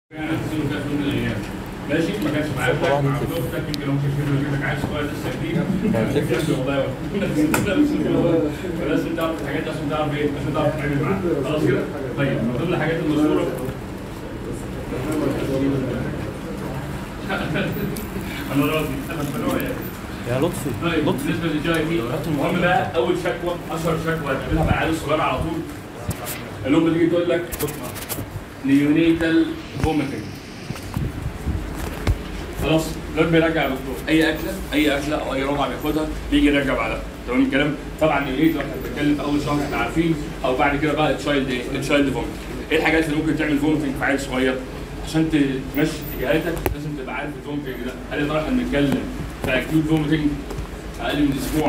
يعني هتنزله كده في يوم من الايام ماشي ما كانش معاك مع زوجتك يمكن هم شايفين انك عايز صغير لسه جديد والله فلازم تعرف الحاجات دي عشان تعرف ايه عشان تعرف تتعامل معاها خلاص كده طيب من ضمن الحاجات المشهوره انا راضي انا بنوع يعني يا لطفي طيب لطفي بالنسبه للجي بي المهم بقى اول شكوى اشهر شكوى هتقابلها مع العيال الصغيره على طول اللي هم تيجي تقول لك نيونيتال فوميتنج خلاص الواد بيرجع يا دكتور اي اكله اي اكله او اي رضعه بياخدها بيجي يرجع بعدها تمام الكلام طبعا نيونيتال احنا بنتكلم في اول شهر احنا عارفين او بعد كده بقى تشايلد ايه التشايلد فوميت ايه الحاجات اللي ممكن تعمل فوميتنج في عيل صغير عشان تمشي اتجاهاتك لازم تبقى عارف الفوميتنج ده هل يا ترى احنا بنتكلم في اكيوت فوميتنج اقل من اسبوع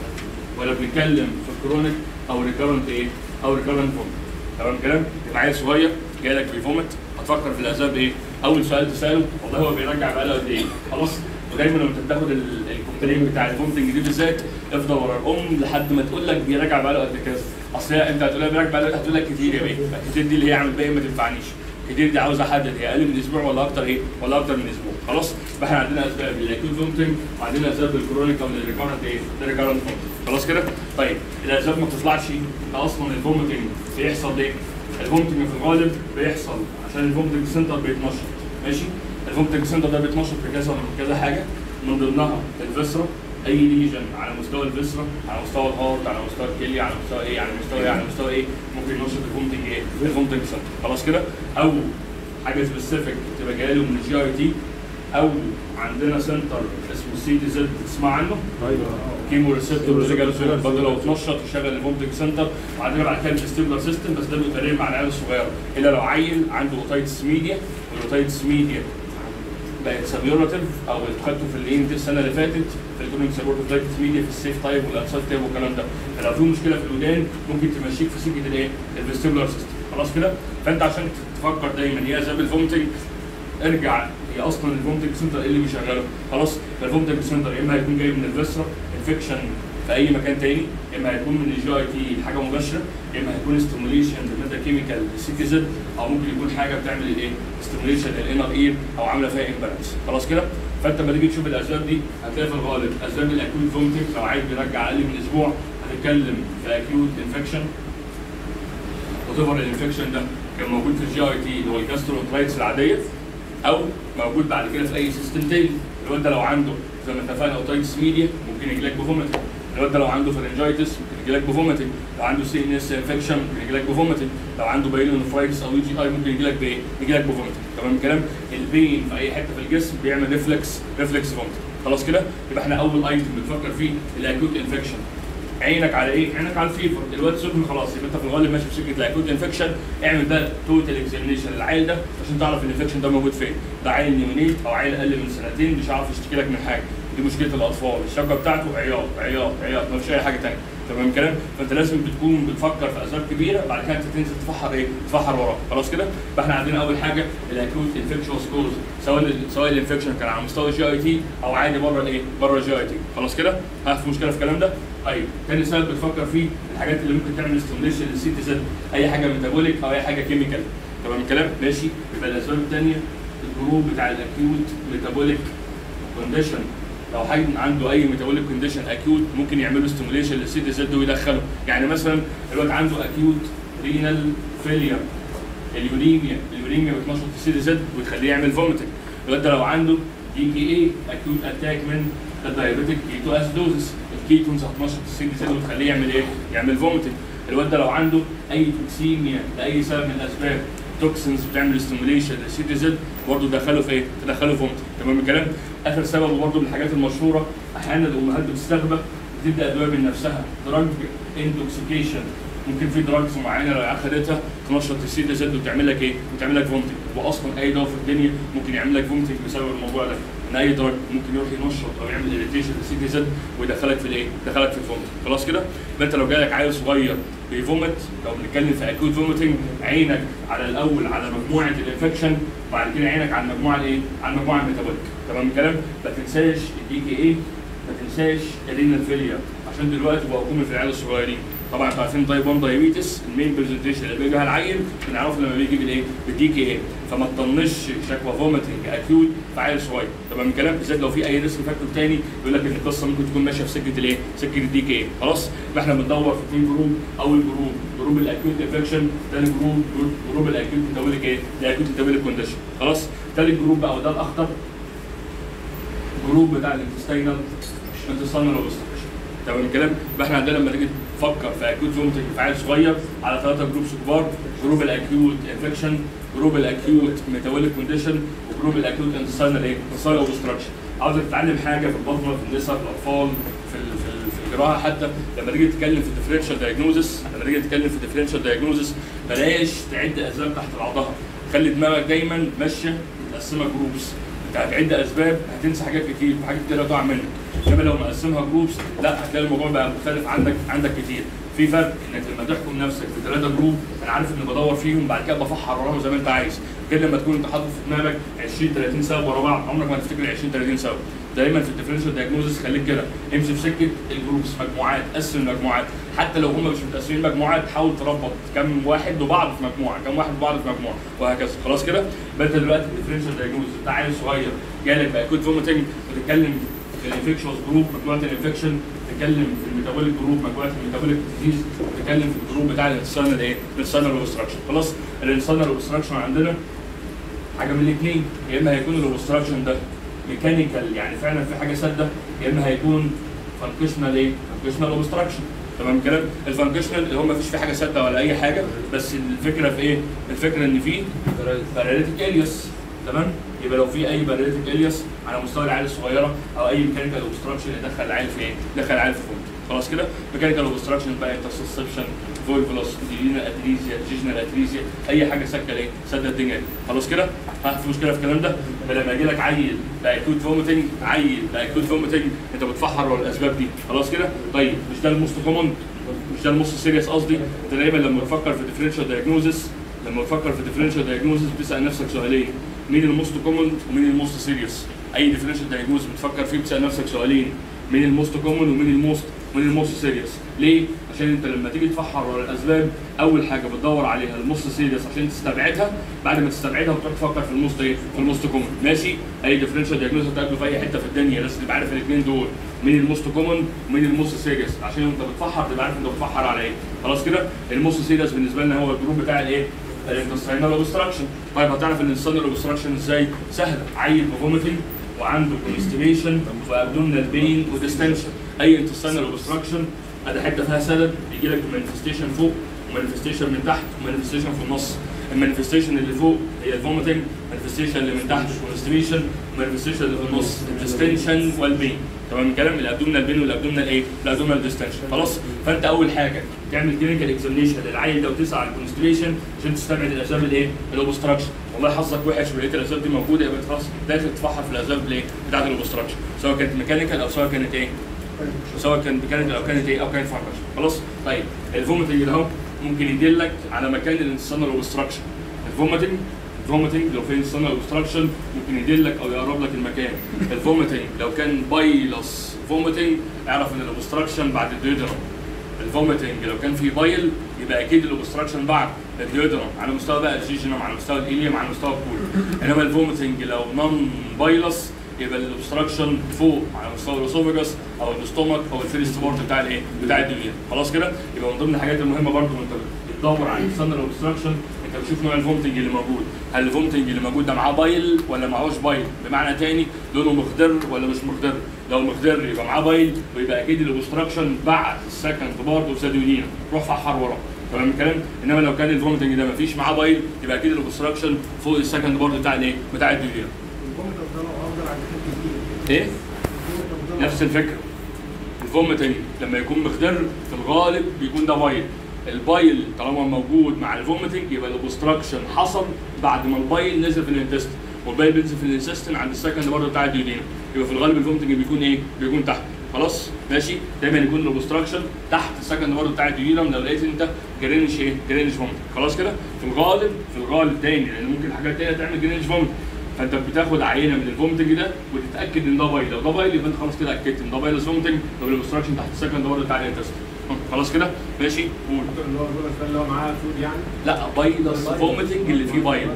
ولا بنتكلم في كرونيك او ريكارنت ايه او ريكارنت فوميت تمام الكلام يبقى عيل صغير جاي لك بيفومت هتفكر في الاسباب ايه اول سؤال تساله والله هو بيرجع بقاله قد ايه خلاص ودايما لما انت بتاخد ال- الكومبلين بتاع الفومتنج دي بالذات افضل ورا الام لحد ما تقول لك بيراجع بقاله قد كذا اصل هي انت هتقول لها بيراجع بقاله هتقول لك كتير يا بيه كتير دي اللي هي اعمل باقي ما تنفعنيش كتير دي عاوز احدد هي اقل من اسبوع ولا اكتر ايه ولا اكتر من اسبوع خلاص يبقى احنا عندنا اسباب الاكيوت فومتنج وعندنا اسباب الكرونيك او الريكارنت ايه الريكارنت فومتنج خلاص كده طيب الاسباب ما بتطلعش ده اصلا الفومتنج بيحصل ليه الفومتنج في الغالب بيحصل عشان الفومتنج سنتر بيتنشط ماشي الفومتنج سنتر ده بيتنشط في كذا كذا حاجه من ضمنها الفيسرا اي ليجن على مستوى الفيسرا على مستوى الهارت على مستوى الكليه على مستوى ايه على مستوى ايه على مستوى ايه ممكن ينشط الفومتنج ايه الفومتنج سنتر خلاص كده او حاجه سبيسيفيك تبقى جايه له من الجي اي تي او عندنا سنتر اسمه سي دي زد تسمع عنه كيمو ريسبتور ريجال برضه لو اتنشط يشغل الفومتنج سنتر وعندنا بعد كده الستيبلر سيستم بس ده بيبقى تقريبا مع العيال الصغيره الا لو عيل عنده اوتايتس ميديا والاوتايتس ميديا بقت سبيوراتيف او خدته في الايه دي السنه اللي فاتت في الكونيك سبيوراتيف ميديا في السيف تايب والانسايت تايب والكلام ده فلو في مشكله في الودان ممكن تمشيك في سكه الايه الفيستيبولار سيستم خلاص كده فانت عشان تفكر دايما هي اسباب الفومتنج ارجع هي اصلا الفومتنج سنتر ايه اللي بيشغله خلاص فالفومتنج سنتر يا اما هيكون جاي من الفيسرا انفكشن في اي مكان تاني يا اما هيكون من الجي اي تي حاجه مباشره يا اما هيكون ستيموليشن للماده كيميكال سي تي زد او ممكن يكون حاجه بتعمل الايه ستيموليشن للانر اير او عامله فيها امبالانس خلاص كده فانت لما تيجي تشوف الاسباب دي هتلاقي في الغالب اسباب الاكيوت فومتنج لو عايز بيرجع اقل من اسبوع هنتكلم في اكيوت انفكشن وتفر الانفكشن ده كان موجود في الجي اي تي اللي هو الجاسترونترايتس العاديه او موجود بعد كده في اي سيستم تاني الواد ده لو عنده زي ما اتفقنا اوتايتس ميديا ممكن يجي لك بفوميتنج الواد ده لو عنده فرنجايتس ممكن يجي لك بفوميتنج لو عنده سي ان اس انفكشن ممكن يجي لك بفوميتنج لو عنده بايلونفرايتس او يو جي اي ممكن يجي لك بايه؟ يجي لك بفوميتنج تمام الكلام البين في اي حته في الجسم بيعمل ريفلكس ريفلكس فوميتنج خلاص كده يبقى احنا اول ايتم بنفكر فيه الاكوت انفكشن عينك على ايه؟ عينك على الفيفر، الواد سخن خلاص يبقى انت في الغالب ماشي في سكه الاكوت انفكشن، اعمل بقى توتال اكزامينيشن للعيل ده عشان تعرف الانفكشن ده موجود فين، ده عيل نيونيت او عيل اقل من سنتين مش عارف يشتكي لك من حاجه، دي مشكله الاطفال، الشبكه بتاعته عياط عياط عياط ما فيش اي حاجه ثانيه، تمام الكلام؟ فانت لازم بتكون بتفكر في اسباب كبيره بعد كده انت تنزل تفحر ايه؟ تفحر وراه، خلاص كده؟ فاحنا عندنا اول حاجه الاكوت انفكشوس كوز سواء ال- سواء الانفكشن كان على مستوى الجي اي تي او عادي بره الايه؟ بره الجي اي تي، خلاص كده؟ ها في مشكله في الكلام ده؟ طيب تاني سبب بتفكر فيه الحاجات اللي ممكن تعمل ستيميليشن للسي تي زد اي حاجه ميتابوليك او اي حاجه كيميكال تمام الكلام ماشي يبقى الاسباب الثانيه الجروب بتاع الاكيوت ميتابوليك كونديشن لو حد عنده اي ميتابوليك كونديشن اكيوت ممكن يعملوا ستيميليشن للسي تي زد ويدخله يعني مثلا الواد عنده اكيوت رينال فيلير اليوريميا اليوريميا بتنشط السي تي زد وتخليه يعمل فوميتنج الواد ده لو عنده دي كي اي اكيوت اتاك من الدايابيتيك كيتو اسيدوزس الكيتونز هتنشط السي تي زد وتخليه يعمل ايه؟ يعمل فوميتنج الواد ده لو عنده اي توكسيميا لاي سبب من الاسباب توكسنز بتعمل ستيميليشن للسي تي زد برضه تدخله في ايه؟ تدخله فوميتنج تمام الكلام؟ اخر سبب برضه من الحاجات المشهوره احيانا الامهات بتستغبى بتدي ادويه من نفسها دراج انتوكسيكيشن ممكن في دراجز معينه لو اخدتها تنشط السي تي زد وتعمل لك ايه؟ وتعمل لك فومتنج واصلا اي دواء في الدنيا ممكن يعمل لك فومتنج بسبب الموضوع ده ان اي دراج ممكن يروح ينشط او يعمل اريتيشن للسي تي زد ويدخلك في الايه؟ يدخلك في الفومتنج خلاص كده؟ يبقى انت لو جالك عيل صغير بيفومت لو بنتكلم في اكوت فوميتنج عينك على الاول على مجموعه الانفكشن وبعد كده عينك على المجموعه الايه؟ على المجموعه الميتابوليك تمام الكلام؟ ما تنساش الدي كي ايه ما تنساش الرينال فيلير عشان دلوقتي بقوا يكونوا في العيال الصغيرين طبعا انتوا عارفين تايب 1 دايابيتس المين برزنتيشن اللي بيجي العيل بنعرفه لما بيجي بالايه؟ بالدي كي اي فما تطنش شكوى فوميتنج اكيوت في عيل صغير تمام الكلام بالذات لو في اي ريسك فاكتور تاني يقول لك ان القصه ممكن تكون ماشيه في سكه الايه؟ سكه الدي كي اي خلاص يبقى احنا بندور في اثنين جروب اول جروب جروب الاكيوت انفكشن ثاني جروب جروب الاكيوت ميتابوليك ايه؟ الاكيوت ميتابوليك كونديشن خلاص ثالث جروب بقى وده الاخطر جروب بتاع الانتستينال انتستينال اوبستراكشن تمام الكلام يبقى احنا عندنا لما تيجي تفكر في اكيوت فوميتنج في عيل صغير على ثلاثه جروبس كبار جروب الاكيوت انفكشن جروب الاكيوت ميتابوليك كونديشن وجروب الاكيوت انتستينال ايه؟ انتستينال اوبستراكشن عاوزك تتعلم حاجه في البطنه في النساء في الاطفال في ال- في ال- في الجراحه حتى لما تيجي تتكلم في الديفرنشال دايجنوزس لما تيجي تتكلم في الديفرنشال دايجنوزس بلاش تعد اسباب تحت بعضها خلي دماغك دايما ماشيه متقسمه جروبس انت هتعد اسباب هتنسى حاجات كتير وحاجات كتير هتقع منك انما لو مقسمها جروبس لا هتلاقي الموضوع بقى مختلف عندك عندك كتير في فرق انك لما تحكم نفسك في ثلاثه جروب انا عارف اني بدور فيهم بعد كده بفحر وراهم زي ما انت عايز غير لما تكون انت حاطط في دماغك 20 30 سبب ورا بعض عمرك ما هتفتكر 20 30 سبب دايما في الديفرنشال دايجنوزس خليك كده امشي في سكه الجروبس مجموعات قسم المجموعات حتى لو هم مش متقسمين مجموعات حاول تربط كم واحد وبعض في مجموعه كم واحد وبعض في مجموعه وهكذا خلاص كده يبقى انت دلوقتي الديفرنشال دايجنوزس بتاع عيل صغير جالك باكوت فوميتنج بتتكلم في الانفكشوس جروب مجموعه الانفكشن تتكلم في الميتابوليك جروب مجموعه الميتابوليك ديزيز تتكلم في الجروب بتاع الانسانال ايه؟ الانسانال اوبستراكشن خلاص الانسانال اوبستراكشن عندنا حاجه من الاثنين يا اما هيكون الاوبستراكشن ده ميكانيكال يعني فعلا في حاجه ساده يا اما هيكون فانكشنال ايه؟ فانكشنال اوبستراكشن تمام الكلام؟ الفانكشنال اللي هو ما فيش فيه حاجه ساده ولا اي حاجه بس الفكره في ايه؟ الفكره ان في باراليتيك الياس تمام؟ يبقى لو في اي باراليتيك الياس على مستوى العيال الصغيره او اي ميكانيكال اوبستراكشن يدخل العيال في ايه؟ يدخل العيال في فوق خلاص كده؟ ميكانيكال اوبستراكشن بقى انترسبشن فولفلوس ديلينا اتريزيا جيجنال اتريزيا اي حاجه سكه ايه؟ سد الدنيا دي خلاص كده؟ ها في مشكله في الكلام ده؟ فلما يجي لك عيل باكوت فوميتنج عيل باكوت فوميتنج انت بتفحر ورا الاسباب دي خلاص كده؟ طيب مش ده الموست كومن مش ده الموست سيريس قصدي انت دايما لما تفكر في ديفرنشال دايجنوزس لما تفكر في ديفرنشال دايجنوزس بتسال نفسك سؤالين مين الموست كومن ومين الموست سيريس اي ديفرنشال دايجنوزس بتفكر فيه بتسال نفسك سؤالين مين الموست كومن ومين الموست ومين الموست سيريس ليه عشان انت لما تيجي تفحر ورا الاسباب اول حاجه بتدور عليها الموست سيريس عشان تستبعدها بعد ما تستبعدها بتروح تفكر في الموست ايه في الموست كومن ماشي اي ديفرنشال دايجنوزس هتقابله في اي حته في الدنيا لازم تبقى عارف الاثنين دول مين الموست كومن ومين الموست سيريس عشان انت بتفحر تبقى عارف انت بتفحر على ايه خلاص كده الموست سيريس بالنسبه لنا هو الجروب بتاع الايه الانتستينال اوبستراكشن طيب هتعرف الانتستينال اوبستراكشن ازاي سهل عيل بفوميتنج وعنده كونستيبيشن وابدومينال بين وديستنشن اي انتستينال اوبستراكشن ادي حته فيها سبب بيجي لك مانيفستيشن فوق ومانيفستيشن من تحت ومانيفستيشن في النص المانيفستيشن اللي فوق هي الفوميتنج المانيفستيشن اللي من تحت كونستيبيشن المانيفستيشن اللي في النص الديستنشن والبين تمام الكلام الابدومينال بين والابدومينال ايه الابدومينال ديستنشن خلاص فانت اول حاجه تعمل كلينيكال اكزامينشن للعيل ده وتسعى على الكونستيبيشن عشان تستبعد الاسباب الايه الاوبستراكشن والله حظك وحش ولقيت الاسباب دي موجوده يبقى خلاص داخل تفحر في الاسباب الايه بتاعت الاوبستراكشن سواء كانت ميكانيكال او سواء كانت ايه سواء كانت ميكانيكال او كانت ايه او كانت فانكشن خلاص طيب الفوميتنج ده اهو ممكن يدلك على مكان الانسانال اوبستراكشن الفوميتنج الفوميتنج لو في انسانال اوبستراكشن ممكن يدلك او يقرب لك المكان الفوميتنج لو كان بايلس فوميتنج اعرف ان الاوبستراكشن بعد الديودرم الفوميتنج لو كان في بايل يبقى اكيد الاوبستراكشن بعد الديودرم على مستوى بقى الجيجنم على مستوى الاليوم على مستوى الكول انما الفوميتنج لو نون بايلس يبقى الاوبستراكشن فوق على مستوى الاسوفجس او الاستومك او الفيرست بورت بتاع الايه؟ بتاع الدنيا خلاص كده؟ يبقى من ضمن الحاجات المهمه برضه وانت بتدور على السنر اوبستراكشن انت بتشوف نوع الفومتنج اللي موجود هل الفومتنج اللي موجود ده معاه بايل ولا معهوش بايل بمعنى تاني لونه مخضر ولا مش مخضر لو مخضر يبقى معاه بايل ويبقى اكيد الاوبستراكشن بعد السكند بارت اوف ذا روح فحر وراه تمام الكلام انما لو كان الفومتنج ده مفيش معاه بايل يبقى اكيد الاوبستراكشن فوق السكند بارت بتاع الايه بتاع الديودينا ايه نفس الفكره الفوميتنج لما يكون مخضر في الغالب بيكون ده بايل البايل طالما موجود مع الفوميتنج يبقى الاوبستراكشن حصل بعد ما البايل نزل في الانتستين والبايل بينزل في الانتستين عند السكند برضه بتاع الديودينا يبقى في الغالب الفوميتنج بيكون ايه؟ بيكون تحت خلاص ماشي دايما يكون الاوبستراكشن تحت السكند برضه بتاع الديودينا لو لقيت انت جرينش ايه؟ جرينش فوميت خلاص كده في الغالب في الغالب تاني لان ممكن حاجات تانيه تعمل جرينش فوميت فانت بتاخد عينه من الفومتنج ده وتتاكد ان ده بايل لو ده بايل يبقى انت خلاص كده اكدت ان ده بايل فومتنج طب الاوبستراكشن تحت السكند برضه بتاع الانتستين خلاص كده ماشي قول اللي هو البولس ده اللي هو معاه فود يعني لا بايلس فوميتنج اللي فيه بايل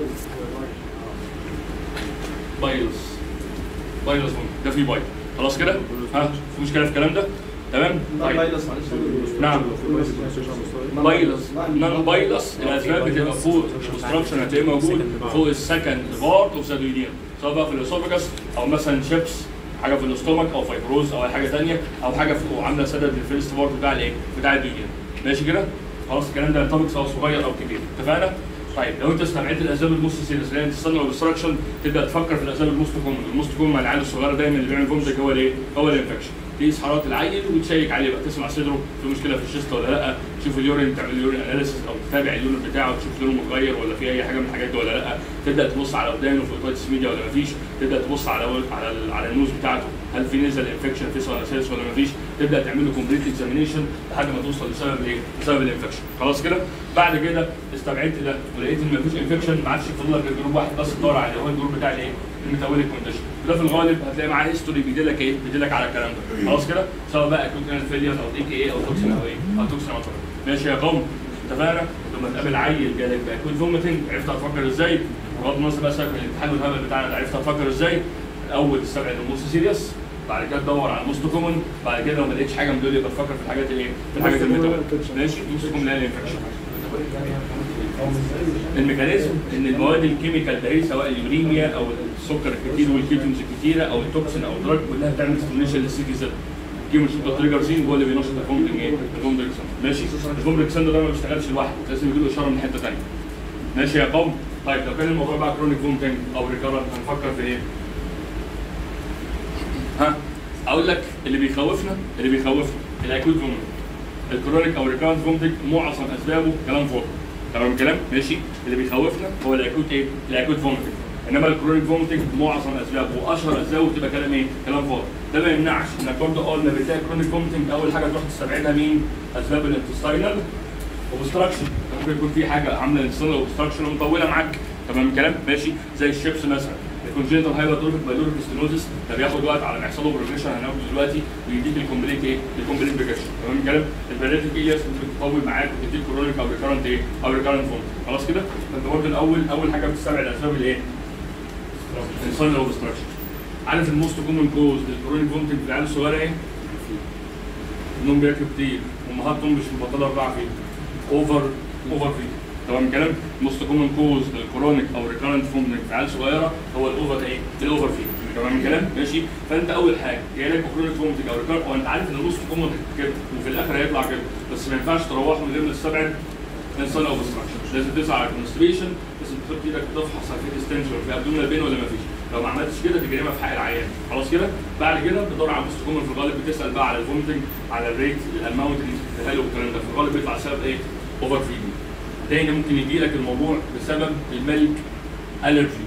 بايلس بايلس فوميتنج ده فيه بايل خلاص كده ها في مشكله في الكلام ده تمام طيب بايلس معلش نعم بايلس نون بايلس الاسباب بتبقى فوق الكونستراكشن هتلاقيه موجود فوق السكند بارت اوف ذا duodenum سواء بقى في الاسوفاجس او مثلا شيبس حاجه في الاستومك او فايبروز او اي حاجه ثانيه او حاجه فوق عامله سدد للفيرست بارت بتاع الايه؟ بتاع الديودينم ماشي كده؟ خلاص الكلام ده ينطبق سواء صغير او كبير اتفقنا؟ طيب لو انت استبعدت الاسباب الموست سيريس اللي هي انتصال اوبستراكشن تبدا تفكر في الاسباب الموست كومن الموست كومن مع العيال الصغيره دايما اللي بيعمل فومتك هو الايه؟ هو الانفكشن تقيس حراره العيل وتشيك عليه بقى تسمع صدره في مشكله في الشيست ولا لا تشوف اليورين تعمل اليورين اناليسيس او تتابع اليورين بتاعه تشوف لونه متغير ولا في اي حاجه من الحاجات دي ولا لا تبدا تبص على ودانه في اوتويتس ميديا ولا مفيش تبدا تبص على على ال- على النوز بتاعته هل في نزل انفكشن في ولا سيرس ولا مفيش تبدا تعمل له كومبليت اكزامينيشن لحد ما توصل لسبب الايه؟ لسبب الانفكشن خلاص كده بعد كده استبعدت ده ولقيت ان مفيش انفكشن ما عادش فاضل لك غير جروب واحد بس تدور عليه هو الجروب بتاع الايه؟ الميتابوليك كونديشن وده في الغالب هتلاقي معاه هيستوري بيدلك ايه؟ بيدلك على الكلام ده خلاص كده سواء بقى اكيوت كانت فيلير او دي كي ايه او توكسين او ايه؟ او توكسين او توكسين. ماشي يا قوم اتفقنا لما تقابل عيل جالك باكوت فوميتنج عرفت هتفكر ازاي؟ بغض النظر بقى سيبك من الامتحان والهبل بتاعنا ده عرفت هتفكر ازاي؟ الاول تستبعد الموست سيريس بعد كده تدور على الموست كومن بعد كده لو ما لقيتش حاجه من دول يبقى تفكر في الحاجات الايه؟ في الحاجات الميتابوليك ماشي الموست كومن اللي هي الانفكشن الميكانيزم ان المواد الكيميكال ده هي سواء اليوريميا او السكر الكتير والكيتونز الكتيره او التوكسين او الدراج كلها بتعمل ستيميوليشن للسي تي زد الكيمو تريجرزين هو اللي بينشط الفومبرينج ايه؟ الفومبرينج ماشي الفومبرينج ده ما بيشتغلش لوحده لازم يجي له اشاره من حته ثانيه ماشي يا قوم طيب لو كان الموضوع بقى كرونيك فومتنج او ريكارنت هنفكر في ايه؟ ها اقول لك اللي بيخوفنا اللي بيخوفنا الاكوت فومتنج الكرونيك او ريكارنت فومتنج معظم اسبابه كلام فوق تمام الكلام ماشي اللي بيخوفنا هو الاكوت ايه الاكوت فومتنج انما الكرونيك فومتنج معظم اسبابه واشهر اسبابه بتبقى كلام ايه كلام فوق ده ما يمنعش انك برضه اول ما بتلاقي كرونيك فومتنج اول حاجه تروح تستبعدها مين اسباب الانتستاينال اوبستراكشن ممكن يكون في حاجه عامله انتستاينال اوبستراكشن ومطوله معاك تمام الكلام ماشي زي الشيبس مثلا الكونجنتال هايبرتروفيك بايلوريك ستينوزس ده بياخد وقت على ما يحصل له بروجريشن هناخده دلوقتي ويديك الكومبليت ايه؟ الكومبليت بروجريشن تمام الكلام؟ البريتيك ايلياس ممكن تطول معاك وتديك كرونيك او ريكارنت ايه؟ او ريكارنت فورم خلاص كده؟ فانت برضه الاول اول حاجه بتستبعد اسباب الايه؟ الانسان اوبستراكشن عارف الموست كومن كوز للكرونيك فومتنج في العيال الصغيره ايه؟ انهم بياكلوا كتير امهاتهم مش مبطله اربعه فيه اوفر اوفر فيه تمام الكلام موست كومن كوز للكرونيك او ريكارنت فومتنج في عيال صغيره هو الاوفر ايه؟ الاوفر فيه تمام الكلام ماشي فانت اول حاجه جاي لك كرونيك فومتنج او ريكارنت وانت عارف ان الموست كومن كده وفي الاخر هيطلع كده بس ما ينفعش تروح من غير ما تستبعد انسان اوبستراكشن لازم تسعى على الكونستريشن لازم تحط ايدك تفحص هل في ديستنشن في ابدومينال بين ولا ما فيش لو ما عملتش كده دي جريمه في حق العيان خلاص كده بعد كده بتدور على الموست كومن في الغالب بتسال بقى على الفومتنج على الريت الاماونت اللي بتديها له والكلام ده في الغالب بيطلع سبب ايه؟ اوفر فيدنج تاني ممكن يجي لك الموضوع بسبب الميلك الرجي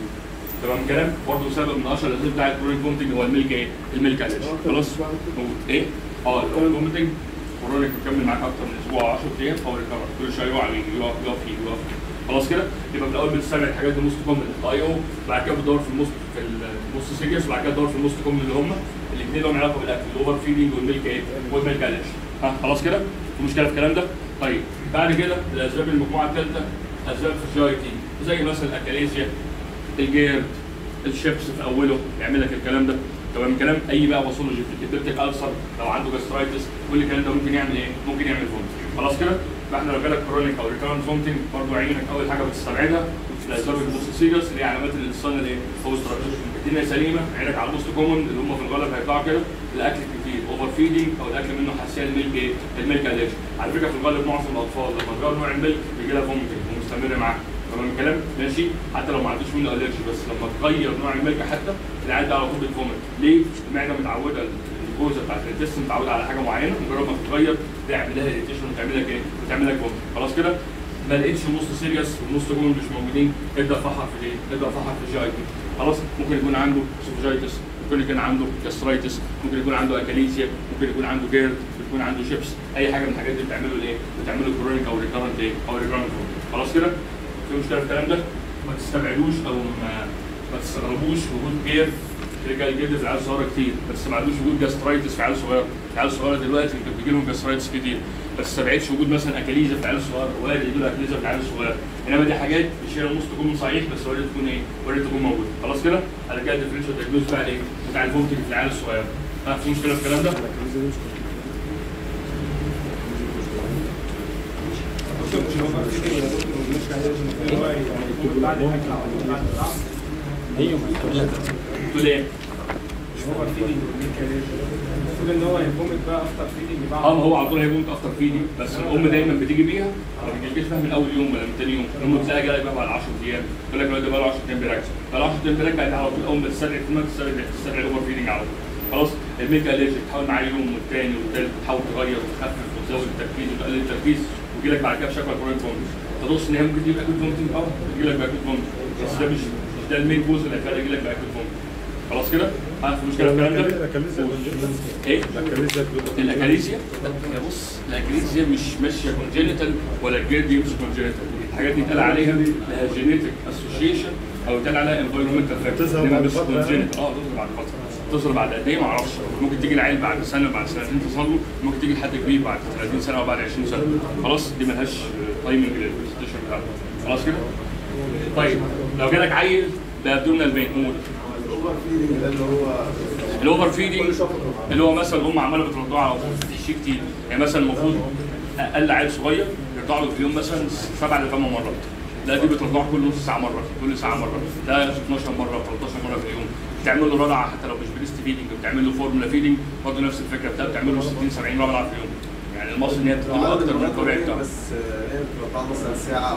تمام الكلام برضه سبب من اشهر الاسباب بتاعت كرونيك فومتنج هو الميلك ايه؟ الميلك الرجي خلاص موجود ايه؟ اه الفومتنج كرونيك بيكمل معاك اكتر من اسبوع 10 ايام او ريكفر كل شويه يقع يجي يقف يقف يجي يقف خلاص كده يبقى في الاول بتستبعد الحاجات الموست كومن الاي او بعد كده بتدور في الموست في الموست سيريس وبعد كده تدور في الموست كومن اللي هم الاثنين لهم علاقه بالاكل الاوفر فيدنج والميلك ايه والميلك الرجي ها خلاص كده في مشكله في الكلام ده طيب بعد كده الاسباب المجموعه الثالثه اسباب فيجايتي زي مثلا الاكاليزيا الجيرد الشيبس في اوله يعمل لك الكلام ده تمام الكلام اي بقى باثولوجي في الكبدتك السر لو عنده جاسترايتس كل الكلام ده ممكن يعمل ايه؟ ممكن يعمل فومت خلاص كده؟ فاحنا لو جالك كرونيك او ريكارنت فومتنج برضه عينك اول حاجه بتستبعدها الاسباب البوستيسيجس اللي هي علامات الانسان الايه؟ اوبستراكشن الدنيا سليمه عينك على البوست كومن اللي هم في الغالب هيطلعوا كده الاكل كتير اوفر فيدنج او الاكل منه حساسيه الميلك ايه؟ الميلك الرجي على فكره في الغالب معظم الاطفال لما تغير نوع الميلك بيجي لها فومتنج ومستمر معاها تمام الكلام ماشي حتى لو ما عندوش منه الرجي بس لما تغير نوع الميلك حتى العيال ده على طول بتفومت ليه؟ المعده متعوده الجوزه بتاعت الانتستين متعوده على حاجه معينه مجرد ما تتغير تعمل لها اريتيشن وتعمل لك ايه؟ وتعمل لك فومت خلاص كده؟ ما لقيتش نص سيريس والنص كومن مش موجودين ابدا فحر في ايه؟ ابدا فحر في الجي اي تي خلاص ممكن يكون عنده سوفجايتس ممكن يكون عنده جاسترايتس ممكن يكون عنده اكاليزيا ممكن يكون عنده جيرد ممكن يكون عنده شيبس اي حاجه من الحاجات دي بتعمله الايه؟ بتعمله كرونيك او ريكارنت ايه؟ او ريكارنت خلاص كده؟ في مشكله في الكلام ده؟ ما تستبعدوش او ما ما تستغربوش وجود جير رجع الجلد في العيال الصغيره كتير بس ما عندوش وجود جاسترايتس في العيال الصغيره العيال الصغيره دلوقتي بيجي لهم جاسترايتس كتير بس ما بقتش وجود مثلا اكاليزا في العيال الصغيره وارد يجي له اكاليزا في العيال الصغيره انما دي حاجات مش هي نص تكون صحيح بس وارد تكون ايه وارد تكون موجود خلاص كده هرجع الديفرنشال دايجنوز بتاع ايه بتاع الفومتنج في العيال الصغيره ها في مشكله في الكلام ده تقول ايه المفروض ان هو يفومت بقى افتر فيدنج بعد اه ما هو على طول هيكون متاخر فيه دي بس الام دايما بتيجي بيها ما بتجيش بيها من اول يوم ولا من تاني يوم الام بتلاقيها جايه بقى بعد 10 ايام تقول لك الواد ده بقى له 10 ايام بيرجع بقى له 10 ايام بيرجع دي على طول اول ما تستدعي في تستدعي تستدعي الاوفر فيدنج على طول خلاص الميجا اليرجيك تحاول معاه يوم والتاني والتالت وتحاول تغير وتخفف وتزود التركيز وتقلل التركيز ويجي لك بعد كده بشكل كرونيك فومتنج تبص ان هي ممكن تجيب اكيد فومتنج اه تجي لك باكيد فومتنج بس ده مش مش ده المين كوز اللي هيخلي يجي لك باكيد فومتنج خلاص كده؟ ها في مشكله في الكلام ده؟ ايه؟ الاكاليزيا لا هي بص الاكاليزيا مش ماشيه كونجينيتال ولا الجيرد مش كونجينيتال الحاجات دي اتقال عليها لها جينيتك اسوشيشن او اتقال عليها انفيرمنتال فاكتور تظهر بعد فترة يعني؟ اه تظهر بعد فتره تظهر بعد قد ايه ما اعرفش ممكن تيجي العيل بعد سنه بعد سنتين تصل له ممكن تيجي لحد كبير بعد 30 سنه او بعد 20 سنه خلاص دي ملهاش تايمنج للبرزنتيشن بتاعته خلاص كده طيب لو جالك عيل بابدومينال بين قول الاوفر فيدنج ده اللي هو الاوفر فيدنج اللي هو مثلا الام عماله بترضعه على طول بتحشيه كتير يعني مثلا المفروض اقل عيل صغير يرضع له في اليوم مثلا سبع لثمان مرات لا دي بترضعه كل نص ساعه مره كل ساعه مره ده 12 مره 13 مره في اليوم بتعمل له رضعه حتى لو مش بريست فيدنج بتعمل له فورمولا فيدنج برضه نفس الفكره بتاعها بتعمل له 60 70 رضعه في اليوم يعني المصري ان هي بتديله اكتر من الطبيعي بتاعه بس آه، هي بتبقى مثلا ساعه او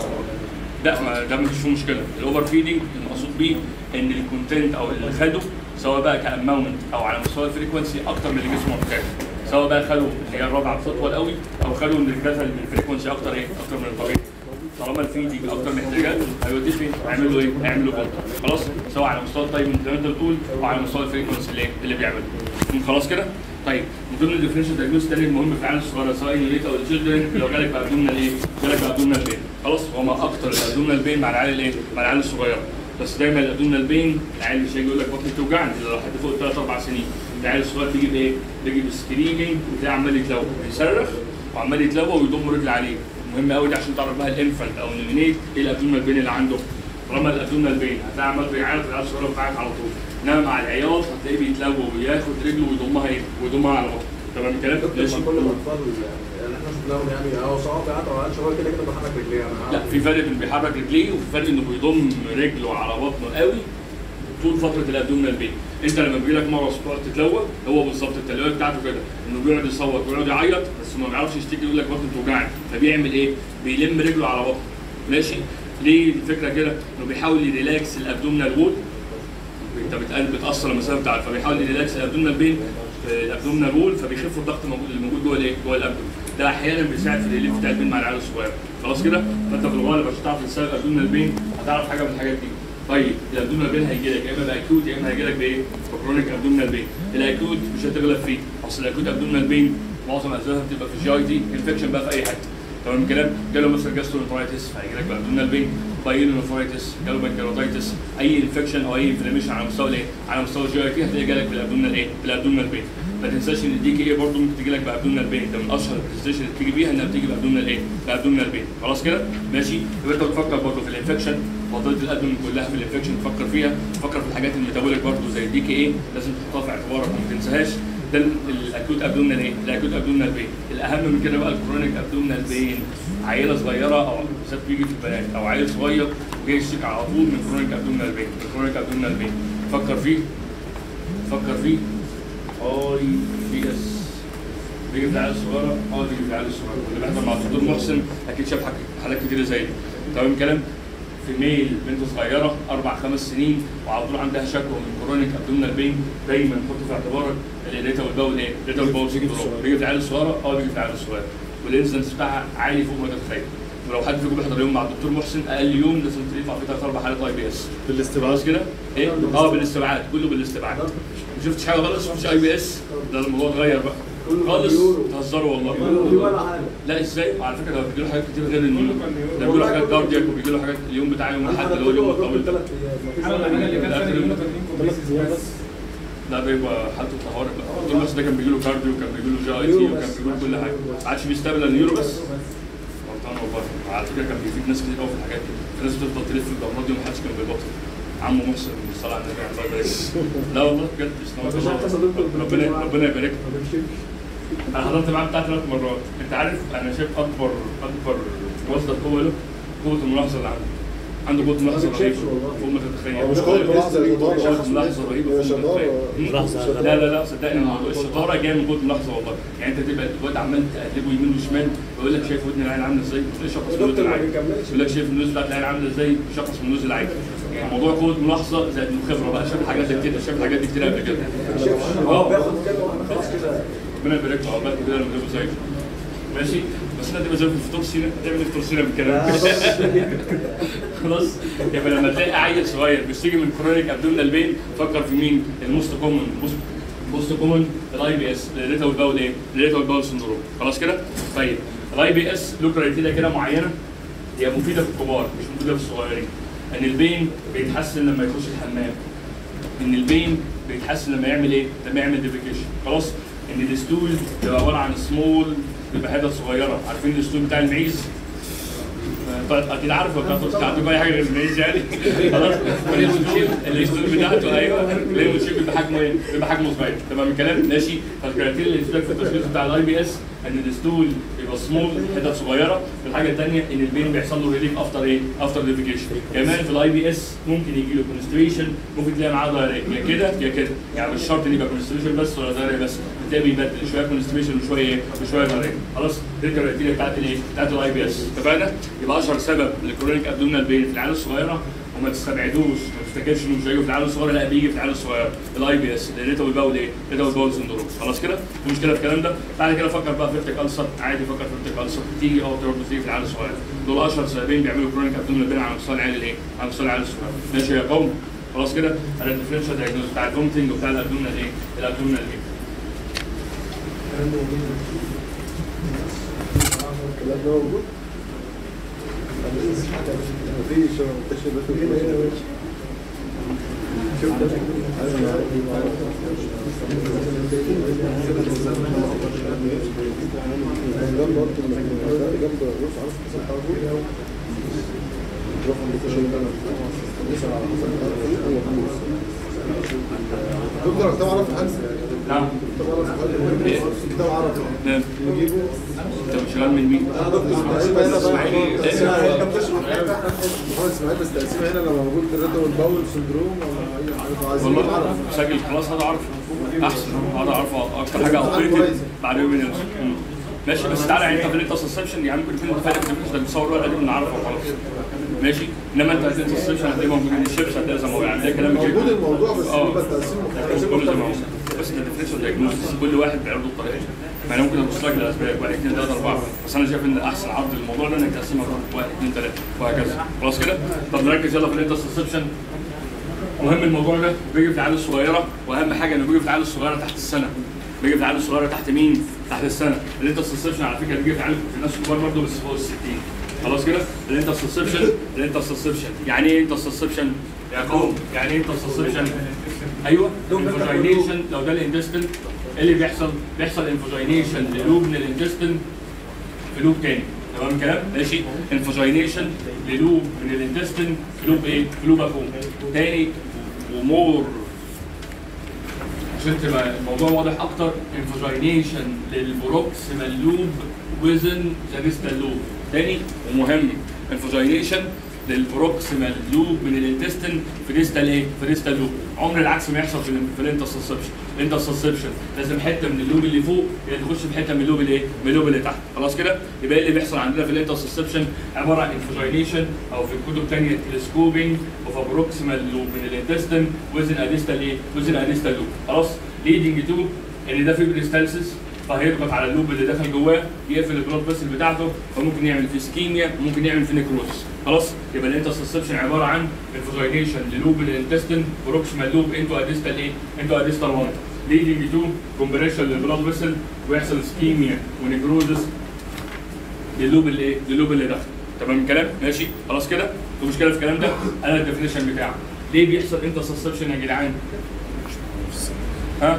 لا ما ده مفيش فيه مشكله الاوفر فيدنج المقصود بيه ان الكونتنت او اللي خده سواء بقى كاماونت او على مستوى الفريكونسي اكتر من اللي جسمه محتاج سواء بقى خدوا اللي هي الرابعه بتطول قوي او خدوا ان الجسد من الفريكونسي اكتر ايه اكتر من الطبيعي طالما الفيدنج اكتر من احتياجاته هيوديه فين؟ هيعملوا ايه؟ هيعملوا كونتر خلاص سواء على مستوى التايمنج زي ما انت بتقول او على مستوى الفريكونسي اللي اللي بيعمله خلاص كده؟ طيب من ضمن الديفرنشال دايجنوز الثاني المهم في العيال الصغيره سواء اليونيت او التشيلدرن لو جالك بابدومينال ايه؟ جالك بابدومينال بين خلاص هو ما اكتر الابدومينال بين مع العيال الايه؟ مع العيال الصغيره بس دايما الابدومينال بين العيال مش هيجي يقول لك بطني بتوجعني إلا لو حد فوق ثلاث اربع سنين العيال الصغير بيجي بايه؟ بيجي بسكريننج وتلاقيه عمال يتلوى بيصرخ وعمال يتلوى ويضم رجل عليه مهم قوي دي عشان تعرف بقى الانفنت او النيونيت ايه الابدومينال بين اللي عنده طالما الابدومينال بين هتلاقي عمال بيعيط العيال الصغيره بتاعك على طول انما مع العياط هتلاقيه بيتلوى وياخد رجله ويضمها ايه؟ ويضمها على بطنه تمام الكلام؟ ماشي كل الاطفال يعني احنا شفناهم يعني هو صوابع او عيال صغير كده كده بحرك رجليه انا لا في فرق بين بيحرك رجليه وفي فرق انه بيضم رجله على بطنه قوي طول فتره الابدومينال بين انت لما بيجي لك مره تقعد تتلوى هو بالظبط التلويه بتاعته كده انه بيقعد يصوت ويقعد يعيط بس ما بيعرفش يشتكي يقول لك بطني بتوجعني فبيعمل ايه؟ بيلم رجله على بطنه ماشي ليه الفكره كده؟ انه بيحاول يريلاكس الابدومينال وول انت بتقل بتاثر المسافه بتاعته فبيحاول يريلاكس الابدومينال بين الابدومينال وول فبيخف الضغط الموجود اللي موجود جوه الايه؟ جوه الابدومين ده احيانا بيساعد في الريليف بتاع البين مع العيال الصغيره خلاص كده؟ فانت في الغالب عشان تعرف تسال الابدومينال بين هتعرف حاجه من الحاجات دي طيب الابدومينال بين هيجي لك يا اما باكيوت يا اما هيجي لك بايه؟ بكرونيك ابدومينال بين الاكيوت مش هتغلب فيه اصل الاكيوت ابدومينال بين معظم اسبابها بتبقى في الجي اي دي انفكشن بقى في اي حته تمام الكلام جاله مثلا جاسترونترايتس فهيجي لك بابدومينال بين بايلونفرايتس جاله بنكيروتايتس اي انفكشن او اي انفلاميشن على مستوى الايه؟ على مستوى الجي اي تي هتلاقي جالك بالابدومينال ايه؟ بالابدومينال بين ما تنساش ان الدي كي اي برضه ممكن تجي لك بابدومينال بين ده من اشهر البرزنتيشن اللي بتيجي بيها انها بتيجي بابدومينال ايه؟ بابدومينال بين خلاص كده؟ ماشي؟ يبقى انت بتفكر برضه في الانفكشن منطقه الادمن كلها في الانفكشن تفكر فيها تفكر في الحاجات الميتابوليك برضه زي الدي كي اي لازم تحطها في اعتبارك وما تنساهاش ده الاكيوت ابدومينال ايه؟ الاكيوت ابدومينال بين الاهم من كده بقى الكرونيك ابدومينال بين عيله صغيره او بالذات بيجي في البنات او عيل صغير جاي يشتكي على طول من كرونيك ابدومينال بين الكرونيك ابدومينال بين فكر فيه فكر فيه اي بي اس بيجي في العيال الصغيره اه بيجي في العيال الصغيره اللي بيحضر مع الدكتور محسن اكيد شاف حاجة- حالات كتير زي دي تمام الكلام في ميل بنت صغيره اربع خمس سنين وعلى طول عندها شكوى من كرونيك ابدومينال بين دايما حط في اعتبارك الريتا والباول ايه؟ الريتا والباول سيندروم بيجي في العيال الصغيره اه بيجي في العيال الصغيره والانسنس بتاعها عالي فوق ما تتخيل ولو حد فيكم بيحضر يوم مع الدكتور محسن اقل يوم لازم ترفع فيه ثلاث اربع حالات اي بي اس بالاستبعاد خلاص كده؟ ايه؟ اه بالاستبعاد كله بالاستبعاد ما شفتش حاجه خالص مفيش اي بي اس ده الموضوع اتغير بقى خالص تهزروا والله في ولا حاجه لا ازاي؟ على فكره ده بيجي له حاجات كتير غير النيون ده بيجي له حاجات كاردياك وبيجي له حاجات اليوم بتاع يوم الاحد اللي هو اليوم الطويل حاول الحاجه اللي كانت لا، فاتت كل- منه كانت ثلاث ايام بس ده بيبقى حالته طوارئ بقى الدكتور بس ده كان بيجي له كارديو وكان بيجي له جي اي تي وكان بيجي له كل حاجه ما عادش بيستقبل النيورو بس غلطان والله على فكره كان بيفيد ناس كتير قوي في الحاجات دي في ناس بتفضل تلف في الامراض دي ومحدش كان بيبطل عمو محسن بالصلاه على النبي الله يبارك له. لا والله بجد مش عارف صديقته ربنا ربنا يبارك له. انا حضرت معاه بتاع ثلاث مرات انت عارف انا شايف اكبر اكبر مصدر قوه له قوه الملاحظه اللي عنده عنده قوه ملاحظه ما رهيبه بتشوفش والله. فوق ما تتخيل هو مش قوة ملاحظة شطارة. قوة ملاحظه رهيبه هي فوق ما شطارة. تتخيل. ملاحظة. لا لا لا صدقني الموضوع الشطاره جايه من قوه الملاحظه والله يعني انت تبقى الواد عمال تقلبه يمين وشمال يقول لك شايف ودن العين عامله ازاي تلاقي شخص من الدكتور ودن ما العين بيكملش. يقول لك شايف النوز بتاعت العين عامله ازاي شخص من نوز العين يعني موضوع قوه ملاحظه زائد انه خبره بقى شاف الحاجات دي كتير شاف الحاجات دي كتير قبل كده اه بياخد كلمه واحده خلاص كده ربنا يبارك له عقبال كده لما تبقى زيه ماشي بس انا تبقى زي في الفطور سينا تعمل إيه فطور سينا بالكلام خلاص يبقى لما تلاقي عيل صغير بيشتكي من كرونيك ابدومينال بين فكر في مين الموست كومن موست كومن الاي بي اس الريتا والباول ايه؟ الريتا والباول سندروم خلاص كده؟ طيب الاي بي اس له كرايتيريا كده معينه هي مفيده في الكبار مش مفيده في الصغيرين ان البين بيتحسن لما يخش الحمام ان البين بيتحسن لما يعمل ايه؟ لما يعمل ديفيكيشن خلاص ان الستول بيبقى عباره عن سمول بيبقى حته صغيره عارفين الستول بتاع المعيز؟ طيب اكيد عارف ولا كنت عندكم اي حاجه غير المعيز يعني خلاص الليمون شيب الستول بتاعته ايوه الليمون شيب بيبقى حجمه ايه؟ بيبقى حجمه صغير تمام الكلام ماشي فالكراتين اللي بتشتغل في التشخيص بتاع الاي بي اس ان الستول بيبقى سمول حتت صغيره والحاجه الثانيه ان البين بيحصل له ريليف افتر ايه؟ افتر ديفيكيشن كمان في الاي بي اس ممكن يجي له كونستريشن ممكن تلاقي معاه دايريه يا كده يا كده يعني مش شرط ان يبقى كونستريشن بس ولا دايريه بس بتلاقي بيبدل شويه كونستريشن وشويه ايه؟ وشويه دايريه خلاص دي الكرايتيريا بتاعت الايه؟ بتاعت الاي بي اس اتفقنا؟ يبقى اشهر سبب للكرونيك ابدومينال بين في العيال الصغيره وما تستبعدوش ما تفتكرش انه مش هيجي في العيال الصغيره لا بيجي في العيال الصغيره الاي بي اس الريتا والباول ايه؟ الريتا والباول سندروم خلاص كده؟ في مشكله في الكلام ده؟ بعد كده فكر بقى في ارتك السر عادي فكر في ارتك السر تيجي اه برضه تيجي في العيال الصغيره دول اشهر سببين بيعملوا كرونيك ابدومينال بين على مستوى العيال الايه؟ على مستوى العيال الصغيره ماشي يا قوم خلاص كده؟ انا الديفرنشال دايجنوز بتاع الفومتنج وبتاع الابدومينال ايه؟ الابدومينال ايه؟ الكلام ده موجود؟ مفيش هو منتشر بس هنا هنا ماشي شفت جنب برضه جنب بص عارف القصه بتاع ابويا رقم منتشر بص على حسب هو فلوس دكتور كتاب عربي حاجه نعم كتاب عربي إيه؟ كتاب عربي نعم نجيبه انت مش شغال من مين؟ انا دكتور تقسيمه هنا إسماعيلي. بقى تقسيمه هنا محمد اسماعيل بس تقسيمه هنا لما موجود الريد والباول سندروم ولا اي حاجه عايزين والله نعرف سجل خلاص هذا عارف احسن هذا عارفه اكتر حاجه اوبريتد بعد يومين يوم. مم. ماشي بس تعالى يعني انت في الانت سسبشن يعني ممكن يكون فارق ده بيصور ورقه دي بنعرفها وخلاص ماشي انما انت في الانت سسبشن هتلاقي موجودين الشيبس هتلاقي زي ما هو يعني ده كلام كده موجود الموضوع بس اه. يبقى التقسيم التقسيم كله زي ما هو مختلف بس انت ديفرنشال دايجنوستس كل واحد بيعرضه بطريقته ما انا ممكن ابص لك للاسباب واحد اثنين ثلاثه اربعه بس انا شايف ان احسن عرض للموضوع ده انك تقسمها واحد اثنين ثلاثه وهكذا خلاص كده طب نركز يلا في الانت سسبشن مهم الموضوع ده بيجي في العيال الصغيره واهم حاجه انه بيجي في العيال الصغيره تحت السنه بيجي في العيال الصغيره تحت مين؟ تحت السنه الانت سسبشن على فكره بيجي في العيال في الناس الكبار برضه بس فوق ال 60 خلاص كده الانت سسبشن الانت سسبشن يعني ايه انت سسبشن؟ يا قوم يعني ايه انت سسبشن؟ ايوه انفوجينيشن لو ده الانتستين ايه اللي بيحصل؟ بيحصل انفوجينيشن للوب من الانتستين في لوب تاني تمام الكلام؟ ماشي انفوجينيشن للوب من الانتستين في لوب ايه؟ في لوب افوم تاني ومور عشان تبقى الموضوع واضح اكتر انفوجينيشن للبروكسيمال لوب وزن ذا ديستال لوب تاني ومهم انفوجينيشن للبروكسيمال لوب من الانتستين في ديستال ايه؟ في ديستال لوب عمر العكس ما يحصل في ال في الانترسبشن الانترسبشن لازم حته من اللوب اللي فوق هي تخش في حته من اللوب اللي ايه؟ من اللوب اللي تحت خلاص كده؟ يبقى ايه اللي بيحصل عندنا في الانترسبشن عباره عن انفوجينيشن او في الكتب الثانيه تلسكوبينج اوف بروكسيمال لوب من الانتستين وزن اديستال ايه؟ وزن اديستال لوب خلاص؟ ليدنج تو ان ده في بريستالسيس فهيضغط على اللوب اللي داخل جواه يقفل البلاد فيسل بتاعته فممكن يعمل في سكيميا ممكن يعمل في نيكروز خلاص يبقى الانترسبشن عباره عن انفوجينيشن للوب الانتستين بروكسيمال لوب انتو اديستال ايه؟ انتو اديستال 1 ليدنج تو كومبريشن للبلاد فيسل ويحصل سكيميا ونيكروزس للوب اللي ايه؟ للوب اللي داخل تمام الكلام؟ ماشي خلاص كده؟ في مشكله في الكلام ده؟ انا الديفينيشن بتاعه ليه بيحصل انترسبشن يا جدعان؟ ها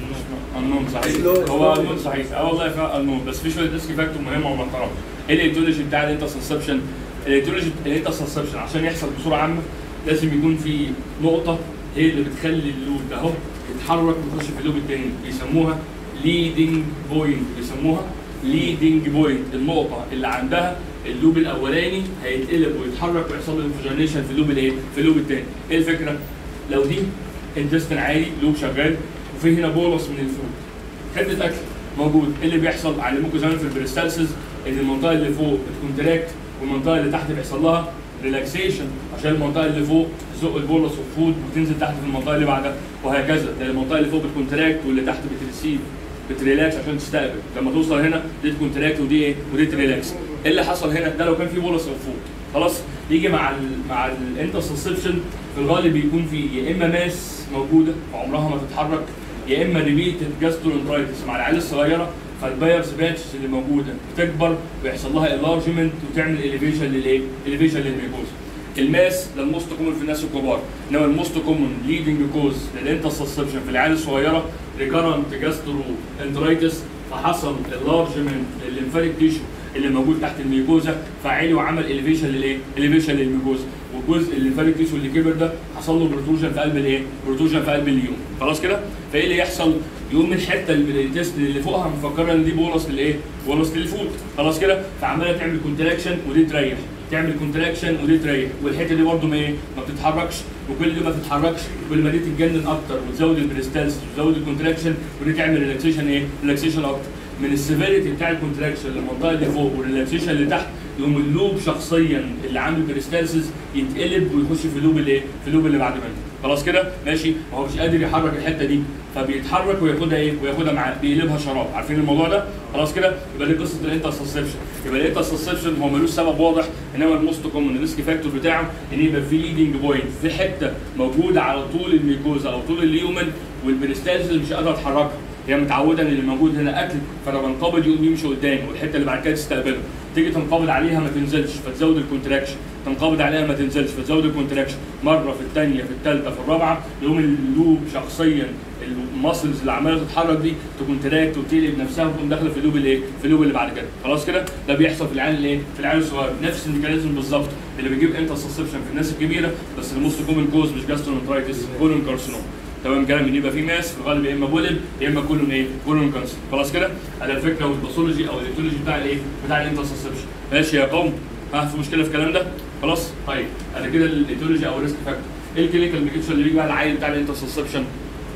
النون صحيح اللي هو- هو النون صحيح اه والله فعلا النون بس في شويه ريسك فاكتور مهمه ومحترمه ايه الايديولوجي بتاع الانترسبشن الايديولوجي الانترسبشن عشان يحصل بصوره عامه لازم يكون في نقطه هي اللي بتخلي اللوب ده اهو يتحرك ويخش في اللوب التاني بيسموها ليدنج بوينت بيسموها ليدنج بوينت النقطه اللي عندها اللوب الاولاني هيتقلب ويتحرك ويحصل له انفجريشن في اللوب الايه؟ في اللوب التاني ايه الفكره؟ لو دي انتستن عادي لوب شغال وفي هنا بولس من الفوق حته اكل موجود ايه اللي بيحصل علموكم زمان في البريستالسيس ان المنطقه اللي فوق بتكونتراكت والمنطقه اللي تحت بيحصل لها ريلاكسيشن عشان المنطقه اللي فوق تزق البولس والفود وتنزل تحت في المنطقه اللي بعدها وهكذا لان المنطقه اللي فوق بتكونتراكت واللي تحت بتريسيف بتريلاكس عشان تستقبل لما توصل هنا دي تكونتراكت ودي ايه ودي تريلاكس ايه اللي حصل هنا ده لو كان في بولس فوق خلاص يجي مع ال مع الانترسبشن في الغالب بيكون في يا اما ماس موجوده وعمرها ما تتحرك يا اما ريبيتد جاسترونترايتس مع العيال الصغيره فالبايرز باتشز اللي موجوده بتكبر ويحصل لها انلارجمنت وتعمل اليفيشن للايه؟ اليفيشن للميكوز الماس ده الموست كومن في الناس الكبار انما الموست كومن ليدنج كوز للانترسبشن في العيال الصغيره ريكارنت جاسترو انترايتس فحصل اللارجمنت للليمفاتيك تيشو اللي موجود تحت الميكوزا فعلي وعمل اليفيشن للايه؟ اليفيشن للميكوزا والجزء الليمفاتيك تيشو اللي كبر ده حصل له بروتوجن في قلب الايه؟ بروتوجن في قلب اليوم خلاص كده؟ فايه اللي يحصل؟ يقوم الحته اللي التست اللي فوقها مفكره ان دي بولس للايه؟ بولس للفوق خلاص كده؟ فعماله تعمل كونتراكشن ودي تريح تعمل كونتراكشن ودي تريح والحته دي برده ما ايه؟ ما بتتحركش وكل دي ما تتحركش كل ما دي تتجنن اكتر وتزود البريستالس وتزود الكونتراكشن ودي تعمل ريلاكسيشن ايه؟ ريلاكسيشن اكتر من السيفيريتي بتاع الكونتراكشن للمنطقه اللي فوق والريلاكسيشن اللي تحت يقوم اللوب شخصيا اللي عنده بريستالسيس يتقلب ويخش في اللوب الايه؟ في اللوب اللي بعد منه خلاص كده ماشي ما هو مش قادر يحرك الحته دي فبيتحرك وياخدها ايه؟ وياخدها معاه بيقلبها شراب عارفين الموضوع ده؟ خلاص كده يبقى دي قصه الانترسبشن يبقى الانترسبشن هو ملوش سبب واضح انما الموست كومن الريسك فاكتور بتاعه ان يبقى في ليدنج بوينت في حته موجوده على طول الميكوزا او طول اليومن والبريستالسيس مش قادره تحركها هي متعوده ان اللي موجود هنا اكل فانا بنقبض يقوم يمشي قدامي والحته اللي بعد كده تستقبله تيجي تنقبض عليها ما تنزلش فتزود الكونتراكشن تنقبض عليها ما تنزلش فتزود الكونتراكشن مره في الثانيه في الثالثه في الرابعه يقوم اللوب شخصيا الماسلز اللي عماله تتحرك دي تكونتراكت وتقلب نفسها وتقوم داخله في اللوب الايه؟ في اللوب اللي بعد كده خلاص كده ده بيحصل في العيال الايه؟ في العيال الصغير نفس الميكانيزم بالظبط اللي بيجيب انترسبشن في الناس الكبيره بس الموست كومن كوز مش جاسترونترايتس كولون كارسينوم تمام كلام ان يبقى في ماس في الغالب يا اما بولب يا اما كولون ايه؟ كولون كانسر خلاص كده؟ على الفكره والباثولوجي او الايتولوجي بتاع الايه؟ بتاع الانترسبشن ماشي يا قوم ها في مشكله في الكلام ده؟ خلاص؟ طيب انا كده الايتولوجي او الريسك فاكتور ايه الكلينيكال بيكتشر اللي بيجي بقى العيل بتاع الانترسبشن؟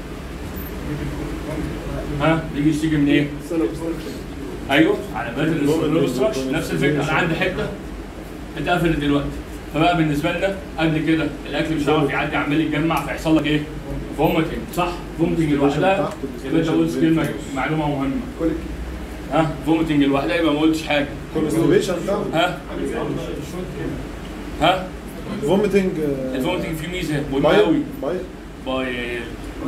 ها بيجي يشتكي من ايه؟ ايوه على بال الاوبستراكشن نفس الفكره انا عندي حته اتقفلت دلوقتي فبقى بالنسبه لنا قبل كده الاكل مش هيعرف يعدي عمال يتجمع فيحصل لك ايه؟ فومتنج صح؟ فومتنج لوحدها يبقى انت قلت كلمه معلومه مهمه ها فومتنج لوحدها يبقى ما قلتش حاجه كونستيبيشن بتاعه ها ها فوميتنج الفومتنج فيه ميزه مهمه قوي باي باي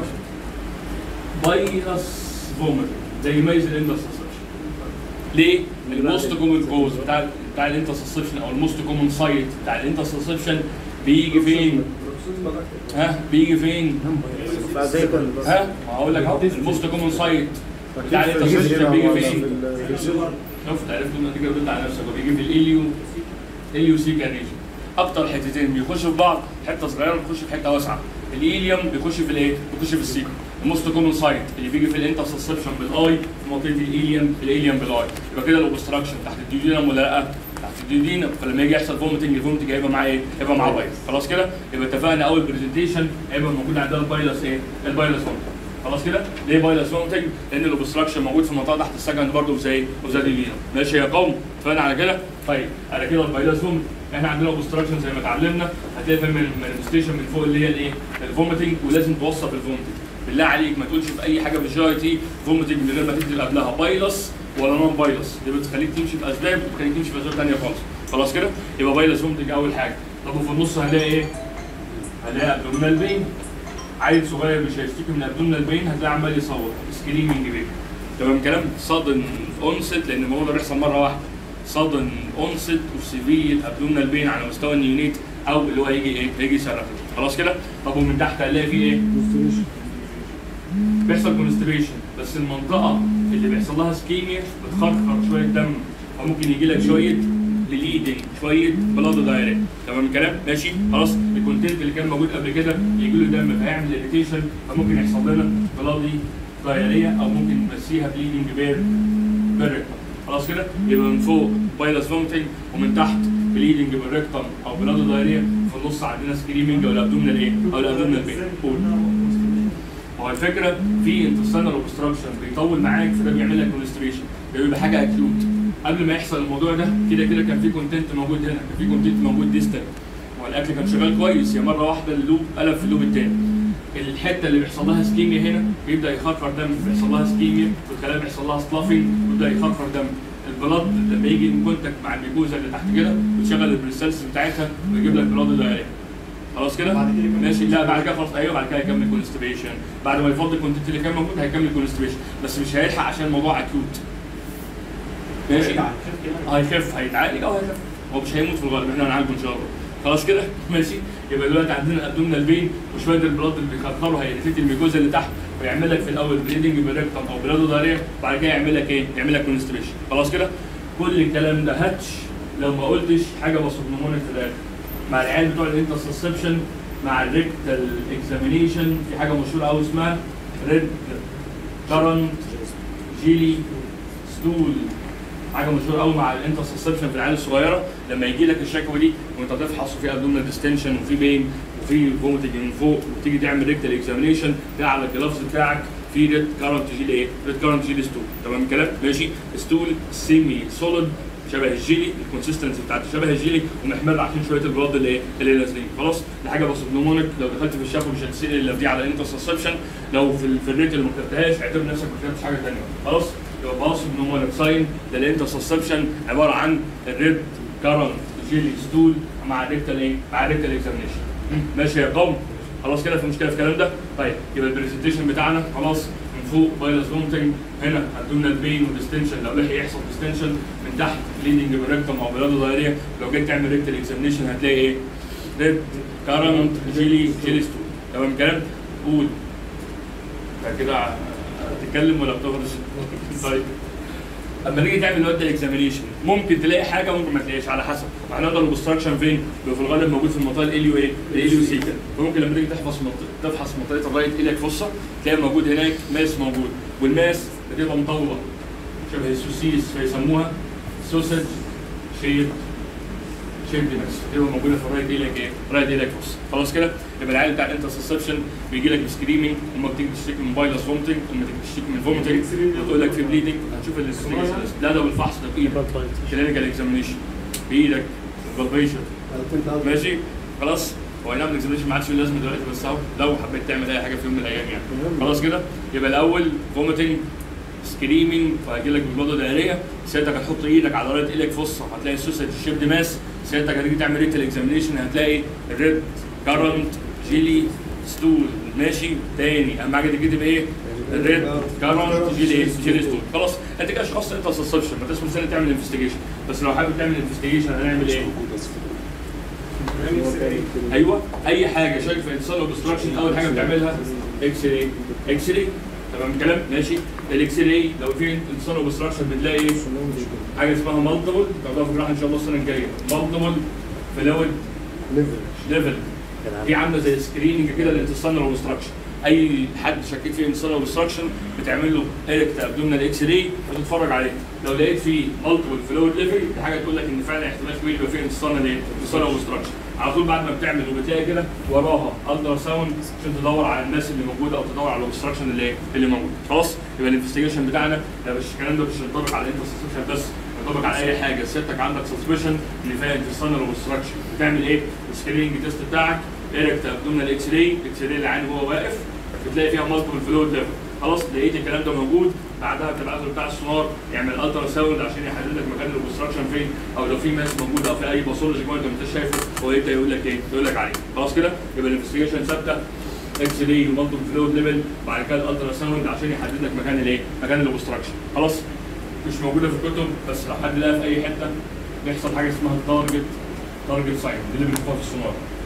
بايلس فومت زي يميز الانترسبشن ليه؟ الموست كومن كوز بتاع بتاع الانترسبشن او الموست كومن سايت بتاع الانترسبشن بيجي فين؟ ها بيجي فين؟ ها؟ ما هقول لك اهو الموست كومن سايت بتاع الانترسبشن بيجي فين؟ شفت عرفت النتيجه ردت على نفسك هو بيجي في الاليو اليو سيكا ريجن اكتر حتتين بيخشوا في بعض حته صغيره بتخش في حته واسعه الإيليوم بيخش في الايه؟ بيخش في السيكا الموست كومن سايت اللي بيجي في الانترسبشن بالاي في منطقه الإيليوم الإيليوم بالاي يبقى كده الاوبستراكشن تحت الديودينم ولا لا؟ تحت الديودينم فلما يجي يحصل فومتنج الفومتنج هيبقى معاه ايه؟ هيبقى معاه بايلس خلاص كده؟ يبقى اتفقنا اول برزنتيشن هيبقى موجود عندنا البايلس ايه؟ البايلس فومتنج خلاص كده؟ ليه بايلس فومتنج؟ لان الاوبستراكشن موجود في المنطقه تحت السكند برضه زي وزي الإيليوم ماشي يا قوم؟ اتفقنا على كده؟ طيب على كده البايلس فومتنج احنا عندنا اوبستراكشن زي ما اتعلمنا هتلاقي في المانيفستيشن من فوق اللي هي الايه؟ الفوميتنج ولازم توصف الفوميتنج بالله عليك ما تقولش في اي حاجه في الجي اي تي فوميتنج من غير ما تكتب قبلها بايلس ولا نون بايلس دي بتخليك تمشي في اسباب وبتخليك تمشي في اسباب ثانيه خالص خلاص كده؟ يبقى بايلس فوميتنج اول حاجه طب وفي النص هنلاقي ايه؟ هنلاقي ابدومينال بين عيل صغير مش هيشتكي من ابدومينال بين هتلاقي عمال يصوت سكريمنج بين تمام كلام صدن اونست لان الموضوع ده بيحصل مره واحده sudden onset of severe abdominal pain على مستوى النيونيت او اللي هو هيجي ايه؟ هيجي يصرخ خلاص كده؟ طب ومن تحت هنلاقي فيه ايه؟ بيحصل كونستيبيشن بس المنطقه اللي بيحصل لها سكيميا بتخرخر شويه دم فممكن يجي لك شويه بليدنج شويه بلاد دايركت تمام الكلام ماشي خلاص الكونتنت اللي كان موجود قبل كده يجي له دم فهيعمل اريتيشن فممكن يحصل لنا بلادي دايريه او ممكن نمسيها بليدنج بير بالريكتم خلاص كده يبقى من فوق بايلس فومتنج ومن تحت بليدنج بالريكتم او بلاد دايريه في النص عندنا سكريمنج او الابدومينال ايه او الابدومينال بين قول ما هو الفكره في انتستانال اوبستراكشن بيطول معاك فده بيعمل لك كونستريشن ده بيبقى حاجه اكيوت قبل ما يحصل الموضوع ده كده كده كان في كونتنت موجود هنا كان في كونتنت موجود ديستال والاكل كان شغال كويس يا مره واحده اللوب قلب في اللوب الثاني الحته اللي بيحصل لها سكيميا هنا بيبدا يخرخر دم بيحصل لها سكيميا والخلايا بيحصل لها سلافنج ويبدا يخرخر دم البلاد لما يجي ان كونتاكت مع الميكوزا اللي تحت كده بتشغل البريسلس بتاعتها ويجيب لك بلاد دايريه خلاص كده بعد كده يكمل ماشي لا بعد كده خلاص ايوه بعد كده هيكمل كونستيبيشن بعد ما يفضي الكونتنت اللي كان موجود هيكمل كونستيبيشن بس مش هيلحق عشان الموضوع اكيوت ماشي هيخف هيتعالج او هيخف هو مش هيموت في الغالب احنا هنعالجه ان شاء الله خلاص كده ماشي يبقى دلوقتي عندنا الابدومينال بين وشويه البلاد اللي بيخرخروا هيريتيت الميكوزا اللي تحت ويعمل لك في الاول بليدنج بالريكتم او بلادو داريه بعد كده يعمل لك ايه؟ يعمل لك كونستيبيشن خلاص كده كل الكلام ده هاتش لو ما قلتش حاجه بصمنمونك في الاخر مع العيال بتوع الانترسبشن مع الريكتال اكزامينيشن في حاجه مشهوره قوي اسمها ريد كارنت جيلي ستول حاجه مشهوره قوي مع الانترسبشن في العيال الصغيره لما يجي لك الشكوى دي وانت تفحص وفي ابدومينال ديستنشن وفي بين وفي فومتنج من فوق وتيجي تعمل ريكتال اكزامينيشن تلاقي على الجلافز بتاعك في ريد كارنت جيل ايه؟ ريد كارنت جيل ستول تمام الكلام؟ ماشي ستول سيمي سوليد شبه الجيلي الكونسيستنسي بتاعته شبه الجيلي ومحمر عشان شويه البلاد اللي ايه اللي نازلين خلاص دي حاجه بسيط نمونك لو دخلت في الشافو مش هتسال الا في دي على الانترسبشن لو في, ال- في الريت اللي ما كتبتهاش اعتبر نفسك ما كتبتش حاجه ثانيه خلاص يبقى باص نمونك ساين ده الانترسبشن عباره عن الريد كارنت جيلي ستول مع الريكتال ايه مع الريكتال اكزامينشن ماشي يا قوم خلاص كده في مشكله في الكلام ده طيب يبقى البرزنتيشن بتاعنا خلاص من فوق فيروس فومتنج هنا ادومينال بين وديستنشن لو لحق يحصل ديستنشن من تحت ليدنج بريكتم او بلاد دايريه لو جيت تعمل ريكتال اكزامينشن هتلاقي ايه؟ ريد كارنت جيلي جيلي ستول تمام الكلام؟ قول بعد كده هتتكلم ولا بتغرس؟ طيب اما نيجي تعمل وقت الاكزامينيشن ممكن تلاقي حاجه ممكن ما تلاقيش على حسب هنقدر الاوبستراكشن فين؟ بيبقى في الغالب موجود في المنطقه الاليو ايه؟ الاليو سيكا فممكن لما تيجي تحفظ منطقه تفحص منطقه الرايت اليك فصه تلاقي موجود هناك ماس موجود والماس بتبقى مطوله شبه السوسيس فيسموها سوسج شيب شيب ماس بتبقى موجوده في الرايت اليك ايه؟ رايت اليك فصه خلاص كده؟ يبقى العيال بتاع الانترسبشن بيجي لك بسكريمنج اما بتيجي تشتكي من فايروس فومتنج اما تيجي تشتكي من فومتنج وتقول لك في بليدنج هتشوف الانفستيجيشن لا ده بالفحص ده بايدك كلينيكال اكزامينيشن بايدك بالبيشن ماشي خلاص هو نعمل اكزامينيشن ما عادش له لازمه دلوقتي بس اهو لو حبيت تعمل اي حاجه في يوم من الايام يعني خلاص كده يبقى الاول فوميتنج سكريمنج فهيجي لك بالبلوده دائريه سيادتك هتحط ايدك على رايه ايدك فصه هتلاقي السوسج الشيب ماس سيادتك هتيجي تعمل ريتال اكزامينيشن هتلاقي الريد كارنت جيلي ستول ماشي تاني اهم حاجه تكتب ايه؟ الريد كارنت جيلي ايه؟ جيلي ستول خلاص انت كده شخص انت سسبشن ما تسمى سنه تعمل انفستيجيشن بس لو حابب تعمل انفستيجيشن هنعمل ايه؟ ايوه اي حاجه شايف في انسان اوبستراكشن اول حاجه بتعملها اكس راي اكس راي تمام الكلام ماشي الاكس راي لو في انسان اوبستراكشن بتلاقي ايه حاجه اسمها مالتيبل تاخدها في الجراحه ان شاء الله السنه الجايه مالتيبل فلويد ليفل دي عامله زي سكريننج كده للانتستانال اوبستراكشن اي حد شكيت فيه انتستانال اوبستراكشن بتعمل له ايركت ابدومينال اكس راي وتتفرج عليه لو لقيت فيه مالتيبل فلويد ليفل دي حاجه تقول لك ان فعلا احتمال كبير يبقى فيه انتستانال ايه انتستانال اوبستراكشن على طول بعد ما بتعمل وبتلاقي كده وراها الترا ساوند عشان تدور على الناس اللي موجوده او تدور على الاوبستراكشن اللي اللي موجود خلاص يبقى الانفستيجيشن بتاعنا ده مش الكلام ده مش ينطبق على الانترسبشن بس ينطبق على اي حاجه سيادتك عندك سسبشن ان فيها انتستانال اوبستراكشن بتعمل ايه؟ السكريننج تيست بتاعك ايركت ابدومينال اكس راي اكس راي العين وهو واقف بتلاقي فيها مالتيبل فلويد ليفل خلاص لقيت الكلام ده موجود بعدها بتبعت له بتاع السونار يعمل الترا ساوند عشان يحدد لك مكان الاوبستراكشن فين او لو في ماس موجود او في اي باثولوجي كوينت ما انتش شايفه هو يبدا يقول لك ايه؟ يقول لك عليه خلاص كده يبقى الانفستيجيشن ثابته اكس راي ومالتيبل فلويد ليفل بعد كده الالترا ساوند عشان يحدد لك مكان الايه؟ مكان الاوبستراكشن خلاص مش موجوده في الكتب بس لو حد لقاها في اي حته بيحصل حاجه اسمها التارجت تارجت ساين دي اللي بنشوفها في السونار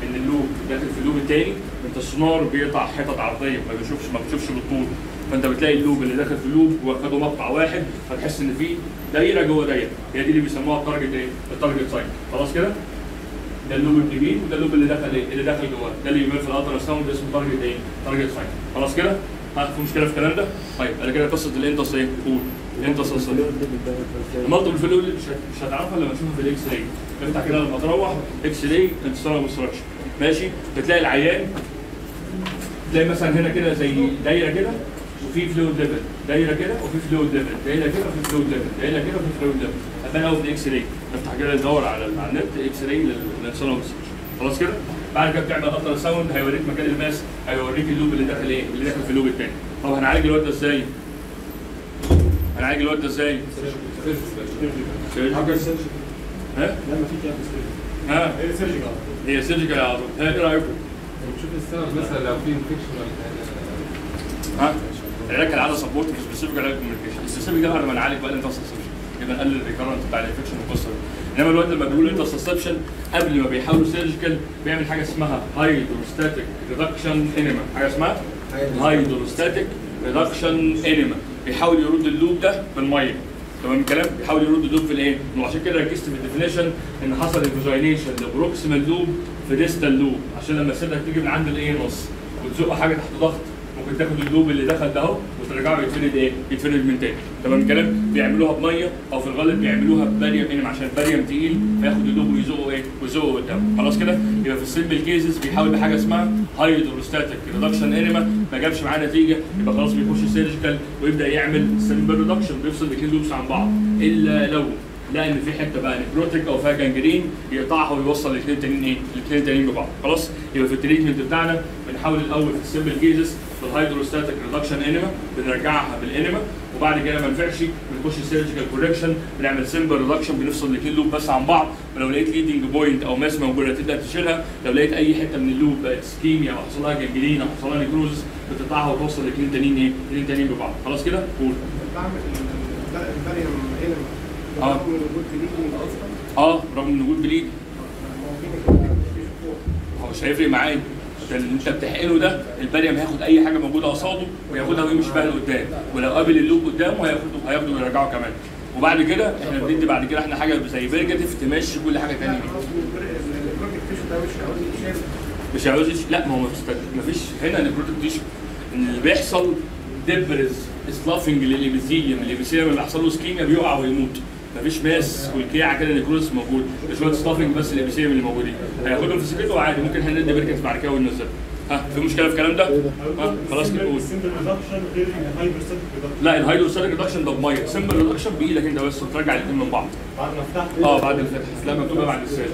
ان اللوب داخل في اللوب الثاني انت السونار بيقطع حتت عرضيه ما بيشوفش ما بتشوفش بالطول فانت بتلاقي اللوب اللي داخل في اللوب واخده مقطع واحد فتحس ان في دايره جوه دايره هي دي اللي بيسموها التارجت ايه؟ التارجت سايت خلاص كده؟ ده اللوب اليمين وده اللوب اللي دخل ايه؟ اللي دخل جواه ده اللي يبان في الالترا ساوند اسمه تارجت ايه؟ تارجت سايت خلاص كده؟ ها في مشكله في الكلام ده؟ طيب انا كده قصه الانتس ايه؟ قول الانتس اصلا المالتيبل فلويد مش هت- مش هتعرفها لما تشوفها في الاكس راي افتح كده لما تروح اكس راي انتصار ومستراكشن ماشي بتلاقي العيان تلاقي مثلا هنا كده زي دايره كده وفي فلويد ليفل دايره كده وفي فلويد ليفل دايره كده وفي فلويد ليفل دايره كده وفي فلويد ليفل هتبان قوي في الاكس راي افتح كده ندور على على النت اكس راي للانتصار ومستراكشن خلاص كده بعد كده بتعمل الترا ساوند هيوريك مكان الماس هيوريك اللوب اللي داخل ايه اللي داخل في اللوب الثاني طب هنعالج الواد ده ازاي؟ هنعالج الواد ده ازاي؟ حاجه سيرجيكال ها؟ لا ما في كده ها؟ ايه سيرجيكال هي سيرجيكال على طول ها ايه رايكم؟ نشوف السبب مثلا لو في انفكشن ولا حاجه ها؟ العلاج كان على سبورت مش سبيسيفيك علاج كوميونيكيشن السبيسيفيك ده بعد ما نعالج بقى الانترسبشن يبقى نقلل الريكارنت بتاع الانفكشن والقصه دي انما الوقت لما بيقول انترسبشن قبل ما بيحاولوا سيرجيكال بيعمل حاجه اسمها هايدروستاتيك ريدكشن انيما حاجه اسمها هايدروستاتيك ريدكشن انيما بيحاول يرد اللوب ده بالميه تمام الكلام بيحاول يرد اللوب في الايه وعشان كده ركزت في الديفينيشن ان حصل انفيجينيشن لبروكسيمال لوب في ديستال لوب عشان لما السيرك تيجي من عند الانس وتزق حاجه تحت ضغط ممكن تاخد اللوب اللي دخل ده اهو وترجعه يتفرد ايه؟ يتفرد من تاني تمام الكلام؟ بيعملوها بميه او في الغالب بيعملوها بباريوم انم عشان الباريوم تقيل فياخد اللوب ويزقه ايه؟ ويزقه قدام خلاص كده؟ يبقى في السيمبل كيسز بيحاول بحاجه اسمها هايدروستاتيك ريدكشن انما ما جابش معاه نتيجه يبقى خلاص بيخش سيرجيكال ويبدا يعمل سيمبل ريدكشن بيفصل الاثنين لوبس عن بعض الا لو لا ان في حته بقى نكروتيك او فيها جانجرين يقطعها ويوصل الاثنين التانيين ايه؟ الاثنين التانيين ببعض خلاص يبقى في التريتمنت بتاعنا بنحاول الاول في السيمبل كيزز بالهيدروستاتيك ريدكشن انيما بنرجعها بالانيما وبعد كده ما نفعش بنخش سيرجيكال كوركشن بنعمل سيمبل ريدكشن بنفصل الاثنين لوب بس عن بعض ولو لقيت ليدنج بوينت او ماس موجوده تبدا تشيلها لو لقيت اي حته من اللوب بقت سكيميا او حصل لها جانجرين او حصل لها نيكروزس بتقطعها وتوصل الاثنين التانيين ايه؟ الاثنين التانيين ببعض خلاص كده؟ قول بعمل الباريوم هنا آه. رغم وجود بليدنج اصلا اه رغم ان وجود بليد هو في نكروتيك هو مش هيفرق معايا ده اللي انت بتحقنه ده البريم هياخد اي حاجه موجوده قصاده وياخدها ويمشي بيها لقدام ولو قابل اللوب قدامه هياخده هياخده ويرجعه كمان وبعد كده احنا بندي بعد كده احنا حاجه زي فيرجاتيف تمشي كل حاجه ثانيه النكروتيك تيشو ده مش عاوز يتشال مش عاوز يش- لا ما هو مفيش- مفيش هنا نيكروتيك تيشو ان اللي بيحصل دبرز سلافنج للابيثيليوم الابيثيليوم اللي حصل له سكيميا بيقع ويموت مفيش ماس والكيعه كده نيكروز موجود شويه سلافنج بس الابيثيليوم اللي موجودين هياخدهم في سكته عادي ممكن هندي بركه بعد كده وننزلها ها في مشكله في الكلام ده؟ ها خلاص كده قول السمبل ريدكشن غير الهايدروستاتيك ريدكشن لا الهيدروستاتيك ريدكشن ده بميه سمبل ريدكشن بايدك انت بس وترجع الاثنين من بعض بعد ما فتحت اه بعد الفتح لا مكتوبه بعد السيرش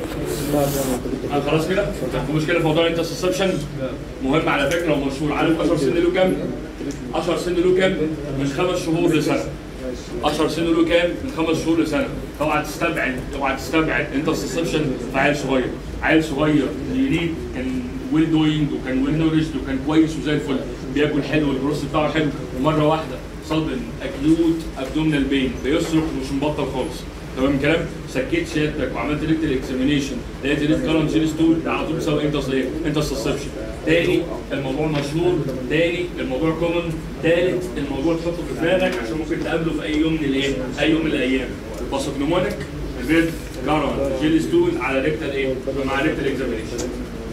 آه خلاص كده في مشكله في موضوع الانترسبشن مهم على فكره ومشهور عارف 10 سن له كام 10 سن له كام من خمس شهور لسنه 10 سن له كام من خمس شهور لسنه اوعى تستبعد اوعى تستبعد انترسبشن في عيل صغير عيل صغير يريد كان ويل دوينج وكان ويل نورشد وكان كويس وزي الفل بياكل حلو البروس بتاعه حلو ومره واحده صدم اكيوت ابدومينال بين بيصرخ مش مبطل خالص تمام الكلام سكيت شهادتك وعملت ريكتال اكزامينيشن لقيت ريت كارنت سيريس تول ده على طول بيساوي انت انت سسبشن تاني الموضوع مشهور تاني الموضوع كومن تالت الموضوع تحطه في دماغك عشان ممكن تقابله في اي يوم من الايه اي يوم من الايام باسوكنومونيك ريد كارنت جيلي ستول على ريكتال ايه مع ريكتال اكزامينيشن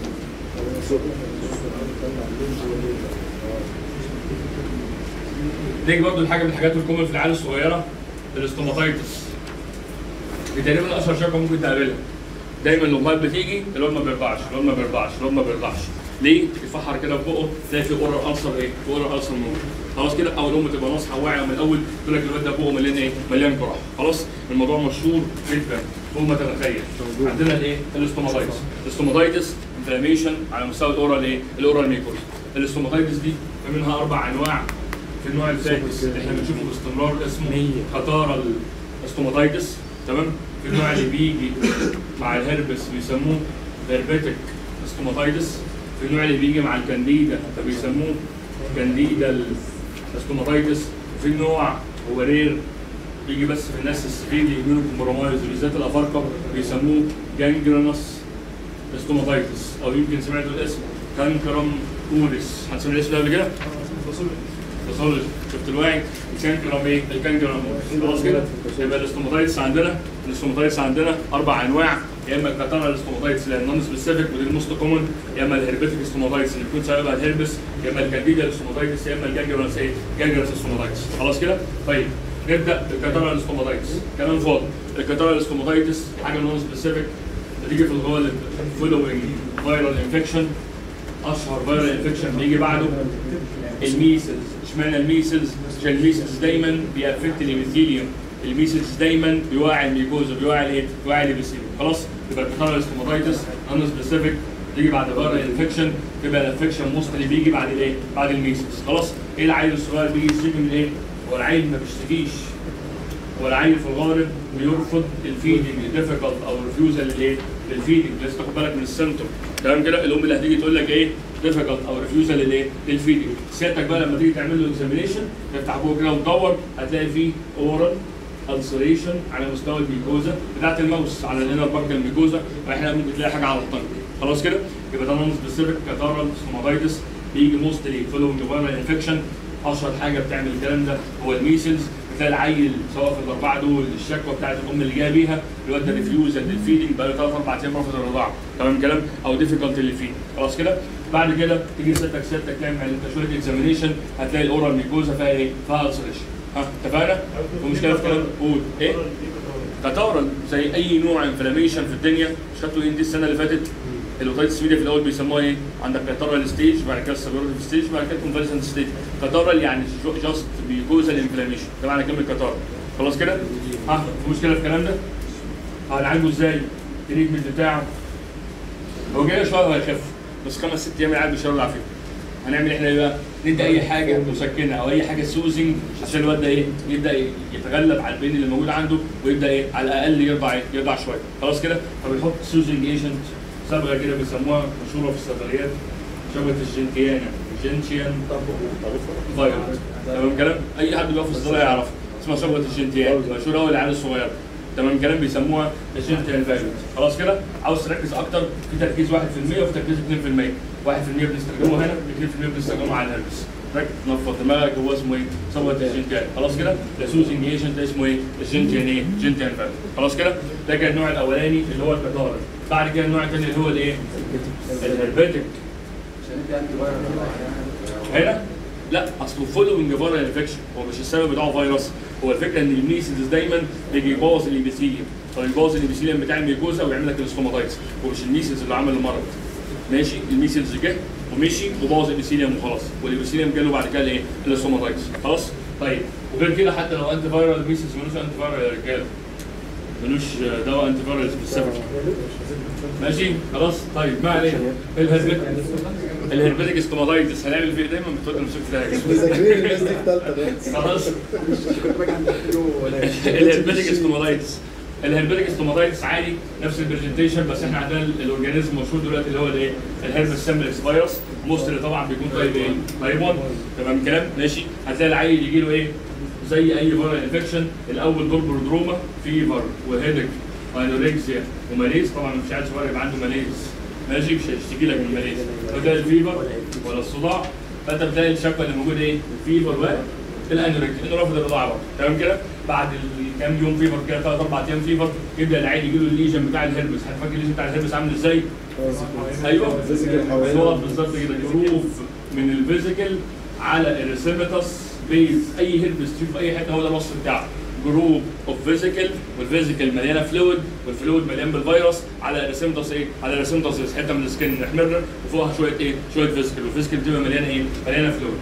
نيجي برضه لحاجه من الحاجات الكومن في العيال الصغيره الاستوماتايتس دي تقريبا اشهر شكوى ممكن تقابلها دايما الامهات بتيجي الواد ما بيرضعش الواد ما بيرضعش الواد ما بيرضعش ليه؟ يفحر كده في بقه تلاقي في اورال السر ايه؟ في اورال السر موجود خلاص كده او الام تبقى ناصحه واعيه من الاول تقول لك الواد ده بقه مليان ايه؟ مليان قرح خلاص الموضوع مشهور جدا فوق ما تتخيل عندنا الايه؟ الاستوماتايتس الاستوماتايتس انفلاميشن على مستوى الاورال ايه؟ الاورال ميكوز الاستوماتايتس دي في منها اربع انواع في النوع السادس اللي احنا بنشوفه باستمرار اسمه خطارة الاستوماتايتس تمام في النوع اللي بيجي مع الهربس بيسموه هربتك استوماتايتس في النوع اللي بيجي مع الكانديدا فبيسموه كانديدا الاستوماتايتس في نوع هو رير بيجي بس في الناس السفيدي يمينو كومبرومايز بالذات الافارقه بيسموه جانجرانس ستوماتايتس او يمكن سمعتوا الاسم كانكرم اوريس حد سمع الاسم ده قبل كده؟ باثولوجي شفت الواعي الكانكرم ايه؟ الكانكرم اوريس خلاص كده يبقى الاستوماتايتس عندنا الاستوماتايتس عندنا اربع انواع يا اما الكاتارا الاستوماتايتس اللي هي النون سبيسيفيك ودي الموست كومن يا اما الهربيتيك استوماتايتس اللي بيكون سببها الهربس يا اما الكانديدا الاستوماتايتس يا اما الجانجرس ايه؟ جانجرس استوماتايتس خلاص كده؟ طيب نبدا بالكاتارا الاستوماتايتس كلام فاضي الكاتارا الاستوماتايتس حاجه نون سبيسيفيك بتيجي في الغالب فولوينج فيرال انفكشن اشهر فيرال انفكشن بيجي بعده الميسلز اشمعنى الميسلز عشان الميسلز دايما بيأفكت الابيثيليوم الميسلز دايما بيوعي الميكوزا بيوعي الايه؟ بيوعي الابيثيليوم خلاص يبقى الكاتارا الاستوماتايتس نون سبيسيفيك بيجي بعد فيرال انفكشن يبقى الانفكشن موستلي بيجي بعد الايه؟ بعد الميسلز خلاص ايه العيل الصغير بيجي يشتكي من ايه؟ هو العيل ما بيشتكيش هو العيل في الغالب بيرفض الفيدنج ديفيكالت او ريفيوزال للايه؟ للفيدنج لازم تاخد بالك من السيمتوم تمام كده الام اللي هتيجي تقول لك ايه؟ ديفيكالت او ريفيوزال للايه؟ للفيدنج سيادتك بقى لما تيجي تعمل له اكزامينيشن تفتح بوك كده وتدور هتلاقي فيه اورال السريشن على مستوى الميكوزا بتاعت الماوس على الانر بارك الميكوزا واحنا ممكن تلاقي حاجه على الطنج خلاص كده يبقى ده نون سبيسيفيك كاتارال سوماتايتس بيجي موستلي فولوينج فيرال انفكشن اشهر حاجه بتعمل الكلام ده هو الميسلز بتلاقي العيل سواء في الاربعه دول الشكوى بتاعت الام اللي جايه بيها الواد ده ريفيوز للفيدنج بقى له ثلاث اربع ايام رفض الرضاعه تمام الكلام او ديفيكالت للفيد خلاص كده بعد كده تيجي ستك ستك تعمل انت شويه اكزامينيشن هتلاقي الاورال ميكوزا فيها ايه؟ فيها السريشن ها اتفقنا؟ ومشكله في الكلام قول ايه؟ كتارل زي اي نوع انفلاميشن في الدنيا مش خدتوا ايه دي السنه اللي فاتت الاوتايتس ميديا في الاول بيسموها ايه؟ عندك كاتارال ستيج بعد كده السبيروتيف ستيج بعد كده كونفالسنت ستيج كاتارال يعني جاست بيكوزال انفلاميشن ده معنى كلمه كاتارال خلاص كده؟ ها في مشكله في الكلام ده؟ هنعالجه ازاي؟ التريتمنت بتاعه هو جاي شويه وهيخف بس خمس ست ايام قاعد بيشرب العافيه هنعمل احنا ايه بقى؟ ندي اي حاجه مسكنه او اي حاجه سوزنج عشان الواد ده ايه؟ يبدا يتغلب على البين اللي موجود عنده ويبدا ايه؟ على الاقل يرضع ايه؟ يرضع شويه خلاص كده؟ فبيحط سوزنج ايجنت صبغه كده بيسموها مشهوره في الصيدليات شبكه الجنتيانا جنتيان فايروس تمام الكلام؟ اي حد بيقف في الصيدليه يعرفها اسمها شبكه الجنتيان مشهوره قوي للعيال الصغيره تمام الكلام بيسموها الجنتيان فايروس خلاص كده؟ عاوز تركز اكتر في تركيز 1% وفي تركيز 2% 1% بنستخدمه هنا 2% بنستخدمه على الهربس ركز نفض دماغك هو اسمه ايه؟ صبغه الجنتيان خلاص كده؟ السوزنج ايجنت اسمه ايه؟ الجنتيان ايه؟ جنتيان فايروس خلاص كده؟ ده كان النوع الاولاني اللي هو الكتارة بعد كده النوع الثاني اللي هو الايه؟ الهربيتك هنا لا اصله فولوينج فيرال انفكشن هو مش السبب بتاعه فيروس هو الفكره ان الميسيلز دايما بيجي يبوظ الابيثيليوم فيبوظ الابيثيليوم بتاع الميكوزا ويعمل لك الاستوماتايتس هو مش الميسيلز اللي عمل المرض ماشي الميسيلز جه ومشي وبوظ الابيثيليوم وخلاص والابيثيليوم جاله بعد كده الايه؟ الاستوماتايتس خلاص طيب وغير كده حتى لو انتي فايرال ميسيلز ملوش انتي فايرال يا رجاله ملوش دواء انتي فايرال سبيسيفيك ماشي خلاص طيب ما علينا الهربتك الهربتك استوماتايتس هنعمل فيه دايما بتقول انا مسكت فيها كده. مذاكرين الناس دي في ثالثه دلوقتي خلاص كنت باجي عند الكيلو ولا الهربتك استوماتايتس الهربتك استوماتايتس عادي نفس البرزنتيشن بس احنا عندنا الاورجانيزم مشهور دلوقتي اللي هو الايه؟ الهربس سامبلكس فيروس موستلي طبعا بيكون طيب ايه؟ تايب 1 تمام الكلام؟ ماشي هتلاقي العيل يجي له ايه؟ زي اي فيرال انفكشن الاول دور برودروما فيفر وهيدك وانوركسيا وماليز طبعا مش عايز صغير يبقى عنده ماليز ماشي مش هيشتكي لك من الماليز وتلاقي الفيفر ولا الصداع فانت بتلاقي الشكوى اللي موجوده ايه؟ الفيفر بقى الانوركسيا انه رافض الرضاعه برضه تمام كده؟ بعد كام يوم فيفر كده ثلاث اربع ايام فيفر يبدا العيل يجي له الليجن بتاع الهربس هتفكر الليجن بتاع الهربس عامل ازاي؟ ايوه فيزيكال حوالين صور بالظبط كده جروف من الفيزيكال على الريسيمتس بيز اي هيربس تشوف في اي حته هو ده الوصف بتاعه جروب اوف فيزيكال والفيزيكال مليانه فلويد والفلويد مليان بالفيروس على الريسيمتس ايه؟ على الريسيمتس حته من السكن محمره وفوقها شويه ايه؟ شويه فيزيكال والفيزيكال بتبقى مليانه ايه؟ مليانه فلويد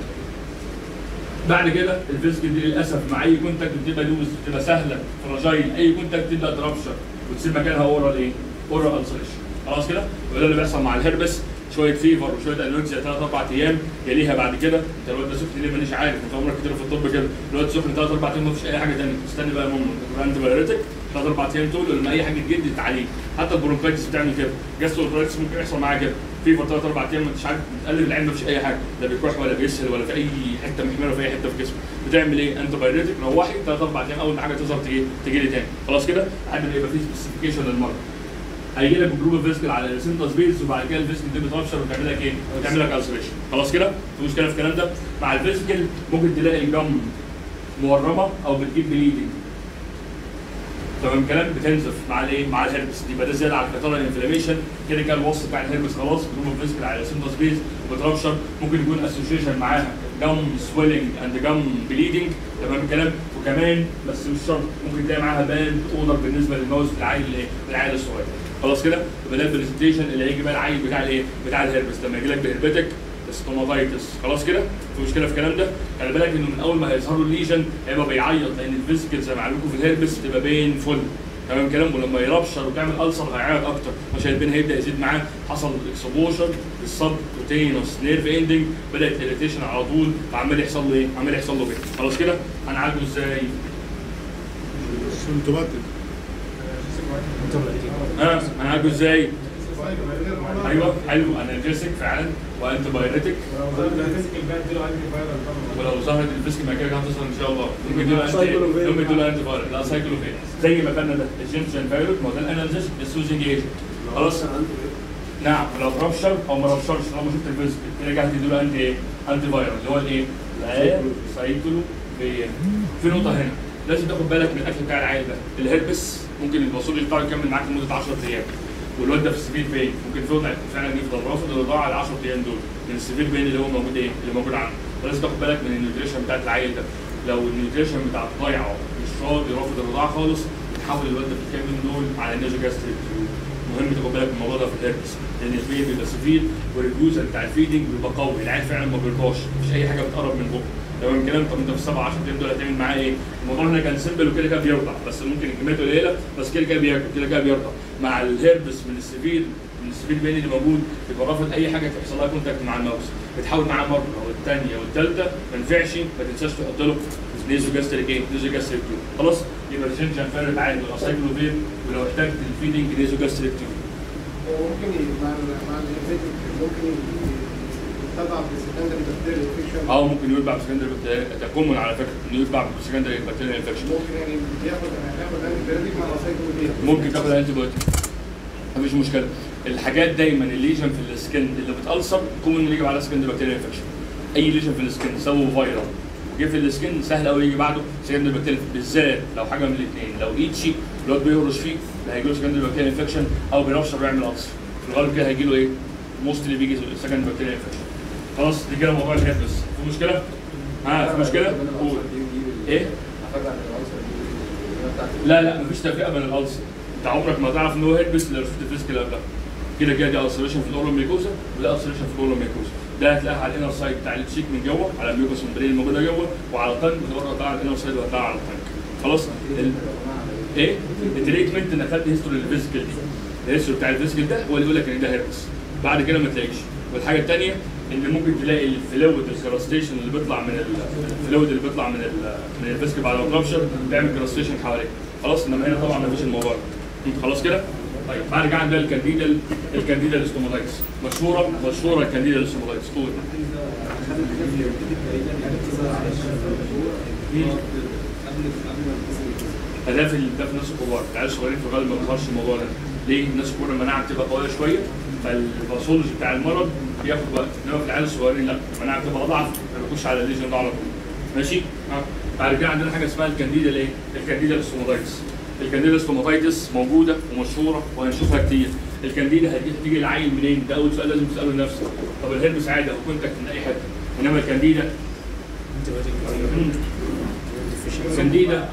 بعد كده الفيزيكال دي للاسف مع اي كونتاكت بتبقى لوز بتبقى سهله فراجايل اي كونتاكت تبدا ترابشر وتسيب مكانها اورال ايه؟ اورال السريشن خلاص كده؟ وده اللي بيحصل مع الهربس شويه فيفر وشويه انوركسيا ثلاث اربع ايام يليها بعد كده انت الواد ده سخن ليه مانيش عارف انت عمرك كتير في الطب كده الواد سخن ثلاث اربع ايام مفيش اي حاجه ثانيه استنى بقى يا ماما انت بايريتك ثلاث اربع ايام دول لما اي حاجه تجدد عليك حتى البرونكايتس بتعمل كده جاستروكرايتس ممكن يحصل معاها كده فيفر ثلاث اربع ايام ما انتش عارف بتقلب العين مفيش اي حاجه لا بيكح ولا بيسهل ولا في اي حته محمره في اي حته في جسمه بتعمل ايه انت بايريتك روحي ثلاث اربع ايام اول ما حاجه تظهر تجي تجي لي تاني خلاص كده لحد ما يبقى في سبيسيفيكيشن للمرض هيجي لك جروب فيسكل على السنتر سبيس وبعد كده الفيسكل دي بترابشر وتعمل لك ايه؟ وتعمل لك السريشن خلاص كده؟ في مشكله في الكلام ده؟ مع الفيسكل ممكن تلاقي الجم مورمه او بتجيب بليدنج تمام الكلام بتنزف مع الايه؟ مع الهربس يبقى ده زياده على الكتاره الانفلاميشن كده كده الوصف بتاع الهربس خلاص جروب فيسكل على السنتر سبيس وبترابشر ممكن يكون اسوشيشن معاها جم سويلنج اند جم بليدنج تمام الكلام وكمان بس مش شرط ممكن تلاقي معاها باند اونر بالنسبه للماوس العيل الايه؟ العيل الصغير خلاص كده يبقى ده البرزنتيشن اللي هيجي بقى العيل بتاع الايه؟ بتاع الهربس لما يجي لك بهربتك ستوماتايتس خلاص كده في مشكله في الكلام ده خلي بالك انه من اول ما هيظهر له الليجن هيبقى بيعيط لان الفيزيكال زي ما علمكم في الهربس بتبقى بين فل تمام كلام ولما يربشر وتعمل السر هيعيط اكتر عشان البين هيبدا يزيد معاه حصل اكسبوجر للسب كوتينوس نيرف اندنج بدات اريتيشن على طول فعمال يحصل له ايه؟ عمال يحصل له كده خلاص كده هنعالجه ازاي؟ سيمتوماتيك ها هنعالجه ازاي؟ ايوه حلو انالجيسك فعلا وانتي بايريتك ولو ظهرت الفيسك ما كده هتظهر ان شاء الله ممكن يدوا انتي ممكن يدوا انتي فايروس لا سايكلوفين زي ما كان ده الجينسن فايروس ما هو ده الانالجيس السوزنج ايجنت خلاص نعم لو ربشر او ما ربشرش لو ما شفت الفيسك كده جه هتدوا له انتي ايه؟ انتي فايروس اللي هو الايه؟ لا سايكلوفين في نقطه هنا لازم تاخد بالك من الاكل بتاع العيل ده الهربس ممكن الباسول بتاعه يكمل معاك لمده 10 ايام والواد ده في السبيل بين ممكن فضل فعلا يفضل رافض الرضاعه على 10 ايام دول من السبيل بين اللي هو موجود ايه؟ اللي موجود عنده فلازم تاخد بالك من النيوتريشن بتاعت العيل ده لو النيوتريشن بتاعته ضايعه مش راضي رافض الرضاعه خالص بتحول الواد ده في الكام يوم دول على النيجو جاستريك مهم تاخد بالك من الموضوع ده في الهربس لان البيبي بيبقى سفير والريديوسر بتاع الفيدنج بيبقى قوي العيل فعلا ما بيرضاش مفيش اي حاجه بتقرب من بقه تمام الكلام طب انت في السبع 10 ايام دول هتعمل معاه ايه؟ الموضوع هنا كان سيمبل وكده كده بيرضع بس ممكن كميته قليله بس كده كده بياكل كده كده بيرضع مع الهربس من السفير من السفير بين اللي موجود يبقى رافض اي حاجه تحصل لها كونتاكت مع الماوس بتحاول معاه مره والثانيه والثالثه ما نفعش ما تنساش تحط له نيزو جاستريك ايه؟ نيزو جاستريك تيوب خلاص يبقى الجنجن فارد عادي ولا سايكلوفير ولو احتجت الفيدنج نيزو جاستريك تيوب وممكن ي- مع ال- مع الانفيتك ممكن يتبع بالسكندري بكتيريا انفكشن اه ممكن يتبع بسكندري ده كومن على فكره انه يتبع بسكندري بكتيريا انفكشن ممكن يعني بياخد هياخد انتي مع سايكلوفير ممكن تاخد انتي بايوتيك مفيش مشكله الحاجات دايما الليجن في السكن اللي بتألسر كومن اللي يجي على سكن بكتيريا انفكشن اي ليجن في السكن سووا فايرال وجه في السكن سهل قوي يجي بعده سكندري بكتيريا بالذات لو حاجه من الاثنين لو ايتشي الواد بيهرش فيه لا هيجي له سكندري بكتيريا انفكشن او بيرشر ويعمل ألسر في الغالب كده هيجي له ايه؟ موستلي بيجي سكندري بكتيريا انفكشن خلاص دي كده موضوع الهيربس في مشكله؟ ها في مشكله؟ قول ايه؟ لا لا مفيش تفرقه بين الالسر انت عمرك ما تعرف ان هو هيربس لو شفت الفيزيكال قبلها كده كده دي السريشن في الاورال ميكوزا وده السريشن في الاورال ميكوزا ده هتلاقيها على الانر سايد بتاع التشيك من جوه على الميوكوس ممبرين الموجوده جوه وعلى الطنج وده بقى على الانر سايد وده على الطنج خلاص ال... ايه التريتمنت انك خدت هيستوري الفيزيكال دي الهيستوري بتاع الفيزيكال ده هو اللي يقول لك ان ده هيربس بعد كده ما تلاقيش والحاجه الثانيه ان ممكن تلاقي الفلويد الكراستيشن اللي بيطلع من ال- الفلويد اللي بيطلع من ال من الفيسك بعد ما ترابشر بيعمل كراستيشن حواليه خلاص انما هنا طبعا ما فيش الموضوع ده خلاص كده طيب بعد كده عندنا الكانديدا الكانديدا الاستوماتايتس مشهوره مشهوره الكانديدا الاستوماتايتس قول فده في ده في الناس الكبار العيال الصغيرين في الغالب ما بيظهرش الموضوع ده ليه؟ الناس الكبار المناعه بتبقى قويه شويه فالباثولوجي بتاع المرض بياخد وقت انما في العيال الصغيرين لا المناعه بتبقى اضعف ما بيخش على الليجن ده على طول ماشي؟ ها بعد كده عندنا حاجه اسمها الكانديدا الايه؟ الكانديدا الاستوماتايتس الكانديدا الاستوماتايتس موجوده ومشهوره وهنشوفها كتير الكانديدا هتيجي تيجي العيل منين؟ ده اول سؤال لازم تساله لنفسك طب الهربس عادي او كونتاكت من اي حته انما الكانديدا الكانديدا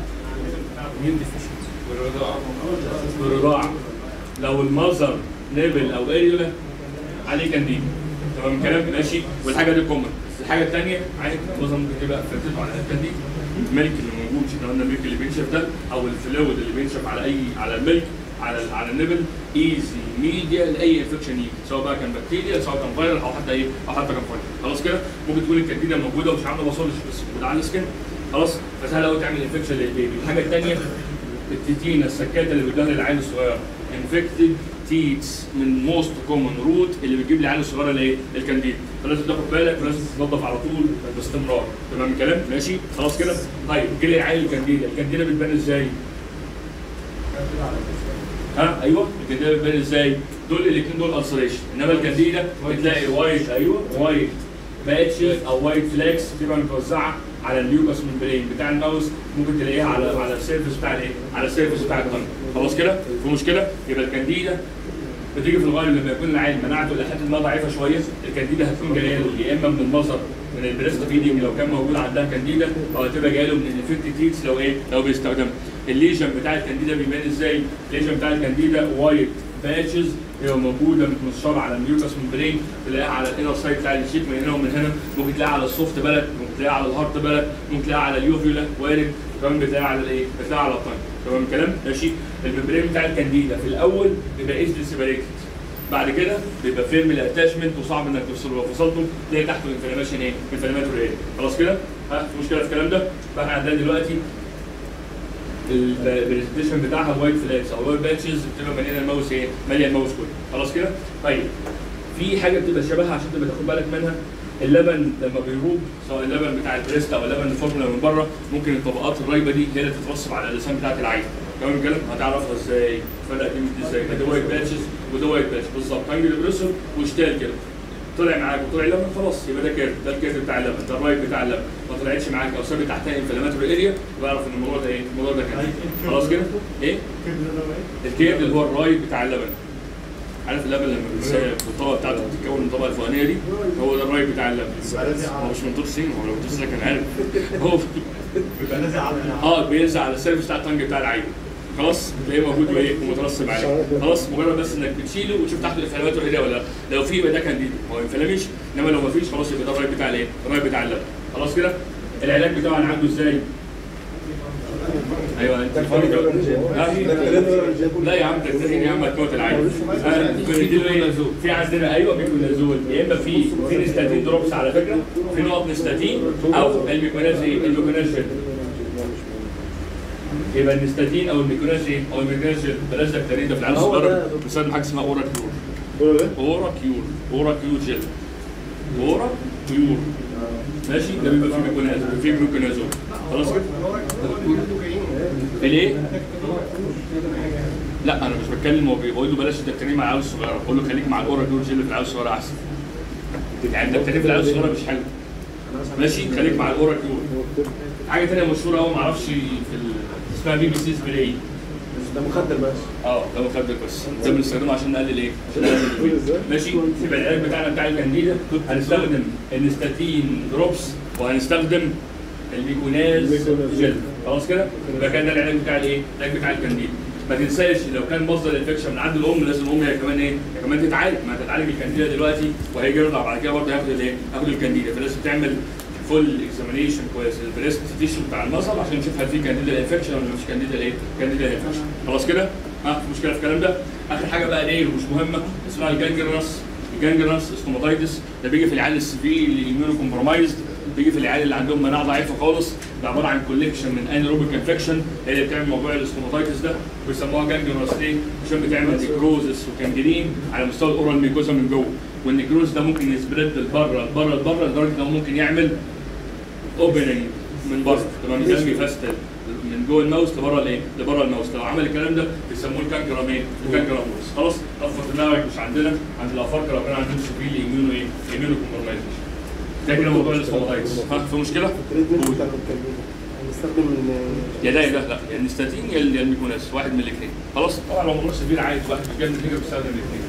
بالرضاعة لو المظهر نبل او اريولا عليه كانديدا تمام الكلام ماشي والحاجه دي كومن الحاجه الثانيه عادي المظهر ممكن تبقى فرتته على الكانديدا الملك اللي موجود احنا قلنا الملك اللي بينشف ده او الفلويد اللي بينشف على اي على الملك على ال- على النبل ايزي ميديا لاي انفكشن يجي سواء بقى كان بكتيريا سواء كان فيروس او حتى ايه او حتى كان فيروس خلاص كده ممكن تكون الكانديدا موجوده ومش عامله باثولوجي بس موجوده على السكن خلاص فسهل قوي تعمل انفكشن للبيبي الحاجه الثانيه التيتينا السكاته اللي بتدهن العيل الصغيره انفكتد تيتس من موست كومن روت اللي بتجيب لي العيال الصغيره الايه؟ الكانديد فلازم تاخد بالك ولازم تتنظف على طول باستمرار تمام الكلام ماشي خلاص كده طيب جه لي العيل الكانديدا الكانديدا بتبان ازاي؟ ها ايوه الكانديدا بتبان ازاي؟ دول الاثنين دول السريشن انما الكانديدا بتلاقي وايت ايوه وايت باتشز او وايت فلاكس بتبقى متوزعه على اليوكاس ممبرين بتاع الماوس ممكن تلاقيها على على السيرفس بتاع الايه؟ على السيرفس بتاع الطن خلاص كده؟ في مشكله؟ يبقى الكانديدا بتيجي في الغالب لما يكون العين مناعته الى حد ما ضعيفه شويه الكانديدا هتكون جايه له يا اما من المصدر من البريست فيدنج لو كان موجود عندها كانديدا او هتبقى جايه له من الانفكتد تيتس لو ايه لو بيستخدم الليجن بتاع الكانديدا بيبان ازاي؟ الليجن بتاع الكانديدا وايت باتشز هي موجوده متنشره على الميوكاس ممبرين تلاقيها على الانر سايد بتاع الشيك من هنا ومن هنا ممكن تلاقيها على السوفت بلد ممكن تلاقيها على الهارت بلد ممكن تلاقيها على اليوفيولا وارد كمان بتلاقيها على الايه؟ بتلاقيها على الطن تمام الكلام؟ ماشي الممبرين بتاع الكانديدا في الاول بيبقى ايزلي سيبريتد بعد كده بيبقى فيرم الاتاشمنت وصعب انك تفصله لو فصلته تلاقي تحته انفلاميشن ايه؟ انفلاماتوري ايه؟ خلاص كده؟ ها في مشكله في الكلام ده؟ فاحنا عندنا دلوقتي البرزنتيشن بتاعها وايت فلاكس او وايت باتشز بتبقى مليانه الماوس ايه؟ ماليه الماوس كله خلاص كده؟ طيب في حاجه بتبقى شبهها عشان تبقى تاخد بالك منها اللبن لما بيروب سواء اللبن بتاع البريست او اللبن الفورمولا من بره ممكن الطبقات الرايبه دي هي اللي تترسب على اللسان بتاعت العين تمام الكلام هتعرفها ازاي فرق دي من دي ازاي ده وايت باتشز وده وايت باتش بالظبط هنجي البريسور واشتال كده طلع معاك وطلع لبن خلاص يبقى ده كيرف ده الكيرف بتاع اللبن ده الرايت بتاع اللبن ما طلعتش معاك او سابت تحتها انفلاماتوري اريا يبقى اعرف ان الموضوع ده ايه الموضوع ده كده خلاص كده ايه الكيرف اللي هو الرايت بتاع اللبن عارف اللبن لما بيتساب الطبقه بتاعته بتتكون من الطبقه الفوقانيه دي هو ده الرايت بتاع اللبن هو مش من طول سين هو لو طول سين كان عارف هو بيبقى نازل على اه بينزل على السيرفس بتاع الطنج بتاع العين خلاص بتلاقيه موجود وايه ومترسب عليه خلاص مجرد بس انك بتشيله وتشوف تحته الانفلاماتوري اريا ولا لا لو في يبقى ده كانديدا هو انفلاميش انما لو ما فيش خلاص يبقى ده الرايت بتاع الايه؟ الرايت بتاع اللبن خلاص كده العلاج بتاعه انا عنده ازاي؟ ايوه انت فاهم لا يا عم تكتفين يا عم هتموت العين آه، ممكن نديله ايه؟ في عندنا ايوه ميكونازول يا اما في في نستاتين دروبس على فكره في نقط نستاتين او الميكوناز ايه؟ الميكوناز جل يبقى النستاتين او الميكوناز ايه؟ او الميكوناز جل بلاش دكتورين ده في العالم هو ده الصغير يا دكتور. بيستخدم حاجه اسمها اورا كيور قولوا ايه؟ اورا كيور اورا كيور جل اورا كيور ماشي ده بيبقى فيه ميكوناز بيبقى فيه ميكونازول خلاص كده؟ الايه؟ لا انا مش بتكلم هو بيقول له بلاش الدكتورين مع العيال الصغيره بقول له خليك مع الاورا كيور جل في العيال الصغيره احسن يعني الدكتورين في العيال الصغيره مش حلو ماشي خليك مع الاورا كيور حاجه ثانيه مشهوره قوي معرفش في ال... اسمها بي بي سي سبراي ده مخدر بس اه ده مخدر بس ده بنستخدمه عشان نقلل ايه؟ عشان نقلل الويت. ماشي يبقى العلاج بتاعنا بتاع الكانديدا هنستخدم النستاتين دروبس وهنستخدم الميكوناز جل خلاص كده؟ يبقى كان ده العلاج بتاع الايه؟ العلاج بتاع الكانديدا ما تنساش لو كان مصدر الانفكشن من عند الام لازم الام هي كمان ايه؟ هي كمان تتعالج ما هتتعالج الكانديدا دلوقتي وهيجي يرضع بعد كده برضه هياخد الايه؟ هياخد الكانديدا فلازم تعمل فول اكزامينيشن كويس البريست تيشو بتاع المصل عشان نشوف هل في كانديدا انفكشن ولا مش كانديدا ايه؟ كانديدا انفكشن خلاص كده؟ ها في مشكله في الكلام ده؟ اخر حاجه بقى ايه ومش مهمه اسمها الجانجرنس الجانجرنس ستوماتايتس ده بيجي في العيال السيفير اللي ايميونو كومبرومايزد بيجي في العيال اللي عندهم مناعه ضعيفه خالص ده عباره عن كوليكشن من انيروبيك انفكشن هي اللي بتعمل موضوع الاستوماتايتس ده بيسموها جانجرنس ليه؟ عشان بتعمل نيكروزس وكانجرين على مستوى الاورال ميكوزا من جوه والنيكروز ده ممكن يسبريد لبره لبره لبره لدرجه انه ممكن يعمل اوبننج من بره تمام ده بيفستل من جوه الماوس لبره الايه؟ لبره الماوس لو عمل الكلام ده بيسموه الكانكرام ايه؟ الكانكرام خلاص طفت دماغك مش عندنا عند الافارقه لو كان عندهم سبيل ايميونو ايه؟ ايميونو كومبرومايزيشن ده كده موضوع الاستوماتايتس ها في مشكله؟ التريتمنت بتاع الكلمين هنستخدم ال- يا ده يا ده لا يا النستاتين يا ال- يا الميكوناز واحد من الاثنين خلاص طبعا لو موضوع سبيل عادي واحد بيجنن كده بيستخدم الاثنين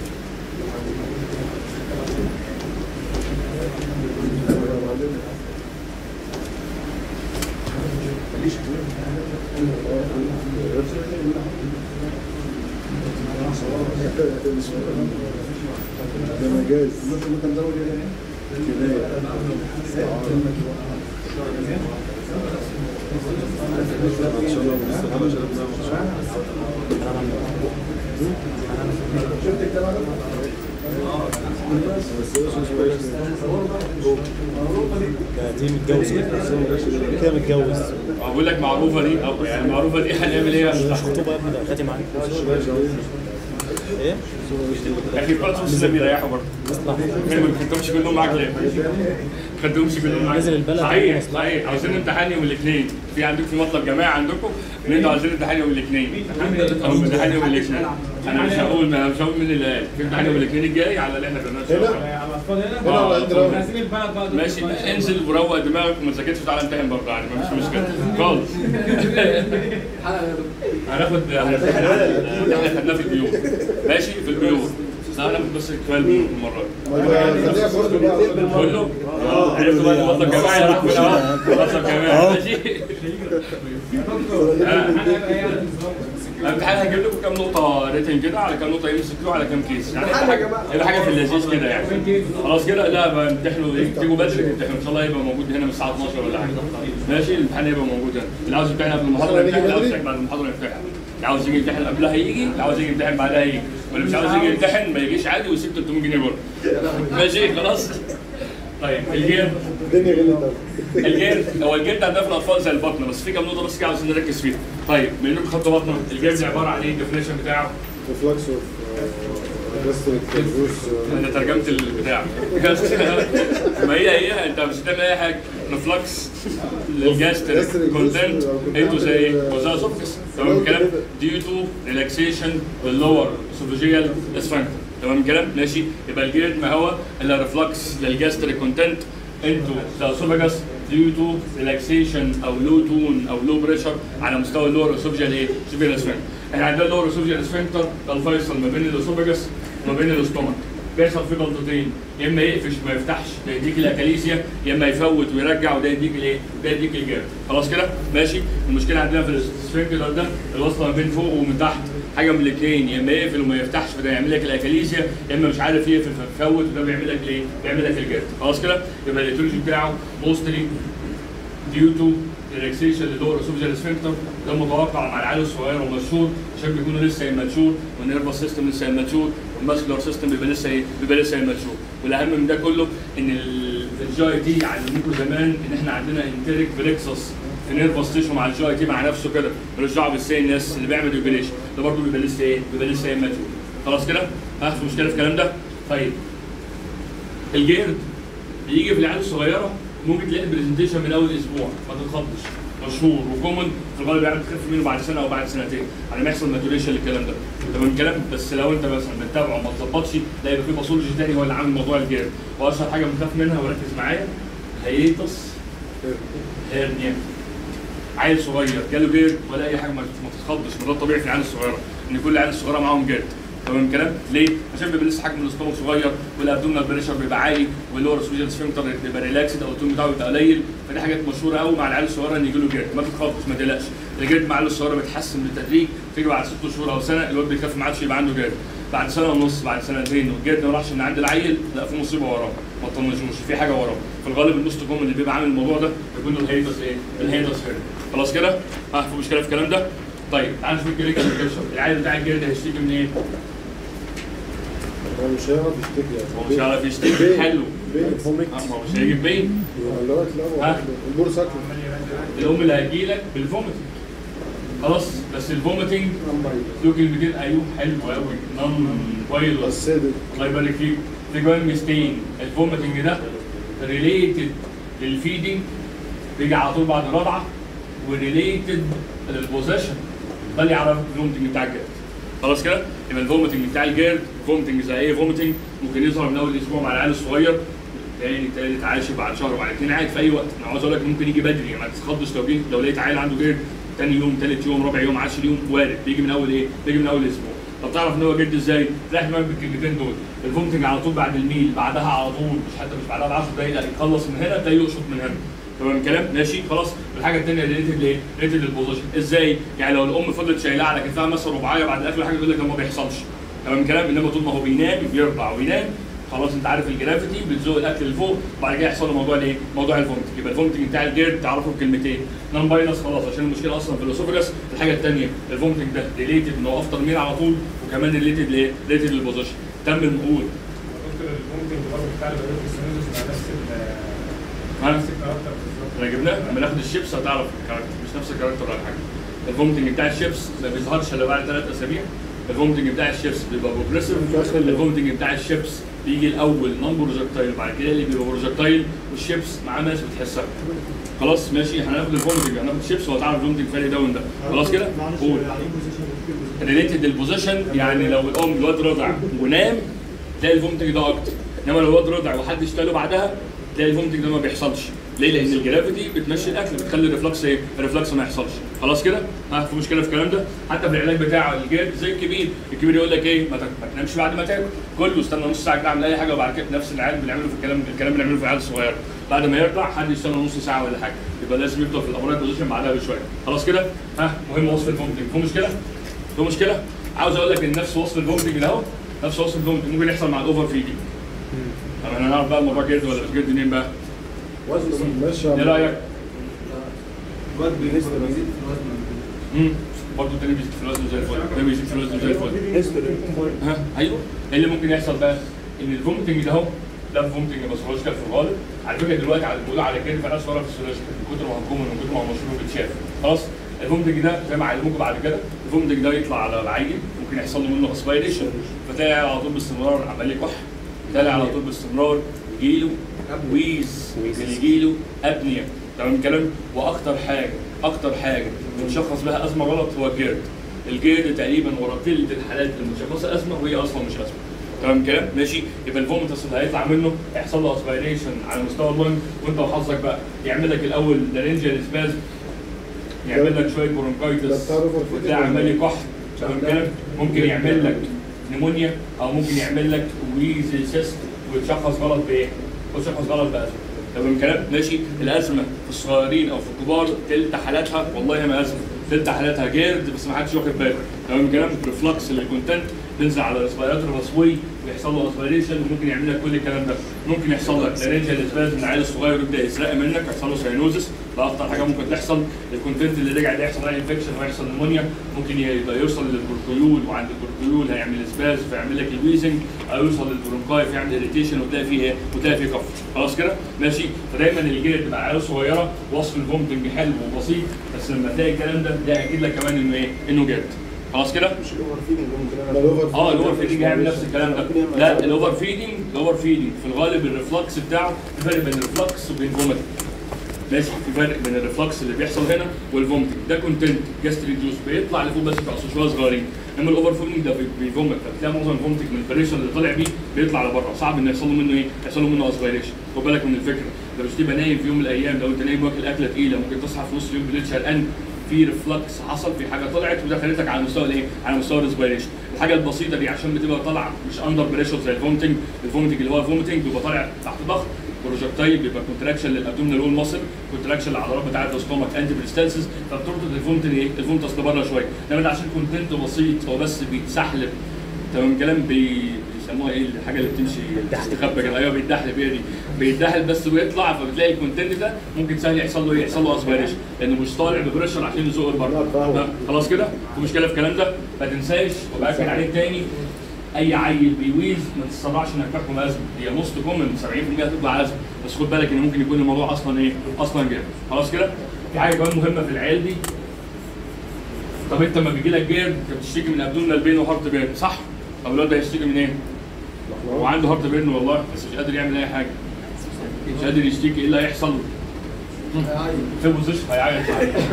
ده مجاز دي متجوز كده كده متجوز بقول لك معروفه دي او يعني معروفه دي هنعمل ايه عشان مش خطوبه يا ابني ده خاتم معاك ايه يا اخي بتوع السنه بيريحوا برضه ما خدتهمش كلهم معاك ليه؟ ما خدتهمش كلهم معاك نزل البلد صحيح مصلحة. صحيح عاوزين امتحان يوم الاثنين في عندكم في مطلب جماعي عندكم ان انتوا عاوزين امتحان يوم الاثنين او امتحان يوم الاثنين انا مش هقول ما مش هقول مين اللي قال في امتحان يوم الاثنين الجاي على اللي احنا كنا هنا؟ هنا هنا ولا عند راوي؟ عايزين البلد بقى ماشي انزل وروق دماغك وما تذاكرش وتعالى امتحن برضه عادي مفيش مشكله خالص هناخد هنمتحن على اللي احنا خدناه في البيوت ماشي في البيوت لا هناخد بس كفايه البيوت المره دي خليها كله بقى كله عرفت بقى إن مطلب جماعي راح من اهو مطلب جماعي ماشي الامتحان هجيب لكم كام نقطة ريتن كده على كام نقطة ام اس كيو على كام كيس يعني يبقى حاجة يبقى حاجة في اللذيذ كده يعني خلاص كده لا بقى امتحنوا ايه تيجوا بدري تمتحنوا ان شاء الله يبقى موجود هنا من الساعة 12 ولا حاجة ماشي الامتحان هيبقى موجود هنا اللي عاوز يمتحن قبل المحاضرة هنيجي يمتحن اللي عاوز بدري؟ يمتحن بعد المحاضرة يمتحن اللي عاوز يجي يمتحن قبلها يجي اللي عاوز يجي يمتحن بعدها يجي واللي مش عاوز يجي يمتحن ما يجيش عادي ويسيب 300 جنيه برضه ماشي خلاص طيب الجيم الدنيا غلت قوي الجير هو الجير ده عندنا في الاطفال زي البطنه بس في كام نقطه بس كده عاوزين نركز فيها طيب بما انكم خدتوا بطنه الجير ده عباره عن ايه الديفينيشن بتاعه ريفلكس اوف جاستريك جوز انا ترجمت البتاع ما هي هي انت مش هتعمل اي حاجه ريفلكس للجاستريك كونتنت انتوا زي ايه؟ وزي اسوفكس تمام الكلام ديو تو ريلاكسيشن باللور اسوفيجيال اسفنكتر تمام الكلام ماشي يبقى الجير ما هو الا ريفلكس للجاستريك كونتنت انتو ذا اسوفاجس ديو تو ريلاكسيشن او لو تون او لو بريشر على مستوى اللور اسوفيجيال ايه؟ اسوفيجيال اسفنكتر احنا عندنا اللور اسوفيجيال اسفنكتر ده الفيصل ما بين الاسوفاجس وما بين الاستومك بيحصل فيه غلطتين يا اما يقفش ما يفتحش ده يديك الاكاليسيا يا اما يفوت ويرجع وده يديك الايه؟ ده يديك الجاب خلاص كده؟ ماشي المشكله عندنا في السفنكتر ده الوصله ما بين فوق ومن تحت حاجه من الاثنين يا اما يقفل وما يفتحش فده يعمل لك الاكاليسيا يا اما مش عارف يقفل فيفوت وده بيعمل لك الايه؟ بيعمل لك الجاب خلاص كده؟ يبقى الايتولوجي بتاعه موستلي ديو تو ريلاكسيشن للور اسوفيجيال سفنكتر ده متوقع مع العيال الصغير ومشهور عشان بيكونوا لسه اماتشور والنيرفس سيستم لسه اماتشور والماسكولار سيستم بيبقى لسه ايه؟ بيبقى لسه اماتشور والاهم من ده كله ان ال- الجي تي علموكم زمان ان احنا عندنا انتريك فليكسس في نيرفس تيشو مع الجي تي مع نفسه كده ملوش دعوه بالسي ان اس اللي بيعمل ريجوليشن ده برضه بيبقى لسه ايه؟ بيبقى لسه اماتشور خلاص كده؟ ها في مشكله في الكلام ده؟ طيب الجيرد بيجي في العيال الصغيره ممكن تلاقي البرزنتيشن من اول اسبوع ما تتخضش مشهور وكومن في الغالب يعني بتخف منه بعد سنه او بعد سنتين على ما يحصل ماتوريشن للكلام ده تمام الكلام بس لو انت مثلا بتتابعه وما تظبطش لا يبقى في باثولوجي تاني هو اللي عامل موضوع الجيرد واشهر حاجه بنخاف منها وركز معايا هيتس هيرنيا عيل صغير جاله جيرد ولا اي حاجه ما ما تتخضش ما ده الطبيعي في العيال الصغيره ان كل العيال الصغيره معاهم جيرد تمام الكلام؟ ليه؟ عشان بيبقى لسه حجم الاستومك صغير والابدومينال بريشر بيبقى عالي واللور سويجل سفنكتر بيبقى ريلاكسد او التون بتاعه بيبقى قليل فدي حاجات مشهوره قوي مع العيال الصغيره ان يجي له جيرد ما تتخضش ما تقلقش الجيرد مع العيال الصغيره بيتحسن بالتدريج تيجي بعد ست شهور او سنه الواد بيخاف ما عادش يبقى عنده جيرد بعد سنه ونص بعد سنتين والجيرد ما راحش من عند العيل لا في مصيبه وراه ما تطنشوش في حاجه وراه في الغالب النص كوم اللي بيبقى عامل الموضوع ده بيكون له الهيدس ايه؟ الهيدس هيرد خلاص كده؟ ها في مشكله في الكلام ده؟ طيب تعال نشوف الكلينيكال بيكتشر العيل بتاع الجلد هيشتكي من ايه؟ هو مش هيعرف يشتكي هو مش عارف يشتكي حلو بين آه، ما هو مش هيجيب بين اللي هو تلاقوا ها؟ البور ساكن الام اللي هتجيلك بالفوميتنج خلاص بس الفوميتنج له كلمتين ايوه حلو قوي نون كويس السادس الله يبارك فيك في كمان ميزتين الفوميتنج ده ريليتد للفيدنج بيجي على طول بعد الرضعه وريليتد للبوزيشن ده اللي يعرف الفوميتنج بتاع الجيرد خلاص كده يبقى الفوميتنج بتاع الجيرد فوميتنج زي ايه فوميتنج ممكن يظهر من اول اسبوع مع العيال الصغير تاني تالت عاشر بعد شهر بعد اتنين عادي في اي وقت انا عاوز اقول لك ممكن يجي بدري يعني ما تتخضش لو جه لو لقيت عيل عنده جيرد تاني يوم تالت يوم رابع يوم عاشر يوم وارد بيجي من اول ايه؟ بيجي من اول اسبوع طب تعرف ان هو جد ازاي؟ رايح دماغك بالكلمتين دول الفومتنج على طول بعد الميل بعدها على طول مش حتى مش بعدها ب 10 دقايق لا يخلص من هنا تلاقيه يقشط من هنا تمام الكلام ماشي خلاص الحاجه الثانيه ريليتد لايه؟ ريليتد للبوزيشن ازاي؟ يعني لو الام فضلت شايلاه على كتفها مثلا رباعيه بعد الاكل حاجه تقول لك ده ما بيحصلش تمام الكلام انما طول ما هو بينام بيرضع وينام خلاص انت عارف الجرافيتي بتزوق الاكل لفوق وبعد كده يحصل له موضوع الايه؟ موضوع الفومتنج يبقى الفومتنج بتاع الجيرد تعرفه بكلمتين نون باينس خلاص عشان المشكله اصلا في الاسوفجس الحاجه الثانيه الفومتنج ده ريليتد ان هو افتر ميل على طول وكمان ريليتد لايه؟ ريليتد للبوزيشن تم المقول دكتور ممكن برضه بتاع البيوتكسينوزس مع نفس ال ها؟ نفس الكاركتر بالظبط احنا جبناه لما ناخد الشيبس هتعرف الكاركتر مش نفس الكاركتر ولا حاجه الفومتنج بتاع الشيبس ما بيظهرش الا بعد ثلاث اسابيع الفومتنج بتاع الشيبس بيبقى بروجريسيف الفومتنج بتاع الشيبس بيجي الاول نون بروجكتايل بعد كده اللي بيبقى بروجكتايل والشيبس معاه ناس بتحسها خلاص ماشي هناخد الفومتنج هناخد الشيبس وهتعرف الفومتنج فرق ده وده خلاص كده قول ريليتد البوزيشن يعني لو الام الواد رضع ونام تلاقي الفومتنج ده اكتر انما لو الواد رضع وحد اشتغله بعدها تلاقي الفومتنج ده ما بيحصلش ليه؟ لان الجرافيتي بتمشي الاكل بتخلي الريفلكس ايه؟ الريفلكس ما يحصلش خلاص كده؟ ها في مشكله في الكلام ده؟ حتى في العلاج بتاع الجلد زي الكبير، الكبير يقول لك ايه؟ ما تاك- ما تنامش بعد ما تاكل، كله استنى نص ساعه كده اعمل اي حاجه وبعد كده نفس العيال بنعمله في الكلام الكلام بنعمله في العيال الصغيره، بعد ما يرضع حد يستنى نص ساعه ولا حاجه، يبقى لازم يفضل في الابراج بوزيشن بعدها بشويه، خلاص كده؟ ها مهم وصف الفومتنج، في مشكله؟ في مشكله؟ عاوز اقول لك ان نفس وصف الفومتنج ده اهو نفس وصف الفومتنج ممكن يحصل مع الاوفر فيدنج. طب احنا هنعرف بقى الموضوع جلد ولا مش جلد منين بقى؟ وزن ماشي يا ايه عم. رايك؟ الواد بيزيد بيزيد في الوزن امم برضه التاني بيزيد في الوزن زي الفل التاني بيزيد في الوزن زي الفل ها ايوه ايه اللي ممكن يحصل بقى؟ ان الفومتنج ده اهو ده فومتنج باثولوجيكال في الغالب على فكره دلوقتي على بيقولوا على كده فناس صوره في السولوجيكال من كتر ما هو كومن ومن كتر ما هو مشهور وبيتشاف خلاص الفومتنج ده زي ما علموكم بعد كده الفومتنج ده يطلع على العين ممكن يحصل له منه اسبيريشن فتلاقي على طول باستمرار عمال يكح تلاقي على طول باستمرار يجيله ويز اللي يجيله ابنيه تمام الكلام واكتر حاجه اكتر حاجه بنشخص بها ازمه غلط هو الجيرد الجيرد تقريبا ورا تلت الحالات المشخصه ازمه وهي اصلا مش ازمه تمام الكلام ماشي يبقى الفوميتس اللي هيطلع منه هيحصل له اسبيريشن على مستوى اللنج وانت وحظك بقى يعمل لك الاول لارنجيال سبازم يعمل لك شويه ده برونكايتس بتاع ريفر فيدنج وتلاقي عمال ولا إيه؟ يكح تمام الكلام ممكن يعمل لك نمونيا او ممكن يعمل لك ويزي سيست ويتشخص غلط بايه؟ ويتشخص غلط بازمه تمام الكلام ماشي الازمه في الصغيرين او في الكبار تلت حالاتها والله ما ازمه تلت حالاتها جيرد بس ما حدش واخد باله تمام الكلام ريفلكس الكونتنت بينزل على الريسبيراتور مسوي ويحصل له اسبيريشن وممكن يعمل لك كل الكلام ده ممكن يحصل لك لارنجيال اسباز من العيل الصغير يبدا يسرق منك يحصل له ساينوزس ده اكتر حاجه ممكن تحصل الكونتنت اللي رجع ده يحصل عليه انفكشن ويحصل نمونيا ممكن يبقى يوصل للبركيول وعند البركيول هيعمل اسباز فيعمل لك الويزنج او يوصل للبرونكاي فيعمل اريتيشن وتلاقي فيه ايه وتلاقي فيه كف خلاص كده ماشي فدايما الجلد تبقى عيال صغيره وصف الفومتنج حلو وبسيط بس لما تلاقي الكلام ده ده اكيد لك كمان انه ايه انه جلد خلاص كده مش الاوفر فيدنج ممكن ده الأوفر اه الاوفر فيدنج فيدنج هيعمل نفس الكلام ده ممكن يعمل لا أزمة. الاوفر فيدنج الاوفر فيدنج في الغالب الريفلكس بتاعه في فرق بين الريفلكس وبين فوميتنج ماشي في فرق بين الريفلكس اللي بيحصل هنا والفومتنج ده كونتنت جاستريك جوز بيطلع لفوق بس بتاع شويه صغيرين اما الاوفر فيدنج ده بي- بيفومت فتلاقي معظم الفومتنج من البريشر اللي طالع بيه بيطلع لبره صعب ان يحصل له منه ايه؟ يحصل له منه اسبيريشن خد بالك من الفكره ده مش تبقى نايم في يوم من الايام لو انت نايم واكل اكله تقيله ممكن تصحى في نص اليوم بالليل شرقان في ريفلكس حصل في حاجه طلعت ودخلتك على مستوى الايه؟ على مستوى الريسبيريشن الحاجه البسيطه دي عشان بتبقى طالعه مش اندر بريشر زي الفومتنج الفومتنج اللي هو الفومتنج بيبقى طالع تحت ضغط بروجكتايل بيبقى كونتراكشن للابدومينال وول ماسل كونتراكشن للعضلات بتاعه الاستومك انتي بريستانسز فبتربط الفومتنج ايه؟ الفومتس لبره شويه انما ده عشان كونتنت بسيط هو بس بيتسحلب تمام الكلام بي بيسموها ايه الحاجه اللي بتمشي تستخبى كده ايوه بيتدحلب هي دي بيتدحلب بس ويطلع فبتلاقي الكونتنت ده ممكن سهل يحصل له ايه؟ يحصل له اسبيريشن لانه مش طالع ببريشر عشان يزق لبره ها، خلاص كده؟ في مشكله في الكلام ده ما تنساش وباكد عليه تاني اي عيل بيويز ما تستطيعش انك تحكم ازمه هي موست كومن 70% هتطلع ازمه بس خد بالك ان ممكن يكون الموضوع اصلا ايه؟ اصلا جامد خلاص كده؟ في حاجه كمان مهمه في العيال دي طب انت لما بيجي لك جيرد انت بتشتكي من ابدومينال بين وهارت بين صح؟ طب الواد ده هيشتكي من ايه؟ هو عنده هارت بين والله بس مش قادر يعمل اي حاجه مش قادر يشتكي ايه اللي هيحصل؟ في بوزيشن هيعيط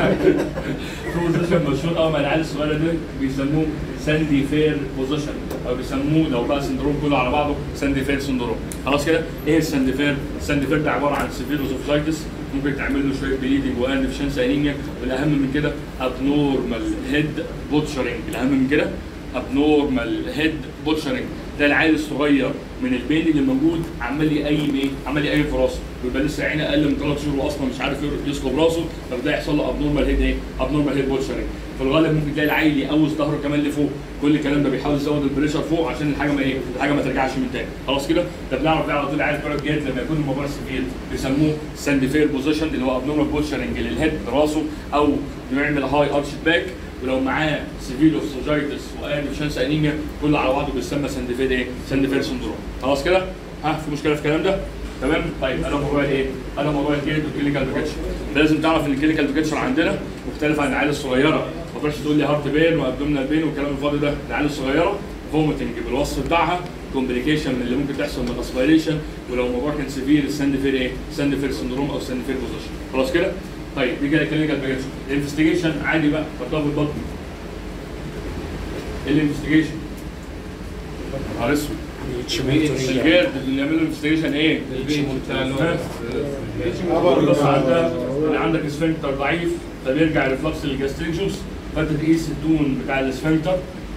في بوزيشن مشهور قوي مع العيال الصغيره دي بيسموه ساندي فير بوزيشن او بيسموه لو بقى سندروم كله على بعضه ساندي فير سندروم خلاص كده ايه الساندي فير؟ الساندي فير ده عباره عن سيفير اوزوفايتس ممكن تعمل له شويه بليدنج وان ديفشنس انيميا والاهم من كده ابنورمال هيد بوتشرنج الاهم من كده ابنورمال هيد بوتشرنج ده العيل الصغير من البين اللي موجود عمال يقيم ايه؟ عمال يقيم في راسه ويبقى لسه عينه اقل من ثلاث شهور واصلا مش عارف يسكب راسه فبدا يحصل له ابنورمال هيد ايه؟ ابنورمال هيد بوتشرنج في الغالب ممكن تلاقي العيل يقوس ظهره كمان لفوق كل الكلام ده بيحاول يزود البريشر فوق عشان الحاجه ما ايه؟ الحاجه ما ترجعش من تاني خلاص كده؟ ده بنعرف ده على طول العيال بتوع الجهاز لما يكون الموضوع سيفير بيسموه سانديفير بوزيشن اللي هو ابنورمال بوتشرنج للهيد راسه او بيعمل هاي ارش باك ولو معاه سيفيل اوفسوجايتس وقال شانس انيميا كله على بعضه بيسمى سانديفير ايه؟ سانديفير سندروم خلاص كده؟ ها في مشكله في الكلام ده؟ تمام؟ طيب انا موضوع الايه؟ انا موضوع الجلد والكلينيكال بيكتشر لازم تعرف ان الكلينيكال بيكتشر عندنا مختلف عن العيال الصغيره ما تروحش تقول لي هارت بين وابدومينال بين والكلام الفاضي ده العيال الصغيره فوميتنج بالوصف بتاعها كومبليكيشن اللي ممكن تحصل من الاسبيريشن ولو الموضوع كان سيفير الساند فير ايه؟ ساند فير سندروم او ساند فير بوزيشن خلاص كده؟ طيب دي كده كلينيكال بيجن الانفستيجيشن عادي بقى حطها في البطن ايه الانفستيجيشن؟ نهار اسود الجيرد اللي يعملوا انفستيجيشن ايه؟ البيت بتاع اللي هو هو بص عندك اللي عندك اسفنكتر ضعيف فبيرجع ريفلكس للجاستريك جوس فانت تقيس التون بتاع الاسفنكتر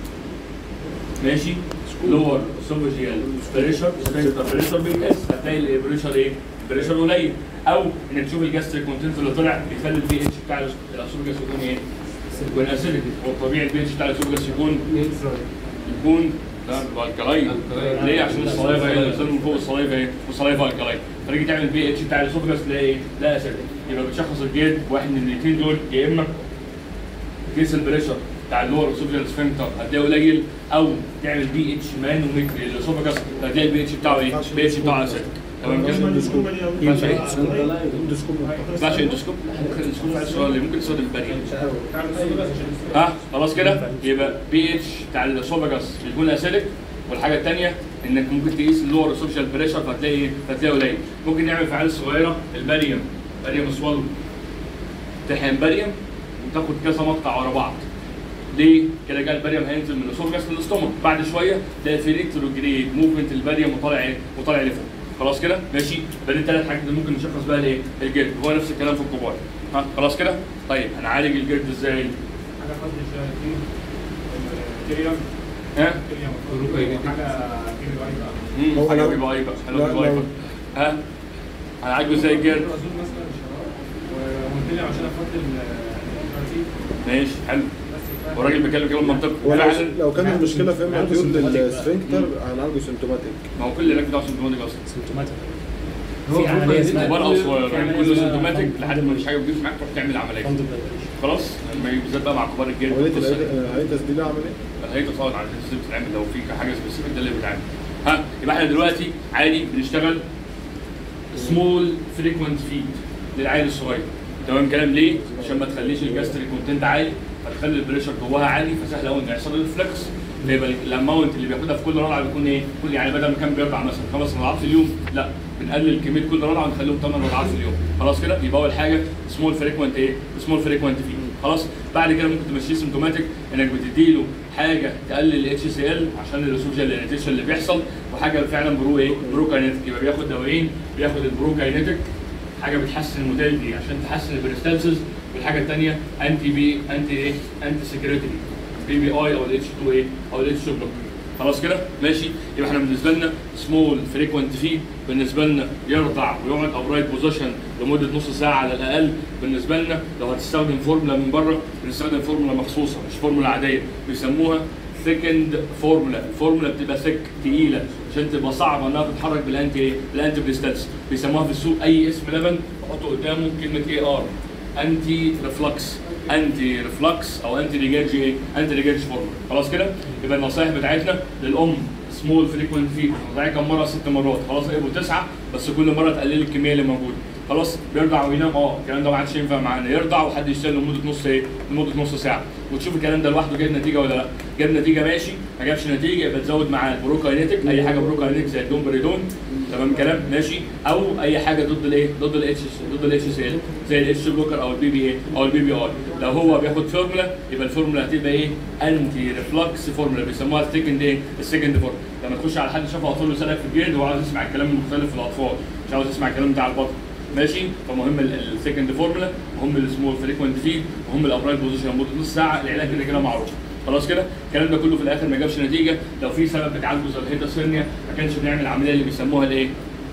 ماشي لور اسوفيجيال بريشر اسفنكتر بريشر بيتقاس هتلاقي البريشر ايه؟ البريشر قليل او انك تشوف الجاستريك كونتنت اللي طلع بيخلي البي اتش بتاع الاسوفيجاس يكون ايه؟ يكون اسيديتي هو الطبيعي البي اتش بتاع الاسوفيجاس يكون يكون لا الكلاين الكلاين. ليه عشان الصلايفه هي اللي بتنزل من فوق الصلايفه ايه والصلايفه الكلاين فتيجي تعمل بي اتش بتاع الاسوفجاس تلاقي ايه لا اسيد يبقى بتشخص الجلد واحد من الاثنين دول يا اما كيس البريشر بتاع اللور اسوفجيال سفنكتر هتلاقيه قليل او تعمل بي اتش مانومتري للاسوفجاس هتلاقي البي اتش بتاعه ايه بي اتش بتاعه اسيد تمام كده ماشي ايه ما ينفعش اندوسكوب الاندوسكوب بتاع السؤال ممكن تستخدم البريد ها خلاص كده يبقى بي اتش بتاع الاسوفاجاس بيكون اسيدك والحاجه الثانيه انك ممكن تقيس اللور سوشيال بريشر فتلاقي ايه؟ فتلاقيه قليل ممكن نعمل في عيال صغيره الباريوم باريوم سوالو تحقن باريوم وتاخد كذا مقطع ورا بعض ليه؟ كده جاء الباريوم هينزل من الاسوفاجاس للاستومك بعد شويه تلاقي في ريتروجريد موفمنت الباريوم وطالع ايه؟ وطالع لفوق خلاص كده ماشي يبقى دي الثلاث حاجات اللي ممكن نشخص بقى الايه؟ الجلد هو نفس الكلام في الكبار ها خلاص كده؟ طيب هنعالج الجلد ازاي؟ حاجه فضل الجيلاتين الكريم ها؟ كريم حاجه كيمي واي بقى مم، حلو بيبقى ايه بقى حلو لا، بيبقى ايه لا. بقى ها هنعالجه ازاي الجلد الرسول مثلا شراب وقلت لي عشان افضل الجيلاتين ماشي حلو بس كفايه والراجل بيتكلم كلام منطقي ولو فعلا لو كان المشكله في عنده امبليتيود symptomatic بقى. السفنكتر هنعالجه سيمتوماتيك ما هو كل العلاج بتاعه سيمتوماتيك اصلا سيمتوماتيك هو في عمليه اسمها كبار او صغير في يعني عملية كله اسمها سيمتوماتيك فندق لحد ما مفيش حاجه بتجيب معاك تروح تعمل عمليه فندق دايليشن. خلاص لما يجي بالذات بقى مع كبار الجلد عمليه القصة دي. الهيئه دي لها عمليه هي طبعا على السيستم بتتعمل لو في حاجه سبيسيفيك ده اللي بيتعمل ها يبقى احنا دلوقتي عادي بنشتغل سمول فريكوينت فيد للعيل الصغير تمام كلام ليه؟ عشان ما تخليش الجاستريك كونتنت عالي فتخلي البريشر جواها عالي فسهل قوي ان يحصل ريفلكس فيبقى الاماونت اللي بياخدها في كل رضعه بيكون ايه؟ كل يعني بدل ما كان بيرضع مثلا خمس رضعات في اليوم لا بنقلل كميه كل رضعه ونخليهم ثمان رضعات في اليوم خلاص كده يبقى اول حاجه سمول فريكوينت ايه؟ سمول فريكوينت فيد خلاص بعد كده ممكن تمشيه سيمتوماتيك انك بتديله حاجه تقلل الاتش سي ال عشان الاسوجيال اريتيشن اللي بيحصل وحاجه فعلا برو ايه؟ برو كاينيتيك يبقى بياخد دوايين بياخد البرو كاينيتيك حاجه بتحسن الموتيلتي عشان تحسن البريستالسيس والحاجه الثانيه انتي بي انتي ايه؟ انتي سكريتري بي بي اي او الاتش 2 ايه؟ او الاتش 2 بلوك خلاص كده ماشي يبقى احنا بالنسبه لنا سمول فريكوينت فيد بالنسبه لنا يرضع ويقعد ابرايت بوزيشن لمده نص ساعه على الاقل بالنسبه لنا لو هتستخدم فورمولا من بره بنستخدم فورمولا مخصوصه مش فورمولا عاديه بيسموها ثيكند فورمولا الفورمولا بتبقى ثيك تقيله عشان تبقى صعبه انها تتحرك بالانتي ايه؟ بالانتي بريستالس بيسموها في السوق اي اسم لبن وحطوا قدامه كلمه اي ار انتي ريفلكس انتي ريفلكس او انتي ريجاج ايه؟ انتي ريجاج فورمولا خلاص كده؟ يبقى النصائح بتاعتنا للام سمول فريكوينت فيد رضعي كم مره ست مرات خلاص يبقوا تسعه بس كل مره تقلل الكميه اللي موجوده خلاص بيرضع وينام اه الكلام ده ما عادش ينفع معانا يرضع وحد يشتغل لمده نص ايه؟ لمده نص ساعه وتشوف الكلام ده لوحده جايب نتيجه ولا لا جاب نتيجه ماشي ما جابش نتيجه يبقى تزود معاه البروكاينيتك اي حاجه بروكاينيتك زي الدومبريدون تمام كلام ماشي او اي حاجه ضد الايه ضد الاتش ضد الاتش سي ال زي الاتش بلوكر او البي بي اي او البي بي اي لو هو بياخد فورمولا يبقى الفورمولا هتبقى ايه انتي ريفلكس فورمولا بيسموها السكند ايه السكند فورمولا لما تخش على حد شاف اطفال سنه في الجلد وهو عاوز يسمع الكلام المختلف في الاطفال مش عاوز يسمع الكلام بتاع البطن ماشي فمهم السكند فورمولا وهم السمول فريكوينت فيد وهم الابرايت بوزيشن لمده نص ساعه العلاج كده كده معروف خلاص كده الكلام ده كله في الاخر ما جابش نتيجه لو في سبب بتعالجه زي الهيداسيرنيا ما كانش بنعمل العمليه اللي بيسموها الايه؟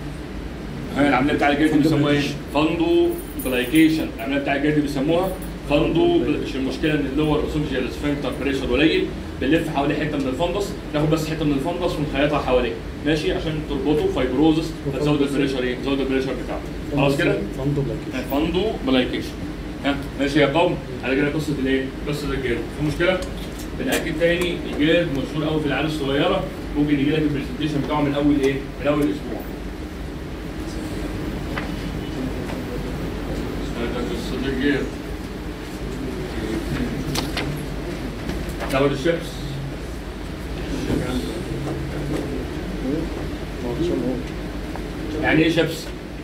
ها، العمليه بتاع الجلد بيسموها ايه؟ فاندو بلايكيشن العمليه بتاع الجلد بيسموها فاندو مش المشكله ان اللور اسوفيجيال سفنكتر بريشر قليل بنلف حوالي حته من الفندس ناخد بس حته من الفندس ونخيطها حواليه ماشي عشان تربطه فايبروزس فتزود البريشر ايه؟ تزود البريشر بتاعه خلاص كده؟ فندق بلاكيشن فاندو بلايكيشن ها ماشي يا قوم على كده قصه الايه؟ قصه الجلد في مشكله؟ بنأكد تاني الجلد مشهور قوي في العيال الصغيره ممكن يجي لك البرزنتيشن بتاعه من اول ايه؟ من اول اسبوع ده قصه الجلد تاخد الشيبس يعني ايه شيبس؟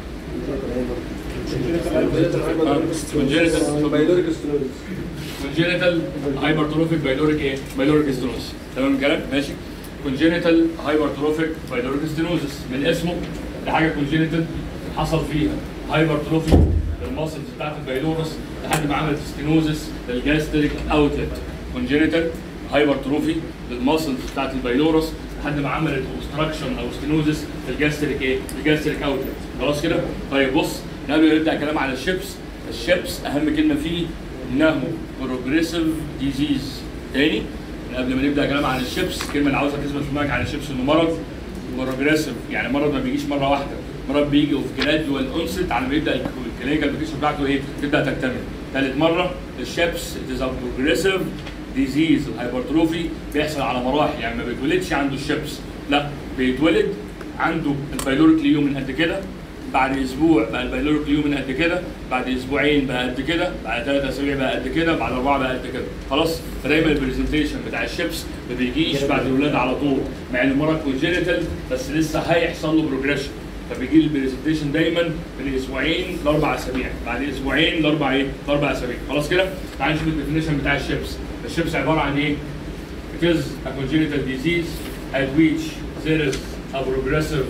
كونجينيتال بايلوريك ستنوزس كونجينيتال هايبرتروفيك بايلوريك ايه؟ بايلوريك ستينوزس تمام الكلام؟ ماشي كونجينيتال هايبرتروفيك بايلوريك ستينوزس من اسمه ده حاجه كونجينيتال حصل فيها هايبرتروفي للماسلز بتاعت البايلورس لحد ما عملت ستينوزس للجاستريك اوتلت كونجينيتال هايبرتروفي للماسلز بتاعت البايلورس لحد ما عملت اوبستراكشن او ستينوزس في الجاستريك ايه؟ الجاستريك اوتلت خلاص كده؟ طيب بص قبل ما نبدا كلام على الشيبس الشيبس اهم كلمه فيه انه بروجريسيف ديزيز تاني من قبل ما نبدا كلام عن الشيبس الكلمه اللي عاوزك تثبت في دماغك عن الشيبس انه مرض بروجريسيف يعني مرض ما بيجيش مره واحده مرض بيجي اوف جراديوال اونست على ما يبدا الكلينيكال بيكتشر بتاعته ايه تبدا تكتمل ثالث مره الشيبس اتز بروجريسيف ديزيز الهايبرتروفي بيحصل على مراحل يعني ما بيتولدش عنده الشيبس لا بيتولد عنده البايلوريك ليومن قد كده بعد اسبوع بقى البايلوريك ليومن قد كده بعد اسبوعين بقى قد كده بعد ثلاث اسابيع بقى قد كده بعد اربعه بقى قد كده خلاص فدايما البرزنتيشن بتاع الشيبس ما بيجيش بعد الولاده على طول مع ان المرض كونجينيتال بس لسه هيحصل له بروجريشن فبيجي لي البرزنتيشن دايما من اسبوعين لاربع اسابيع بعد اسبوعين لاربع ايه؟ لاربع اسابيع خلاص كده؟ تعال نشوف الديفينيشن بتاع الشيبس الشيبس عباره عن ايه؟ It is a congenital disease at which there is a progressive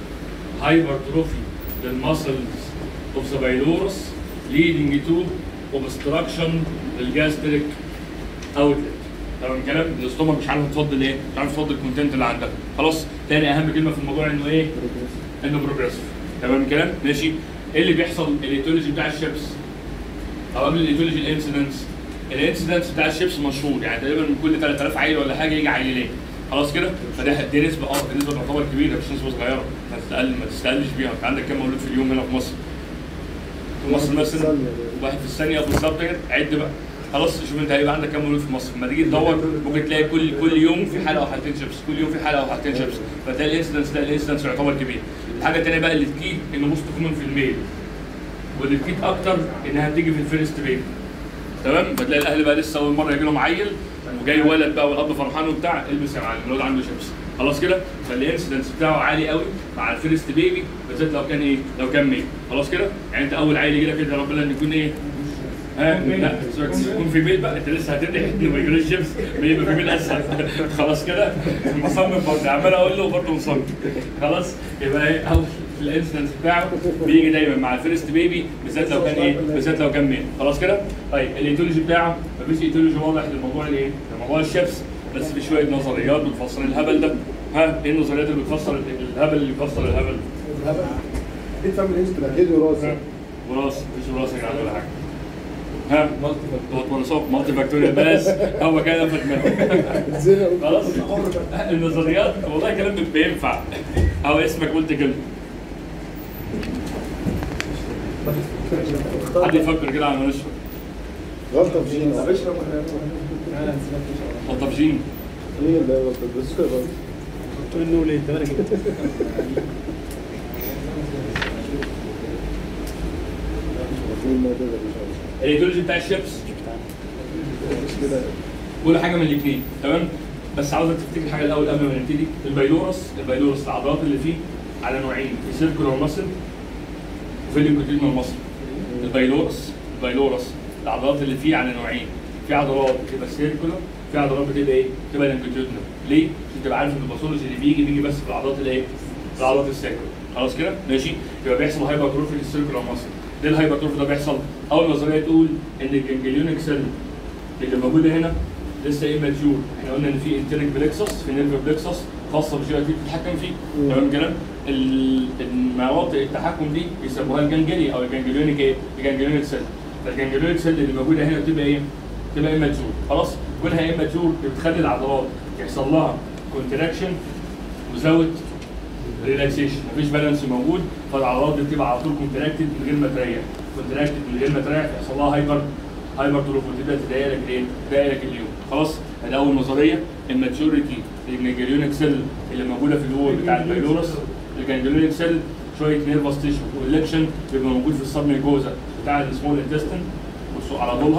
hypertrophy the muscles of the pylorus leading to obstruction للجاستريك outlet تمام الكلام الاستومك مش عارف تفضل ايه مش عارف تفضل الكونتنت اللي عندها خلاص تاني اهم كلمه في الموضوع انه ايه انه بروجريسيف تمام الكلام ماشي ايه اللي بيحصل الايتولوجي بتاع الشيبس او قبل الايتولوجي الانسيدنس الانسيدنس بتاع الشيبس مشهور يعني تقريبا من كل 3000 عيل ولا حاجه يجي عيلين خلاص كده فده دي نسبه اه دي نسبه تعتبر كبيره مش نسبه صغيره ما تستقل ما تستقلش بيها انت عندك كام مولود في اليوم هنا في مصر؟ في مصر مثلا واحد في الثانيه بالظبط كده عد بقى خلاص شوف انت هيبقى عندك كام مولود في مصر لما تيجي تدور ممكن تلاقي كل كل يوم في حاله او حالتين شيبس كل يوم في حاله او حالتين شيبس فتلاقي الانسيدنس ده الانسيدنس يعتبر كبير الحاجه الثانيه بقى اللي تكيد انه موست كومن في الميل واللي تكيد اكتر انها بتيجي في الفيرست بيبي تمام فتلاقي الاهل بقى لسه اول مره يجي لهم عيل وجاي ولد بقى والاب فرحان وبتاع البس يا معلم الولد عنده شمس خلاص كده فالانسيدنس بتاعه عالي قوي مع الفيرست بيبي بالذات لو كان ايه لو كان ميل خلاص كده يعني انت اول عيل يجي لك كده ربنا ان يكون ايه ها لا سيبك يكون في ميل بقى انت لسه هتمدح انه ما يجيلوش شمس بيبقى في ميل اسهل خلاص كده مصمم برضه عمال اقول له برضه مصمم خلاص يبقى ايه اول الانسيدنس بتاعه بيجي دايما مع الفيرست بيبي بالذات لو كان ايه بالذات لو كان ميل خلاص كده طيب الايتولوجي بتاعه مفيش ايتولوجي واضح للموضوع الايه لموضوع الشيبس بس في شويه نظريات بتفسر الهبل ده ها ايه النظريات اللي بتفسر الهبل اللي بيفسر الهبل ايه فاهم الانستا اكيد وراثه وراث مفيش وراثه يا جماعه ولا حاجه ها مالتي منصوب مالتي فاكتوريال بس هو كده في دماغك ازاي خلاص النظريات والله كلام بينفع او اسمك قلت كلمه حد يفكر كده على ما نشرب غلطه في جين اشرب غلطه في جين ليه ده غلطه بس كده غلط قلت له ليه ده المفروض ما ده مش عارف الايديولوجي بتاع الشيبس بس كده كل حاجه من الاثنين تمام بس عاوزك تفتكر حاجه الاول قبل ما نبتدي البايلورس البايلورس العضلات اللي فيه على نوعين في سيركولار ماسل وفي اللينكوتيدنال ماسل البايلورس البايلورس العضلات اللي فيه على نوعين في عضلات بتبقى سيركولار في عضلات بتبقى ايه؟ بتبقى لينكوتيدنال ليه؟ عشان تبقى عارف ان الباثولوجي اللي بيجي بيجي بس في العضلات الايه؟ في العضلات السيركولار خلاص كده؟ ماشي؟ يبقى بيحصل هايبرتروفي في السيركولار ماسل ليه الهايبرتروفي ده بيحصل؟ اول نظريه تقول ان الجنجليونيك سيل اللي موجوده هنا لسه ايه ماتيور احنا قلنا ان في انتريك بلكسس في نيرف بلكسس خاصه بالجي اي تي بتتحكم فيه تمام الكلام ال- المناطق التحكم دي بيسموها الجنجلي او الجنجليونيك ايه الجنجليونيك سيل فالجنجليونيك سيل اللي موجوده هنا بتبقى ايه بتبقى اماتيور خلاص كونها اماتيور بتخلي العضلات يحصل لها كونتراكشن وزاوت ريلاكسيشن مفيش بالانس موجود فالعضلات دي بتبقى على طول كونتراكتد من غير ما تريح كونتراكتد من غير ما تريح يحصل لها هايبر هايبر تروف وتبدا تضايق لك ايه؟ تضايق لك اليوم خلاص ادي اول نظريه الماتيوريتي الجنجليونيك سيل اللي موجوده في الوول بتاع البايلورس الجنجليونيك سيل شويه نيرفس تيشو كولكشن بيبقى موجود في السبميجوزا بتاع السمول انتستين على طولها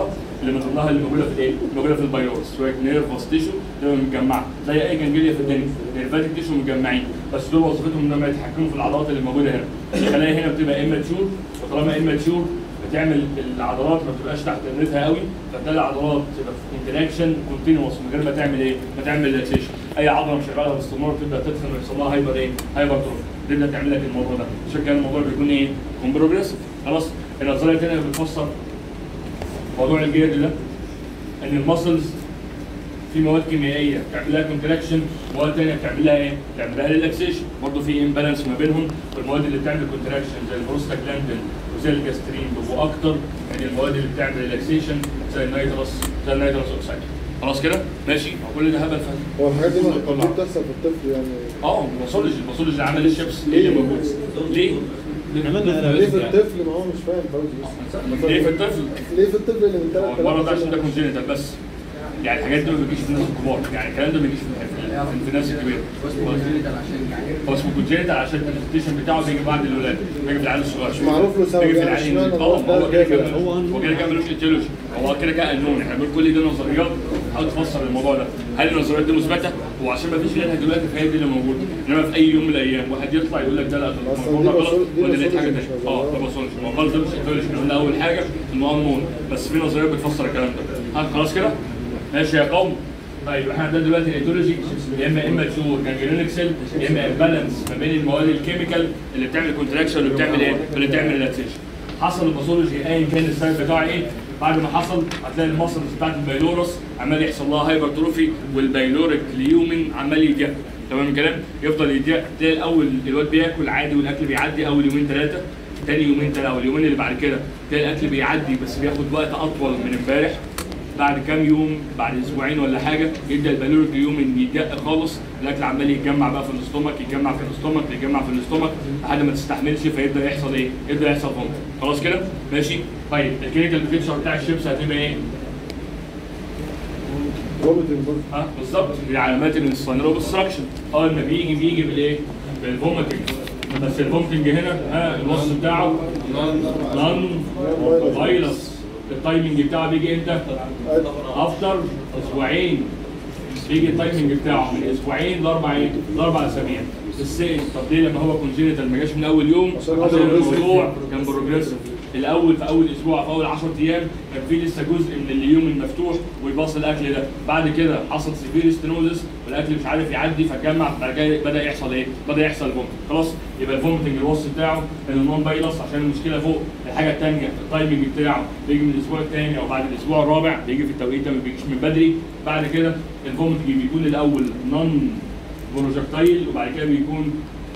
اللي من ضمنها اللي موجوده في الايه؟ موجوده في البايلورس شويه نيرفس تيشو تبقى متجمعه زي اي جنجليه في الدنيا نيرفاتيك تيشو متجمعين بس دول وظيفتهم انهم يتحكموا في العضلات اللي موجوده هنا الخلايا هنا بتبقى اماتشور وطالما اماتشور بتعمل العضلات ما بتبقاش تحت قدرتها قوي فتلاقي العضلات تبقى في كونتراكشن كونتينوس من غير ما تعمل ايه؟ ما تعمل ريلاكسيشن اي عضله مشغلها باستمرار تبدا تدخل ويحصل لها هايبر ايه؟ هايبر تروفي تبدا تعمل لك الموضوع ده عشان كده الموضوع بيكون ايه؟ يكون بروجريسيف خلاص النظريه الثانيه بتفسر موضوع الجلد ده ان المسلز في مواد كيميائيه بتعمل لها كونتراكشن ومواد ثانيه بتعمل لها ايه؟ بتعمل لها ريلاكسيشن برضه في امبالانس ما بينهم والمواد اللي بتعمل كونتراكشن زي البروستاجلاندين وزي الجاسترين بيبقوا اكتر من المواد اللي بتعمل ريلاكسيشن زي النيترس زي النيترس اوكسيد خلاص كده؟ ماشي هو كل ده هبل فاهم هو الحاجات دي ما دي بتحصل في الطفل يعني اه الباثولوجي الباثولوجي اللي عمل الشيبس ايه اللي موجود؟ ليه؟ عملنا ليه في الطفل ما هو مش فاهم فوزي بس ليه في الطفل؟ ليه في الطفل اللي من هو 3000 المرض ده عشان ده كونجينيتال بس يعني الحاجات دي ما بتجيش في الناس الكبار يعني الكلام ده ما بيجيش في في- في الناس الكبيره هو اسمه كونجينيتال عشان الانفستيشن بتاعه بيجي بعد الولاده بيجي في العيال الصغير مش معروف له سبب بيجي في يعني العيال اشمعنى اه المرض ده هو كده جاي كده هو هو كده كده ملوش ايتيولوجي هو كده كده قانون احنا بنقول كل دي نظريات حاول تفسر الموضوع ده هل النظريات دي مثبته؟ هو عشان ما فيش غيرها دلوقتي فهي دي اللي موجوده انما في اي يوم من الايام واحد يطلع يقول لك ده لا ده أصل الموضوع دي غلط بصول- دي ولا لقيت حاجه بصولوجي تانيه مش اه ده بصولوجي ما هو خالص ده مش ايتيولوجي احنا قلنا اول حاجه انه انون بس في نظريات بتفسر الكلام ده ها خلاص كده؟ ماشي يا قوم طيب احنا عندنا دلوقتي الايتيولوجي يا اما اما تشور جانجليونيك سيل يا اما امبالانس ما بين المواد الكيميكال اللي بتعمل كونتراكشن واللي بتعمل ايه؟ واللي بتعمل ريلاكسيشن حصل الباثولوجي ايا كان السبب بتاعه ايه بعد ما حصل هتلاقي المصرز بتاعت البايلورس عمال يحصل لها هايبرتروفي والبايلوريك ليومن عمال يضيق تمام الكلام يفضل يضيق تلاقي الاول الواد بياكل عادي والاكل بيعدي اول يومين ثلاثه تاني يومين ثلاثه او اليومين اللي بعد كده تلاقي الاكل بيعدي بس بياخد وقت اطول من امبارح بعد كام يوم بعد اسبوعين ولا حاجه يبدا البالوريك اليوم يضيق خالص الاكل عمال يتجمع بقى في الاستومك يتجمع في الاستومك يتجمع في الاستومك لحد ما تستحملش فيبدا يحصل ايه؟ يبدا يحصل فومت خلاص كده؟ ماشي؟ طيب الكلينيكال بيكتشر بتاع الشيبس هتبقى ايه؟ روبوتنج برضه ها بالظبط دي علامات الانسانيرو اوبستراكشن اه لما بيجي بيجي بالايه؟ بالفومتنج بس الفومتنج هنا ها الوصف بتاعه نون فايروس التايمنج بتاعه بيجي امتى؟ افتر اسبوعين بيجي التايمنج بتاعه من اسبوعين لاربع ايه؟ لاربع اسابيع السيل طب ليه لما هو كونجينيتال ما جاش من اول يوم عشان هو عشان progressive. الموضوع كان بروجريسيف الاول في اول اسبوع في اول 10 ايام كان في لسه جزء من اليوم المفتوح ويباص الاكل ده بعد كده حصل سيفير ستينوزس والاكل مش عارف يعدي فاتجمع بعد كده بدا يحصل ايه؟ بدا يحصل فومت خلاص يبقى الفومتنج الوصف بتاعه النون بايلس عشان المشكله فوق الحاجه الثانيه التايمنج بتاعه بيجي من الاسبوع الثاني او بعد الاسبوع الرابع بيجي في التوقيت ده ما بيجيش من بدري بعد كده الفومتنج بيكون الاول نون بروجكتايل وبعد كده بيكون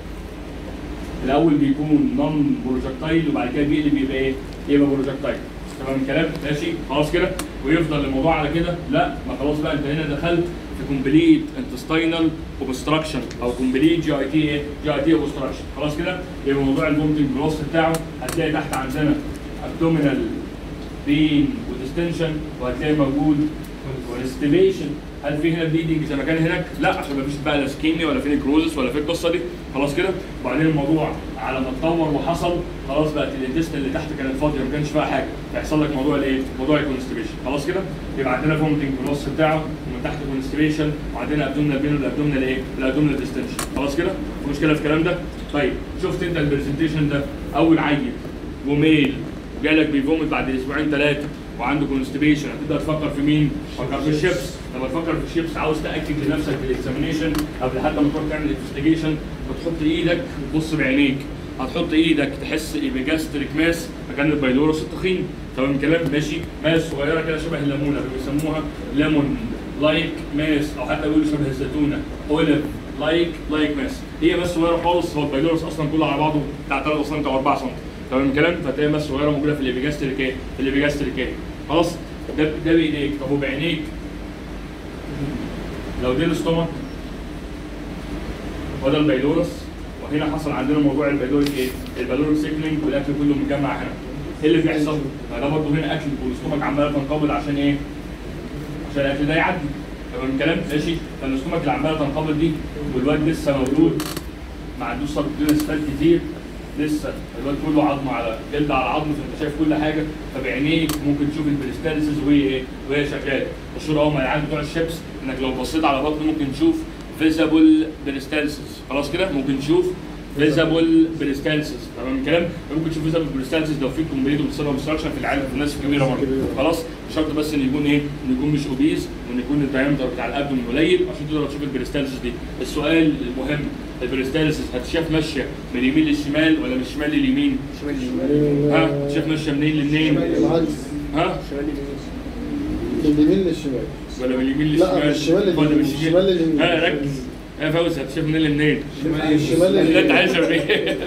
الاول بيكون نون بروجكتايل وبعد كده بيقلب يبقى ايه؟ يبقى بروجكتايل تمام الكلام ماشي خلاص كده ويفضل الموضوع على كده لا ما خلاص بقى انت هنا دخلت في كومبليت انتستينال اوبستراكشن او كومبليت جي اي تي ايه؟ جي اي تي اوبستراكشن خلاص كده يبقى موضوع الفومتنج بالوصف بتاعه هتلاقي تحت عندنا ابدومينال بين وديستنشن وهتلاقي موجود وريستيليشن هل في هنا بليدنج زي ما كان هناك؟ لا عشان ما فيش بقى لا سكيميا ولا في نيكروزس ولا في القصه دي خلاص كده وبعدين الموضوع على ما اتطور وحصل خلاص بقت الانتستين اللي تحت كانت فاضيه ما كانش فيها حاجه فيحصل لك موضوع الايه؟ موضوع الكونستيبيشن خلاص كده؟ يبقى عندنا فومتنج في الوصف بتاعه ومن تحت كونستيبيشن وعندنا ابدومينال بين والابدومينال ايه؟ الابدومينال ديستنشن خلاص كده؟ في مشكله في الكلام ده؟ طيب شفت انت البرزنتيشن ده اول عيل وميل جالك بيفومت بعد اسبوعين ثلاثه وعنده كونستيبيشن هتبدا تفكر في مين؟ تفكر في الشيبس لما تفكر في الشيبس عاوز تاكد لنفسك في الاكزامينيشن قبل حتى ما تروح تعمل انفستيجيشن بتحط ايدك وتبص بعينيك هتحط ايدك تحس بجاستريك ماس مكان البايلورس التخين تمام الكلام ماشي ماس صغيره كده شبه الليمونه بيسموها ليمون لايك ماس او حتى بيقولوا شبه الزيتونه اوليف لايك لايك ماس هي ماس صغيره خالص هو البايلورس اصلا كله على بعضه بتاع 3 سم او 4 سم تمام الكلام فتلاقي ماس صغيره موجوده في الابيجاستريك ايه؟ في الابيجاستريك ايه؟ خلاص ده ده بايديك طب وبعينيك لو دي الاستومك وده البايلورس وهنا حصل عندنا موضوع البايلوريك ايه؟ البايلوريك سيكنينج والاكل كله متجمع هنا ايه اللي بيحصل؟ ما ده برضه هنا اكل والاستومك عماله تنقبض عشان ايه؟ عشان الاكل ده يعدي تمام الكلام ماشي فالاستومك اللي عماله تنقبض دي والواد لسه مولود ما عندوش سبكتيريس فات كتير لسه الواد كله عظم على جلد على عظم فانت شايف كل حاجه فبعينيك ممكن تشوف البريستالسيس وهي ايه وهي شغاله مشهور قوي مع العيال بتوع الشيبس انك لو بصيت على بطنه ممكن تشوف فيزابل بريستالسيس خلاص كده ممكن تشوف فيزابل بريستالسيس تمام الكلام ممكن تشوف فيزابل بريستالسيس لو في كومبليت وبتصير obstruction في العالم في الناس الكبيره برضه خلاص مش شرط بس ان يكون ايه ان يكون مش اوبيز وان يكون الدايمتر بتاع الابدومين قليل عشان تقدر تشوف البريستالسيس دي السؤال المهم البريستالسيس هتشاف ماشيه من اليمين للشمال ولا من الشمال لليمين؟ ها هتشاف ماشيه منين لمنين؟ العكس ها من اليمين للشمال ولا من اليمين لا، من للشمال الشمال ولا من لليمين. الشمال لليمين. ها ركز يا فوزي هتشاف منين لمنين؟ من الشمال اللي انت لليمين عايزه ايه؟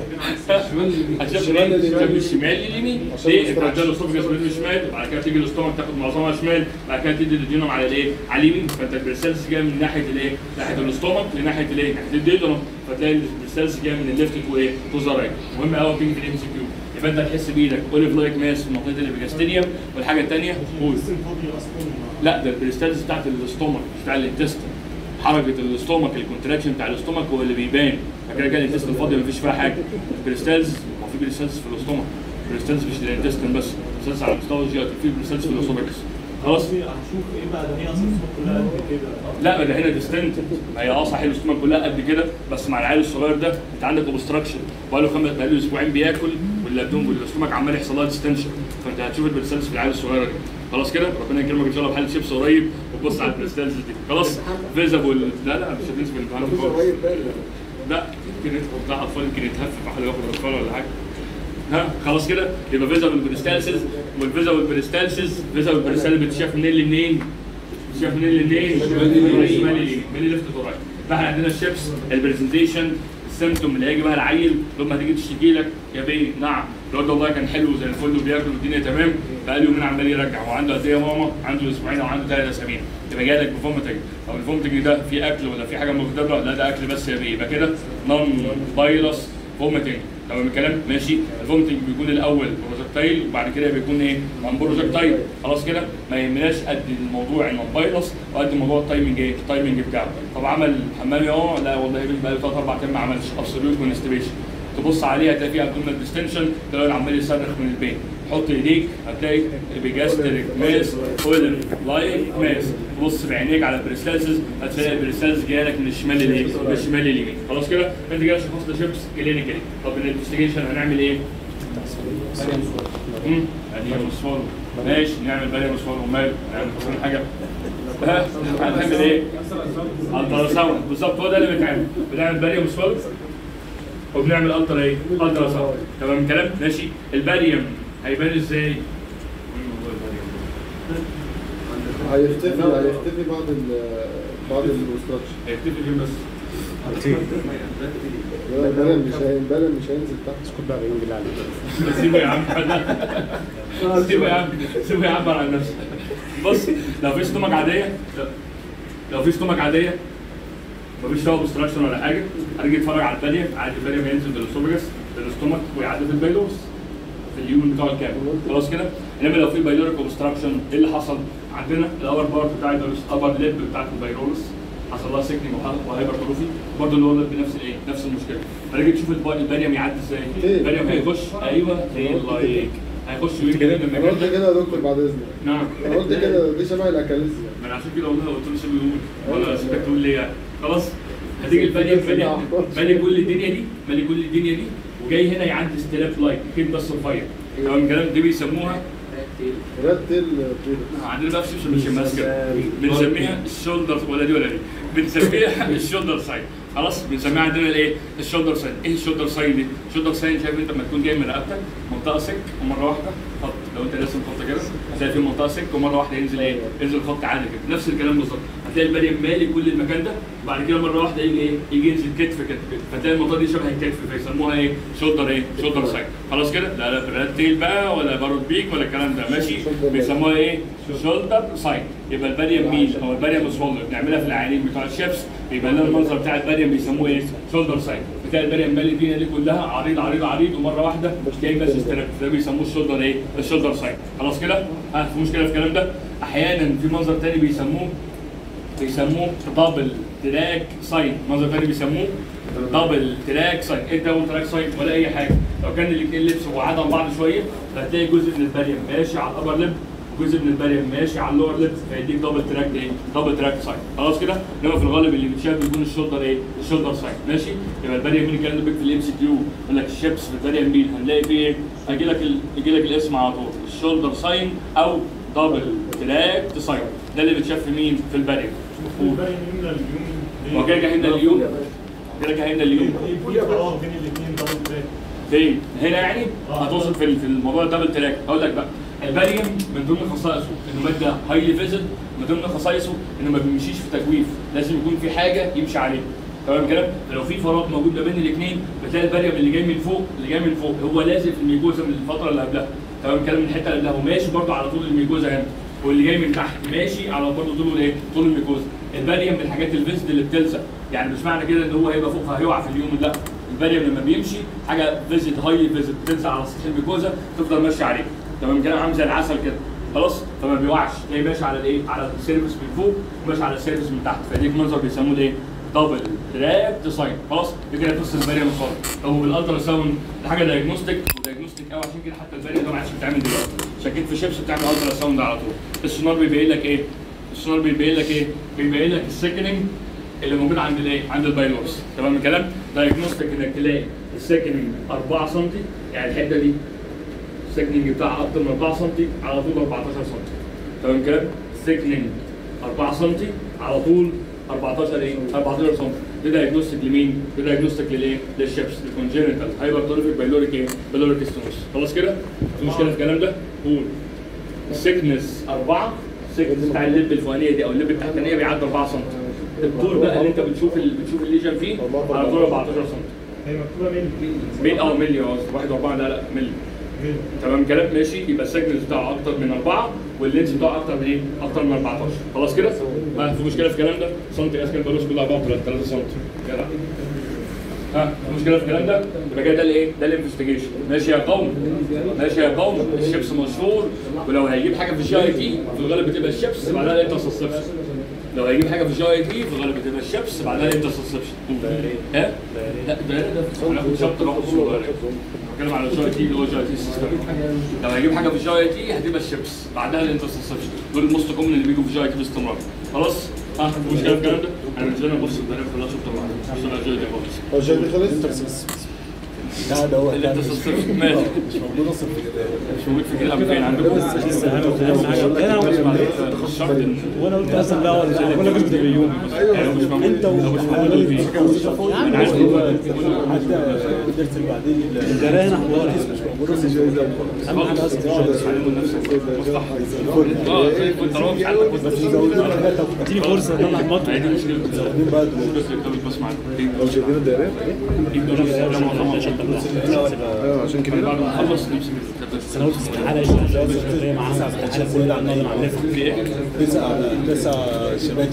هتشاف الشمال منين؟ لليمين. من الشمال لليمين عشان ليه؟ انت ما عندنا الاسطوبك من الشمال بعد كده تيجي الاستومك تاخد معظمها شمال بعد كده تدي الدينوم على الايه؟ على اليمين فانت البريسالس جايه من ناحيه الايه؟ ناحيه الاستومك لناحيه الايه؟ ناحيه الديدنوم فتلاقي البريسالس جايه من الليفت تو ايه؟ تو ذا رايت مهم قوي تيجي في الام سي كيو يبقى انت هتحس بايدك اوليف لايك ماس في منطقه الابيجاستينيوم والحاجه الثانيه قول لا ده البريستالز بتاعت الاستومك مش بتاع الانتستين حركه الاستومك الكونتراكشن بتاع الاستومك هو اللي بيبان فكده كده الانتستين فاضي مفيش فيها حاجه البريستالز ما في بريستالز في الاستومك بريستالز مش للانتستين بس بريستالز على مستوى الجيات في بريستالز في الاستومكس خلاص هشوف ايه بقى ده هي اصلا الصوت كلها قد كده لا ده هنا ديستنت ما هي اه صحيح الاستومك كلها قد كده بس مع العيل الصغير ده انت عندك اوبستراكشن بقاله خمس بقاله اسبوعين بياكل والابدوم والاستومك عمال يحصل لها ديستنشن فانت هتشوف البريستالز في العيال الصغيره دي خلاص كده ربنا يكرمك ان شاء الله بحاله شيبس قريب وتبص على البريستالز دي خلاص فيزابل لا لا مش هتنسى الامتحان مفيش خالص قريب تاني لا يمكن يدخل بتاع اطفال يمكن يتهفف واحد ياخد اطفال ولا حاجه ها خلاص كده يبقى فيزابل بريستالسيس والفيزابل بريستالسيس فيزابل بريستالسيس بتشاف منين لمنين؟ بتشاف منين لمنين؟ شمال لمين؟ من الليفت تو رايت فاحنا عندنا الشيبس البرزنتيشن السيمتوم اللي هيجي بقى العيل لما هتيجي تشتكي لك يا بيه نعم الواد والله كان حلو زي الفل وبياكل والدنيا تمام بقى له يومين عمال يرجع هو عنده قد ايه يا ماما؟ عنده اسبوعين او عنده ثلاث اسابيع يبقى جاي لك بفومتنج او الفومتنج ده في اكل ولا في حاجه مختبره؟ لا ده اكل بس يا بيه يبقى كده نون فيروس فومتنج تمام الكلام ماشي الفومتنج بيكون الاول بروجكتايل وبعد كده بيكون ايه عن بروجكتايل خلاص كده ما يهمناش قد الموضوع انه فيروس وقد موضوع التايمنج ايه التايمنج بتاعه طب عمل حمامي اه لا والله يا بيه بقى له ثلاث اربع ايام ما عملش ابسوليوت كونستيبيشن تبص عليه هتلاقي فيه ابدومينال ديستنشن تلاقي عمال يصرخ من البين حط ايديك هتلاقي بيجاستريك ماس اولر لايك ماس تبص بعينيك على البريستالسز هتلاقي البريستالز جايه لك من الشمال للايه؟ من الشمال لليمين خلاص كده انت كده شخصت شيبس كلينيكالي طب الانفستيجيشن هنعمل ايه؟ امم ادي مصفار ماشي نعمل بالي مصفار وماله نعمل مصفار حاجه ها هنعمل ايه؟ الترا ساوند بالظبط هو ده اللي بيتعمل بنعمل بالي مصفار وبنعمل الترا ايه؟ الترا ساوند تمام الكلام؟ ماشي الباريوم هيبان ازاي؟ هيختفي هيختفي بعد ال بعد الاوستراكشن هيختفي فين بس؟ البلم مش هي- البلم مش هينزل تحت اسكت بقى بالله عليك سيبه يا عم سيبه يا عم سيبه يعبر عن نفسه بص لو في ستومك عاديه لو في ستومك عاديه مفيش فيها اوبستراكشن ولا حاجه هنيجي نتفرج على الباليه عادي الباليه ينزل بالاستومجس بالاستومك ويعدي في البايلورس في اليوم بتاعه الكامل خلاص كده انما لو في بايلوريك اوبستراكشن ايه اللي حصل؟ عندنا الابر بارت بتاع الابر ليب بتاعت البايلورس حصل لها سيكنينج وهايبرتروفي برضه اللي هو بنفس الايه؟ نفس المشكله فنيجي تشوف الب- الباليوم يعدي ازاي؟ إيه؟ الباليوم هيخش ايوه الله يك هيخش ويجي لما انا قلت يجي- كده يا دكتور بعد اذنك نعم انا قلت كده دي شبه الاكاليزيا ما انا عشان كده والله قلت له سيبه يقول ولا سيبك تقول لي يعني خلاص هتيجي الباليه الباليه مالي كل الدنيا دي مالي كل الدنيا دي وجاي هنا يعدي ستيلاب لايك كده بس رفيع تمام الكلام دي بيسموها راد تيل طويل عندنا بقى في مش ماسكه بنسميها الشولدر ولا دي ولا دي بنسميها الشولدر سايد خلاص بنسميها عندنا الايه الشولدر سايد ايه الشولدر سايد دي الشولدر سايد شايف انت لما تكون جاي من رقبتك منطقه سك ومره واحده خط لو انت راسم خط كده هتلاقي في منطقه سك ومره واحده ينزل ايه ينزل خط عادي كده نفس الكلام بالظبط هتلاقي البريم مالي كل المكان ده وبعد كده مره واحده يجي ايه يجي ينزل كتف كده فتلاقي المنطقه دي شبه الكتف فيسموها ايه شولدر ايه شولدر سايد خلاص كده لا لا براد تيل بقى ولا بارود بيك ولا الكلام ده ماشي بيسموها ايه شولدر سايد يبقى البريم مين هو البريم سولدر بنعملها في العيانين بتوع الشيبس بيبقى لنا المنظر بتاع البريم بيسموه ايه شولدر سايد بتاع البريم مالي الدنيا دي كلها عريض عريض عريض ومره واحده جاي بس استراب ده بيسموه الشولدر ايه الشولدر سايد خلاص كده ها في مشكله في الكلام ده احيانا في منظر تاني بيسموه بيسموه دبل تراك ساين منظر تاني بيسموه دبل تراك ساين ايه دبل تراك ساين ولا اي حاجه لو كان الاثنين لبس وعاد عن بعض شويه فهتلاقي جزء من البريم ماشي على الابر ليب وجزء من البريم ماشي على اللور ليب فيديك دبل تراك ايه دبل تراك ساين خلاص كده انما في الغالب اللي بيتشاف بيكون الشولدر ايه الشولدر ساين ماشي يبقى البريم مين الكلام ده بيك في الام سي كيو يقول لك الشيبس في البريم مين هنلاقي فيه ايه هيجي لك ال- يجي لك الاسم على طول الشولدر ساين او دبل تراك ساين ده اللي بيتشاف في مين في البريم هو كده كده هنا اليوم كده كده هنا اليوم في فراغ بين الاثنين دبل تراك فين؟ هنا يعني هتوصل في ال- في الموضوع الدبل تراك هقول لك بقى الباريوم من ضمن خصائصه انه ماده هايلي فيزل من ضمن خصائصه انه ما بيمشيش في تجويف لازم يكون في حاجه يمشي عليها تمام كده لو في فراغ موجود ما بين الاثنين بتلاقي الباريوم اللي جاي من فوق اللي جاي من فوق هو لازق في الميجوزا من الفتره اللي قبلها تمام كده من الحته اللي قبلها وماشي برضه على طول الميجوزا هنا واللي جاي من تحت ماشي على برضه طول الايه؟ طول الميجوزا الباريوم من الحاجات الفيزد اللي بتلزق يعني مش معنى كده ان هو هيبقى فوق فهيقع في اليوم لا الباريوم لما بيمشي حاجه فيزيت هاي فيزيت بتنزل على سطح الميكوزا تفضل ماشيه عليه تمام كده عامل زي العسل كده خلاص فما بيوقعش تلاقيه ماشي على الايه على السيرفس من فوق وماشي على السيرفس من تحت فديك منظر بيسموه الايه دبل تراب ديزاين خلاص دي كده قصه الباريوم خالص هو بالالترا ساوند ده حاجه دايجنوستيك ودايجنوستيك قوي عشان كده حتى الباريوم ده ما عادش بيتعمل دلوقتي عشان كده في شيبس بتعمل الترا ساوند على طول السونار بيبين لك ايه السونار بيبين لك ايه بيبين لك السيكننج اللي موجود عند الايه؟ عند البايلورس تمام الكلام؟ دايجنوستيك انك تلاقي السكننج 4 سم يعني الحته دي السكننج بتاعها اكتر من 4 سم على طول 14 سم تمام الكلام؟ السكننج 4 سم على طول 14 ايه؟ 14 سم ده دايجنوستيك لمين؟ ده دايجنوستيك للايه؟ للشيبس الكونجينيتال هايبرتروفيك بايلوريك ايه؟ بايلوريك ستونس خلاص كده؟ في مشكله في الكلام ده؟ قول السكنس 4 السكنس بتاع اللب الفوقانيه دي او اللب التحتانيه بيعدي 4 سم الطول بقى اللي انت بتشوف ال... بتشوف الليجن فيه على طول 14 سم هي مكتوبه ملي ميل اه ملي اه واحد واربعه لا لا ملي تمام كلام ماشي يبقى السكنس بتاعه اكتر من اربعه واللينس بتاعه اكتر من ايه؟ اكتر من 14 خلاص كده؟ ما في مشكله في الكلام ده؟ سنتي اسكن بلوس كلها 4 3 سم جدع ها في مشكله في الكلام ده؟ يبقى كده ده الايه؟ ده الانفستيجيشن ماشي يا قوم ماشي يا قوم الشيبس مشهور ولو هيجيب حاجه في الجي اي تي في الغالب بتبقى الشيبس بعدها الانترسبشن لو هيجيب حاجه في الجي اي تي في الغالب بتبقى الشيبس بعدها الانترسبشن ها؟ لا ده ده هناخد شابتر لوحده اسمه دايركت. بتكلم على الجي اي تي اللي هو الجي اي تي سيستم لو هيجيب حاجه في الجي اي تي هتبقى الشيبس بعدها الانترسبشن دول الموست كومن اللي بيجوا في الجي اي تي باستمرار خلاص ها في مشكله في الكلام ده؟ انا بالنسبه لي بص الدايركت كلها شابتر واحد مش انا الجي اي تي خالص هو الجاي دي خلص؟ لا ده هو الانترسبشن ماشي مش موجود اصلا في الكتاب مش موجود في كده فين عندكم؟ الشرط إن- وانا قلت اصلا لا ولا ولا جزء باليوم يعني مش موجود انت لو مش موجود وحوالي فيه. انا عارف حتى الدرس اللي بعدين الجرايه هنا حوالي مش موجود اصلا الجاي ده اهم حاجه اصلا تعلموا نفسك مصلحه اه زي الفل طالما مش عندك بس زودوا لنا حاجات اديني فرصه اطلع المطر هي دي مشكله مين بقى دول؟ مشكله الكتاب بس معاك لو شايفين الدائرات يبدو نفس ده معظمها ايوه عشان كده بعد ما نخلص نمسك الكتاب بس انا قلت استحاله استحاله معاها استحاله كل ده عمال معلفه في ايه؟ تسعة تسعة شباب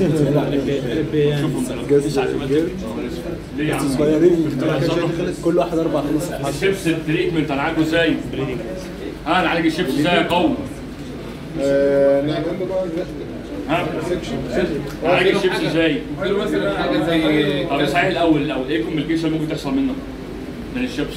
جاز جاز ليه يا عم؟ صغيرين كل واحد اربع خمس صفحات الشيبس التريتمنت هنعالجه ازاي؟ ها نعالج الشيبس ازاي يا قوم؟ نعمل له بقى ها؟ نعالج الشيبس ازاي؟ له مثلا حاجه زي طب صحيح الاول الاول ايه الكومبليكيشن ممكن تحصل منه؟ من الشيبس؟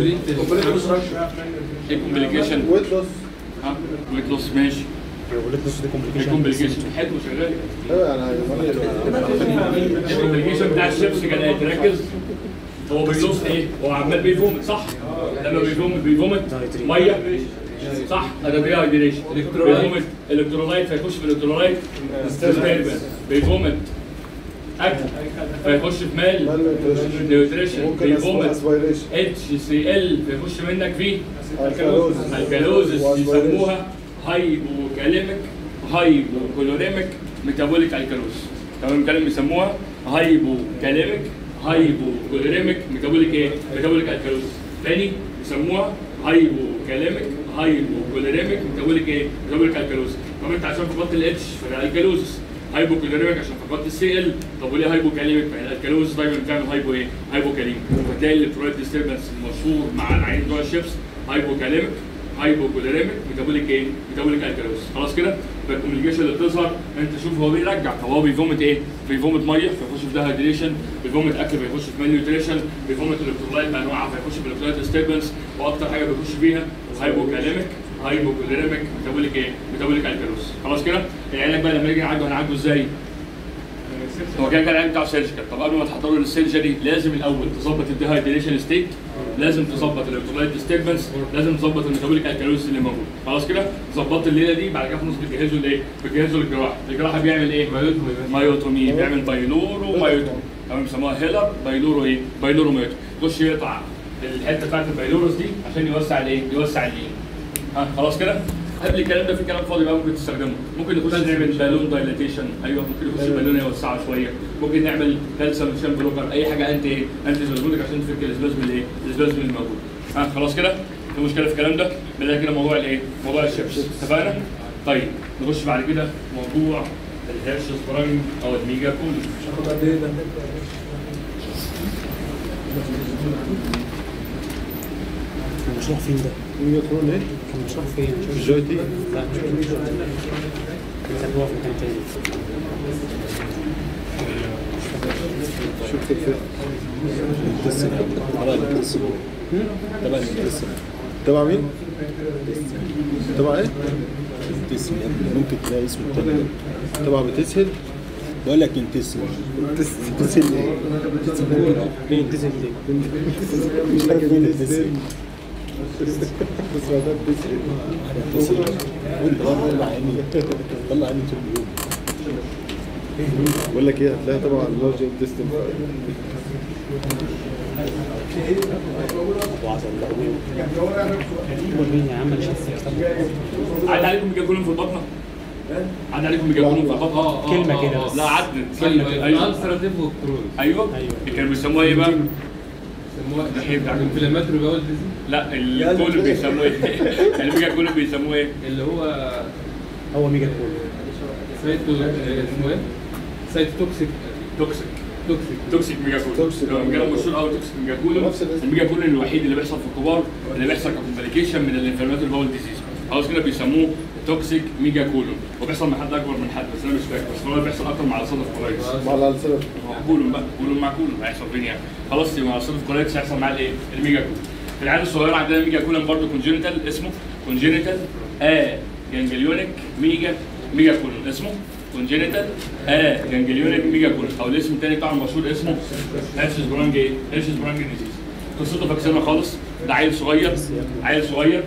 ايه الكومبليكيشن؟ ويت لوس ها؟ ويت لوس ماشي ايه الكومبليكيشن؟ حلو شغال ايوه انا الكومبليكيشن بتاع الشيبس كان ايه تركز هو بيلوس ايه؟ هو عمال بيفومت صح؟ لما بيفومت بيفومت ميه صح؟ ده دي هايدريشن بيفومت الكترولايت فيخش في الكترولايت disturbance. بيفومت اكل فيخش في مال نيوتريشن ممكن بيفومت اسبيريشن اتش سي ال فيخش منك فيه الكالوز الكالوزس يسموها هايبوكاليميك هايبوكولوريميك ميتابوليك الكالوز تمام الكلام بيسموها هايبوكاليميك هايبوكولوريميك ميتابوليك ايه؟ ميتابوليك الكالوز تاني بيسموها هايبوكاليميك هايبوكولوريميك ميتابوليك ايه؟ ميتابوليك الكالوز طب انت عشان فقدت الاتش فده الكالوزس هايبوكاليميك عشان فقدت السي ال طب وليه هايبوكاليميك؟ ما هي الكالوز دايما بتعمل هايبو ايه؟ هايبوكاليميك فتلاقي الالكترولايت ديستربنس المشهور مع العين بتوع الشيبس هايبوكاليميك هايبوكوليريميك ميتابوليك ايه؟ ميتابوليك الكالوس خلاص كده؟ فالكوميونيكيشن اللي بتظهر انت شوف هو بيرجع طب هو بيفومت ايه؟ بيفومت ميه فيخش في دهيدريشن بيفومت اكل فيخش في مالنيوتريشن بيفومت الكترولايت بانواعها فيخش في الكترولايت ديستربنس واكتر حاجه بيخش فيها هايبوكاليميك هايبوكوليريميك ميتابوليك ايه؟ ميتابوليك الكالوس خلاص كده؟ العلاج بقى لما نيجي نعالجه هنعالجه ازاي؟ هو كده كان العلاج بتاعه سيرجيكال طب قبل ما تحضر له للسيرجري لازم الاول تظبط الديهايدريشن ستيت لازم تظبط الالكترولايت ديستربنس لازم تظبط الميتابوليك الكالوريز اللي موجود خلاص كده ظبطت الليله دي بعد كده خلاص بتجهزه لايه؟ بتجهزه للجراحه الجراحه بيعمل ايه؟ مايوتومي بيعمل بايلورو مايوتومي تمام بيسموها هيلر بايلورو ايه؟ بايلورو مايوتومي يخش يقطع الحته بتاعت البايلوروس دي عشان يوسع الايه؟ يوسع الايه؟ ها خلاص كده؟ قبل الكلام ده في كلام فاضي بقى ممكن تستخدمه ممكن نخش نعمل بالون دايلاتيشن ايوه ممكن نخش بالون يوسعه شويه ممكن نعمل كالسيوم شام بلوكر اي حاجه انت ايه انت زوجودك عشان تفك الاسبازم الايه الاسبازم الموجود ها خلاص كده في مشكله في الكلام ده بدأ كده موضوع الايه موضوع الشيبس اتفقنا طيب نخش بعد كده موضوع الهيرش سبرايم او الميجا كول هاخد قد ايه ده؟ كان مشروع فين ده؟ ميوترون ايه؟ كان مشروع فين؟ الجوي تي لا مش فاكر. كان هو في مكان تاني شفت الفيلم تبع الانتسم تبع الانتسم تبع مين؟ تبع ايه؟ انتسم يا ابني ممكن تلاقي اسمه التاني تبع بتسهل؟ بقول لك انتسم بتسهل ايه؟ ايه انتسم دي؟ مش عارف مين انتسل بس ما ده بتسهل انتسم وانت طلع عيني طلع عيني طول اليوم بقول لك ايه هتلاقيها تبع اللارج انتستين وعسل مين يا عم انا شفت عدى عليكم ميجا كولون في البطنه عدى عليكم ميجا كولون في البطنه اه اه كلمة آه، كده آه. بس. لا عدت ايوه ايوه ايوه الالسراتيف والكرون ايوه أيوة. كانوا بيسموها ايه بقى؟ سموها الناحية بتاعت- انفلاماتوري باول ديزيز لا الكولون بيسموه ايه؟ الميجا كولون بيسموه ايه؟ اللي هو هو ميجا كول سايتو اسمه ايه؟ سايتوتوكسيك توكسيك توكسيك توكسيك ميجا كولون توكسيك. لو كان مشهور قوي توكسيك ميجا كولون نفس الاسم. الميجا كولون الوحيد اللي بيحصل في الكبار اللي بيحصل كومبليكيشن من الانفلاماتوري باول ديزيز خلاص كده بيسموه توكسيك ميجا كولون وبيحصل مع حد اكبر من حد بس انا مش فاكر بس هو بيحصل اكتر مع الصدف كويس مع الالسرة كولون بقى كولون مع كولون هيحصل فين يعني خلاص يبقى الصدف كولايتس هيحصل معاه الايه؟ الميجا كولون في العيال الصغيره عندنا ميجا كولون برضه كونجينيتال اسمه كونجينيتال ا جانجليونيك ميجا ميجا كولون اسمه كونجينيتال ا جانجليونيك ميجا كولون او الاسم الثاني بتاعه المشهور اسمه هيرشز برانج ايه؟ هيرشز برانج ديزيز قصته فاكسينها خالص ده عيل صغير عيل صغير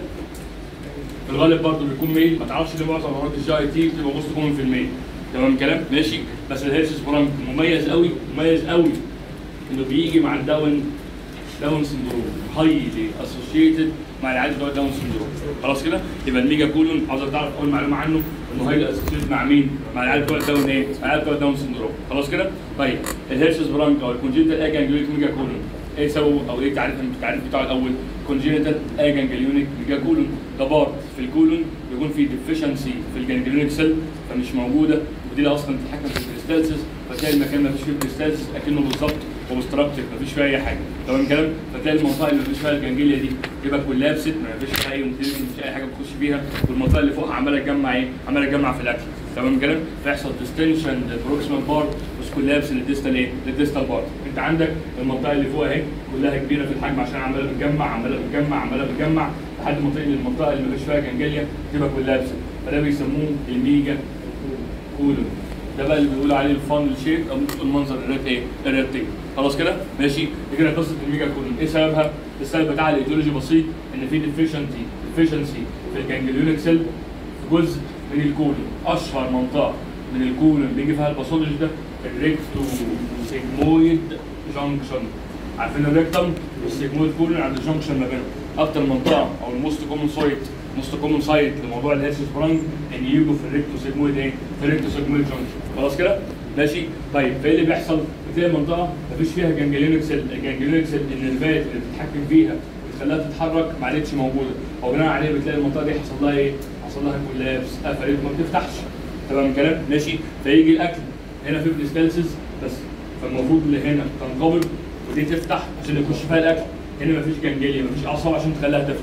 في الغالب برضه بيكون ميل ما تعرفش ليه معظم امراض الجي اي تي بتبقى موست كومن في الميل تمام الكلام ماشي بس الهيرشز برانج مميز قوي مميز قوي انه بيجي مع الداون داون سندروم هايلي اسوشيتد مع العيال بتوع داون سندروم خلاص كده يبقى الميجا كولون عاوزك تعرف اول معلومه عنه انه هايلي اسوشيتد مع مين؟ مع العيال بتوع داون ايه؟ مع العيال بتوع داون سندروم خلاص كده؟ طيب الهيرشز برانك او الكونجنتال اجانجليونيك ميجا كولون ايه سببه او ايه تعريف التعريف بتاعه الاول؟ كونجنتال اجانجليونيك ميجا كولون ده بارت في الكولون بيكون فيه ديفيشنسي في الجانجليونيك سيل فمش موجوده ودي اللي اصلا بتتحكم في الكريستالسيس فتلاقي المكان ما فيش فيه كريستالسيس اكنه بالظبط اوبستراكتيف مفيش فيها اي حاجه تمام الكلام فتلاقي المنطقه اللي مفيش فيها الجنجليه دي يبقى كولابست ما فيش فيها اي ممكن مفيش اي حاجه بتخش فيها والمنطقه اللي فوقها عماله تجمع ايه عماله تجمع في الاكل تمام الكلام فيحصل ديستنشن للبروكسيمال بارت بس كولابس للديستال ايه للديستال بارت انت عندك المنطقه اللي فوق اهي كلها كبيره في الحجم عشان عماله بتجمع عماله بتجمع عماله بتجمع لحد ما تنقل المنطقه اللي مفيش فيها جنجليه تبقى كولابس فده بيسموه الميجا كولون ده بقى اللي بيقولوا عليه الفانل شيب او ممكن تقول منظر الريت ايه؟ الريت خلاص كده؟ ماشي؟ دي كده قصه الميجا كولون، ايه سببها؟ السبب بتاع الايديولوجي بسيط ان في ديفيشنسي ديفيشنسي في الجانجليونيك سيل في جزء من الكولون، اشهر منطقه من الكولون بيجي فيها الباثولوجي ده الريكتو سيجمويد جانكشن عارفين الريكتم والسيجمويد كولون عند الجانكشن ما بينهم اكتر منطقه او الموست كومن سايت موست كومن سايت لموضوع الهيرشز برانج ان يجوا في الريكتو سيجمويد ايه؟ في الريكتو سيجمويد جانكشن خلاص كده؟ ماشي؟ طيب فايه اللي بيحصل؟ بتلاقي منطقه مفيش فيها جانجليونيك سيل، الجانجليونيك سيل النرفات اللي بتتحكم فيها وتخليها تتحرك ما عادتش موجوده، وبناء عليه بتلاقي المنطقه دي حصل لها ايه؟ حصل لها كولابس قفلت ما بتفتحش تمام الكلام؟ ماشي؟ فيجي الاكل هنا في بريستالسيس بس فالمفروض اللي هنا تنقبض ودي تفتح عشان يخش فيها الاكل هنا مفيش جنجليه مفيش اعصاب عشان تخليها تفتح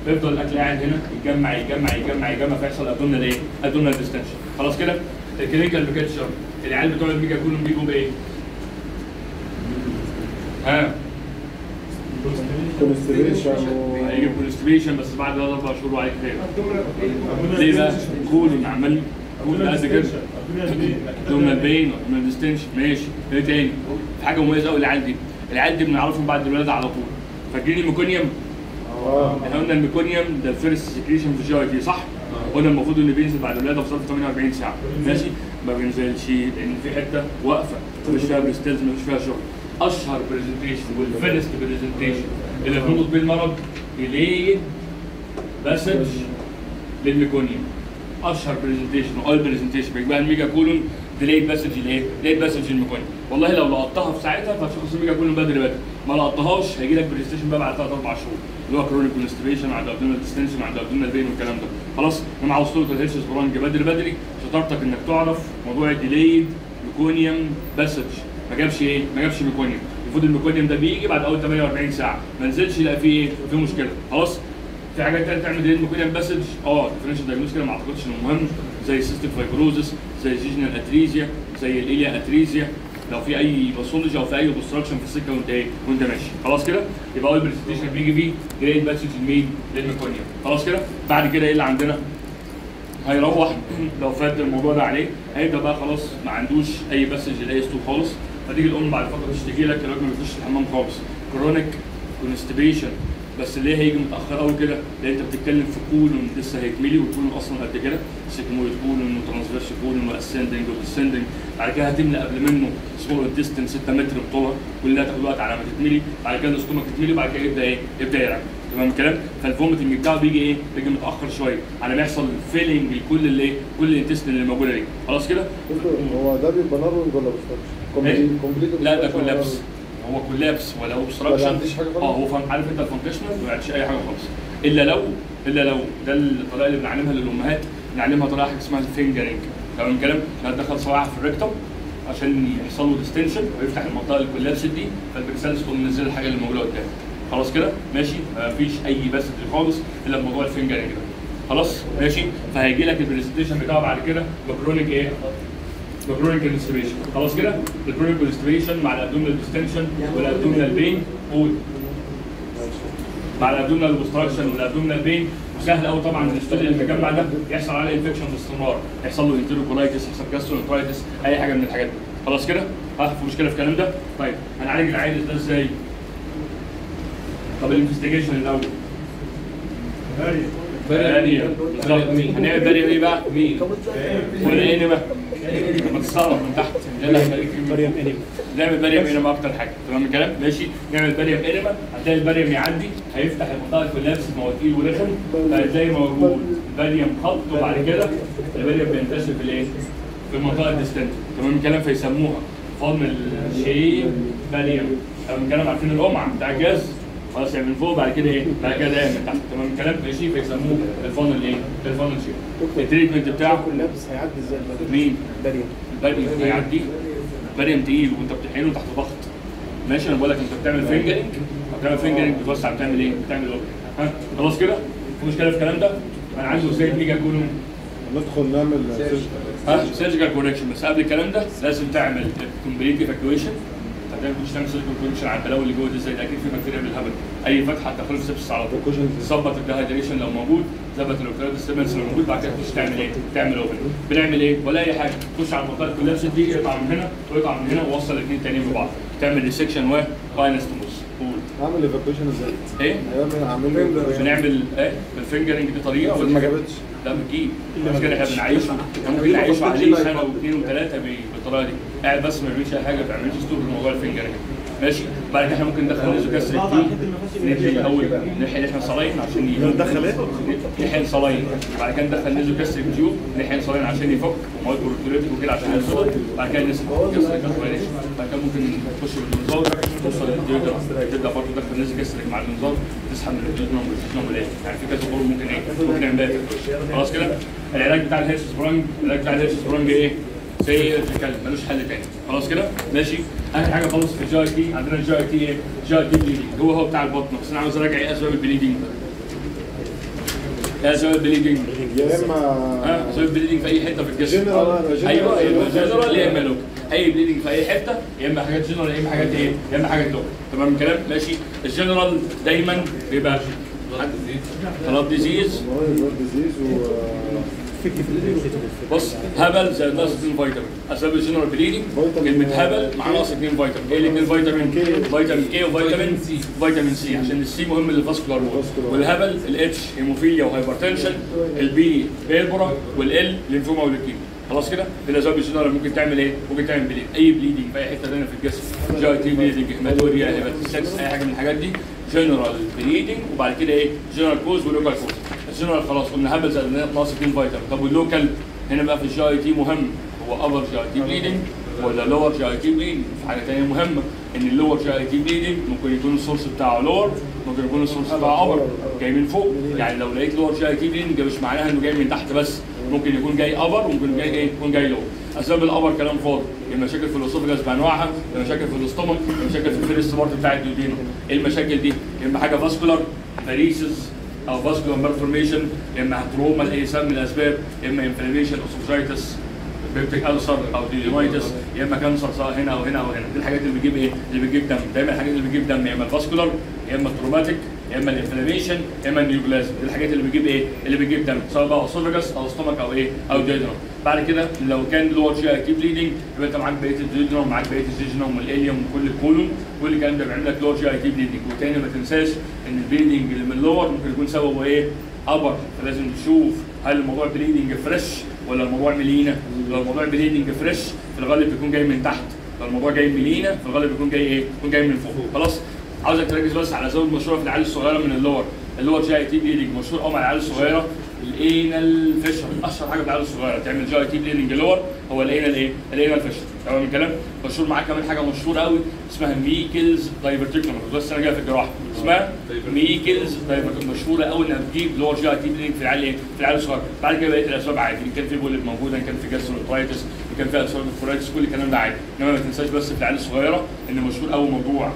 بيفضل الاكل قاعد هنا يتجمع يتجمع يتجمع يتجمع فيحصل ابدومينال ايه؟ ابدومينال ديستنشن خلاص كده؟ الكلينيكال بيكتشر العيال بتوع الميجا كلهم بيجوا بايه؟ ها كونستيبيشن هيجي كونستيبيشن بس بعد ثلاث اربع شهور وعليك خير ليه بقى؟ كولون عمال كولون قد كده ابدومينال بين ابدومينال ديستنشن ماشي ايه تاني؟ في حاجه مميزه قوي العيال دي العيال دي بنعرفهم بعد الولاده على طول فاكرين الميكونيوم؟ اه احنا قلنا الميكونيوم ده الفيرست سكريشن في الجي اي تي صح؟ قلنا المفروض انه بينزل بعد الولاده في ظرف 48 ساعه ماشي؟ ما بينزلش لان في حته واقفه مش فيها بريستيز مش فيها شغل اشهر برزنتيشن والفيرست برزنتيشن اللي بنربط بيه المرض ديليد باسج للميكونيوم اشهر برزنتيشن واول برزنتيشن بيبقى الميجا كولون ديليد باسج الايه؟ ديليد باسج الميكونيوم والله لو لقطتها في ساعتها فهتشخص الميجا كولون بدري بدري ما لقطتهاش هيجي لك برزنتيشن بقى بعد ثلاث اربع شهور اللي هو كرونيك كونستيبيشن عند ابدومينال ديستنشن عند ابدومينال بين والكلام ده خلاص انا عاوز توصل الهيرشز برانج بدري بدري شطارتك انك تعرف موضوع الديليد ميكونيوم باسج ما جابش ايه؟ ما جابش ميكونيوم المفروض الميكونيوم ده بيجي بعد اول 48 ساعه ما نزلش يلاقي فيه ايه؟ في مشكله خلاص في حاجات تانية تعمل ديليد ميكونيوم باسج اه الديفرنشال دايجنوز كده ما اعتقدش انه مهم زي سيستم فايبروزس زي جيجنال اتريزيا زي الاليا اتريزيا لو في اي باثولوجي او في اي اوبستراكشن في السكه وانت ايه وانت ماشي خلاص كده يبقى اول برزنتيشن بيجي فيه جريد باسج المين للميكونيوم خلاص كده بعد كده ايه اللي عندنا هيروح لو فات الموضوع ده عليه هيبدا بقى خلاص ما عندوش اي باسج لاي ستو خالص فتيجي الام بعد فتره تشتكي لك الراجل ما بيخش الحمام خالص كرونيك كونستيبيشن بس ليه هيجي متاخر قوي كده؟ لان انت بتتكلم في كولون لسه هيتملي والكولون اصلا قد كده سيجمويد كولون وترانسفيرس كولون واسندنج وديسندنج بعد كده هتملى قبل منه سمول انتستين 6 متر بطولها كلها تاخد وقت على ما تتملي بعد كده الاستومك تتملي بعد كده يبدا ايه؟ يبدا يرجع تمام الكلام؟ فالفوميتنج بتاعه بيجي ايه؟ بيجي متاخر شويه على ما يحصل فيلنج لكل الايه؟ كل الانتستين اللي موجوده دي خلاص كده؟ دكتور هو ده بيبقى نارونج ولا إيه؟ بوستراكشن؟ كومبليت لا ده كولابس هو كولابس ولا ما اوبستراكشن عنديش حاجة خالص؟ اه هو فان عارف انت الفانكشنال ما يعملش اي حاجه خالص الا لو الا لو ده الطريقه اللي بنعلمها للامهات بنعلمها طريقه حاجه اسمها الفينجرنج تمام الكلام هتدخل صباعها في الريكتوم عشان يحصل له ديستنشن ويفتح المنطقه الكولابس دي فالبرسالس تقوم منزل الحاجه اللي موجوده قدامك خلاص كده ماشي مفيش اي باسج خالص الا بموضوع الفينجرنج ده خلاص ماشي فهيجي لك البرزنتيشن بتاعه بعد كده بكرونيك ايه الكرونيك كونستيبيشن خلاص كده الكرونيك كونستيبيشن مع الابدومينال ديستنشن والابدومينال بين قول مع الابدومينال اوبستراكشن والابدومينال بين وسهل قوي طبعا الاستوديو المجمع ده يحصل عليه انفكشن باستمرار يحصل له انتيروكولايتس يحصل جاسترونترايتس اي حاجه من الحاجات دي خلاص كده ها في مشكله في الكلام ده طيب هنعالج العيل ده ازاي طب الانفستيجيشن الاول باريا بالظبط هنعمل باريا ايه بقى؟ مين؟ ولا انما؟ لما تتصرف من تحت ده اللي هيخليك مريم انيما نعمل باريوم انما اكتر حاجه تمام الكلام ماشي نعمل باريوم انما هتلاقي الباريوم يعدي هيفتح المنطقه كلها بس ما هو تقيل ورخم فهتلاقي موجود باريوم خط وبعد كده الباريوم بينتشر في الايه؟ في المنطقه الديستنت تمام الكلام فيسموها فورم الشيب باريوم تمام الكلام عارفين القمعه بتاع الجاز خلاص يعني من فوق بعد كده ايه؟ بعد كده دايما من تحت تمام الكلام ماشي فيسموه الفونل ايه؟ الفونل شيب التريتمنت بتاعه لابس هيعدي ازاي البدل مين؟ بريم البريم هيعدي بريم تقيل وانت بتحقنه تحت ضغط ماشي انا بقول لك انت بتعمل فينجرنج بتعمل فينجرنج بتوسع بتعمل ايه؟ بتعمل اوبن ها خلاص كده؟ في مشكله في الكلام ده؟ انا عايزه ازاي ميجا كولوم ندخل نعمل ها سيرجيكال كوركشن بس قبل الكلام ده لازم تعمل كومبليت ايفاكويشن هتعمل مش تعمل سيرجيكال كوركشن على البلاوي اللي جوه دي ازاي ده اكيد في بكتيريا بالهبل اي فتحه هتدخل في سيبس على طول ظبط الدهيدريشن لو موجود ظبط الاوكتال ديستربنس لو موجود بعد كده تخش تعمل ايه؟ تعمل اوبن بنعمل ايه؟ ولا اي حاجه تخش على المنطقه الكولابس دي يقطع من هنا ويقطع من هنا ووصل الاثنين تانيين ببعض تعمل ريسكشن وفاينس تبص قول هعمل ايفاكويشن ازاي؟ ايه؟ هيعمل اعمل بنعمل ايه؟ بالفنجرنج دي طريقه ما جابتش لا بتجيب مش كده احنا بنعيشه ممكن نعيشه عليه سنه واثنين وثلاثه بالطريقه دي قاعد بس ما بيعملش اي حاجه ما بيعملش ستوب لموضوع الفنجر ماشي بعد كده احنا ممكن ندخل نيزو كسر التيوب ندي الاول نحقن احنا صلاين عشان ندخل ايه؟ نحقن صلاين بعد كده ندخل نيزو كسر التيوب نحقن صلاين عشان يفك ومواد بروتوليتيك وكده عشان يصل بعد كده نسحب كسر كسر بعد كده ممكن تخش بالمنظار توصل للديودر تبدا برضه تدخل نيزو كسر مع المنظار تسحب من الديودر والديودر والايه يعني في كذا طرق ممكن ايه ممكن نعملها خلاص كده العلاج بتاع الهيرش سبرانج العلاج بتاع الهيرش سبرانج ايه؟ سيرجيكال ملوش حل تاني خلاص كده ماشي اخر حاجه خالص في الجي اي تي عندنا الجي اي تي ايه؟ جي اي تي بليدنج هو هو بتاع البطن بس انا عاوز اراجع ايه اسباب البليدنج يا سبب بليدنج يا اما ها سبب بليدنج في اي حته في الجسم جنرال ايوه يا اما جنرال يا اما لوك اي بليدنج في اي حته يا اما حاجات جنرال يا اما حاجات ايه يا اما حاجات لوك تمام الكلام ماشي الجنرال دايما بيبقى خلاص ديزيز ديزيز و بص هبل زي نقص 2 فيتامين اسباب الجنرال بليدنج كلمه هبل مع نقص 2 فيتامين ايه الاثنين فيتامين فيتامين كي وفيتامين سي فيتامين سي عشان السي مهم للفاسكولار وول والهبل الاتش هيموفيليا وهايبرتنشن البي بيربرا والال لينفوما وليكيميا خلاص كده الاسباب الجنرال ممكن تعمل ايه؟ ممكن تعمل بليد اي بليدنج في اي حته ثانيه في الجسم جاي تي بليدنج هيماتوريا هيباتيسكس اي حاجه من الحاجات دي جنرال بليدنج وبعد كده ايه؟ جنرال كوز ولوكال كوز الجنرال خلاص قلنا هبل زائد ناقص 2 فيتامين طب واللوكال هنا بقى في الجي اي تي مهم هو ابر جي اي تي بليدنج ولا لور جي اي تي بليدنج في حاجه ثانيه مهمه ان اللور جي اي تي بليدنج ممكن يكون السورس بتاعه لور ممكن يكون السورس بتاعه ابر جاي من فوق يعني لو لقيت لور جي اي تي بليدنج مش معناها انه جاي من تحت بس ممكن يكون جاي ابر وممكن جاي ايه يكون جاي لور اسباب الابر كلام فاضي المشاكل في الاسوفجاس بانواعها المشاكل في الاستومك المشاكل في الفيرست بارت بتاع الديودينم ايه المشاكل دي يا اما حاجه فاسكولار فاريسز او فاسكولار مالفورميشن يا اما تروما لاي سبب من الاسباب يا اما انفلاميشن اوسوفجايتس بيبتيك ألسر او ديليمايتس يا اما كانسر سواء هنا او هنا او هنا دي الحاجات اللي بتجيب ايه؟ اللي بتجيب دم دايما الحاجات اللي بتجيب دم يا اما الفاسكولار يا اما التروماتيك يا اما الانفلاميشن يا اما النيوبلازم دي الحاجات اللي بتجيب ايه؟ اللي بتجيب دم سواء بقى اسوفجاس او ستومك او ايه؟ او ديودرم بعد كده لو كان لور جي اي تي بليدنج يبقى انت معاك بقيه الديودرم معاك بقيه الجيجنوم والاليوم وكل الكولون كل الكلام ده بيعمل لك لور جي اي تي بليدنج وتاني ما تنساش ان البليدنج اللي من اللور ممكن يكون سببه ايه؟ ابر فلازم تشوف هل الموضوع بليدنج فريش ولا الموضوع ملينا لو الموضوع بليدنج فريش في الغالب بيكون جاي من تحت لو الموضوع جاي ملينا في الغالب بيكون جاي ايه بيكون جاي من فوق خلاص عاوزك تركز بس على سبب مشهوره في العيال الصغيره من اللور اللور جي اي تي بليدنج مشهور قوي مع العيال الصغيره الانال فيشر اشهر حاجه في العيال الصغيره تعمل جي اي تي بليدنج لور هو الانال ايه الانال فيشر تمام الكلام مشهور معاه كمان حاجه مشهوره قوي اسمها ميكلز دايفرتيكولوم بس السنه الجايه في الجراحه اسمها ميكلز دايفرتيكولوم مشهوره قوي انها بتجيب لور جي اي تي بليدنج في العيال ايه في العيال الصغيره بعد كده بقيه الاسباب عادي ان كان في بوليت موجوده ان كان في جاستروترايتس ان كان في اسباب فورايتس كل الكلام ده عادي انما ما تنساش بس في العيال الصغيره ان مشهور قوي موضوع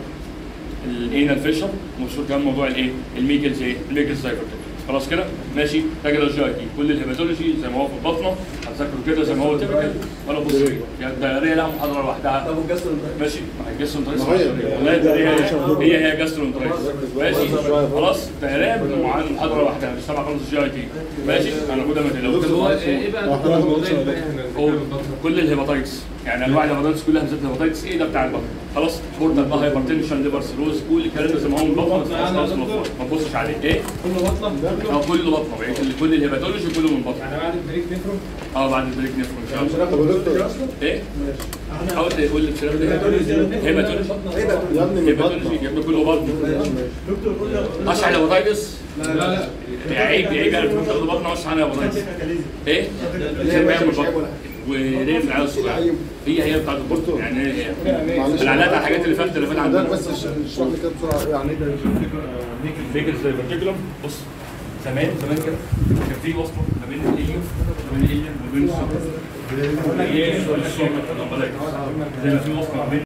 الانال فيشر ومشهور كمان موضوع الايه الميكلز ايه الميكلز دايفرتيكولوم خلاص كده ماشي ده كده الجي اي تي كل الهيباتولوجي زي ما هو في البطنه هتذاكروا كده زي ما هو تيبيكال ولا بص فيه يعني الدايريه لها محاضره لوحدها طب والجسر ماشي ما هي جاسترونترايتس ما هي- والله الدايريه هي هي هي جاسترونترايتس ماشي خلاص الدايريه مع المحاضره لوحدها مش تبع خالص الجي اي تي ماشي انا كده ما تقلقوش هو ايه بقى واحد واحد الدكتور واحد. الباقي احنا هو بنتكلم البطن. كل الهيباتايتس يعني انواع الهيباتايتس كلها بالذات الهيباتايتس ايه ده بتاع البطن خلاص بورتال بقى هايبرتنشن ليفر سيروز كل الكلام ده زي ما هو من البطن يعني خلاص يا خلاص دكتور؟ ما تبصش عليه ايه كله بطنه اه كله بطنه بقيت كل الهيباتولوجي كله من بطن يعني بعد البريك نفرم اه بعد البريك نفرم ان شاء مش الله هناخد دكتور ايه حاول تقول لي بسبب ايه هيباتولوجي يا ابني من هيباتولوجي بطنك يبقى كله بطن دكتور قول لي اشعل هيباتايتس لا لا يا عيب يا عيب يعني كله بطن اشعل هيباتايتس ايه زي ما هي من البطن وريت العيال الصغيره هي هي بتاعت البطن يعني هي هي معلش العلاقه على الحاجات اللي فاتت اللي فاتت عندنا عندنا بس اشرح لي كده بسرعه يعني ايه ده فكره زي البارتيكولم بص زمان زمان كده كان في وصفه ما بين الهيليوم ما بين الهيليوم وما بين السوبر زي ما في وصفه ما بين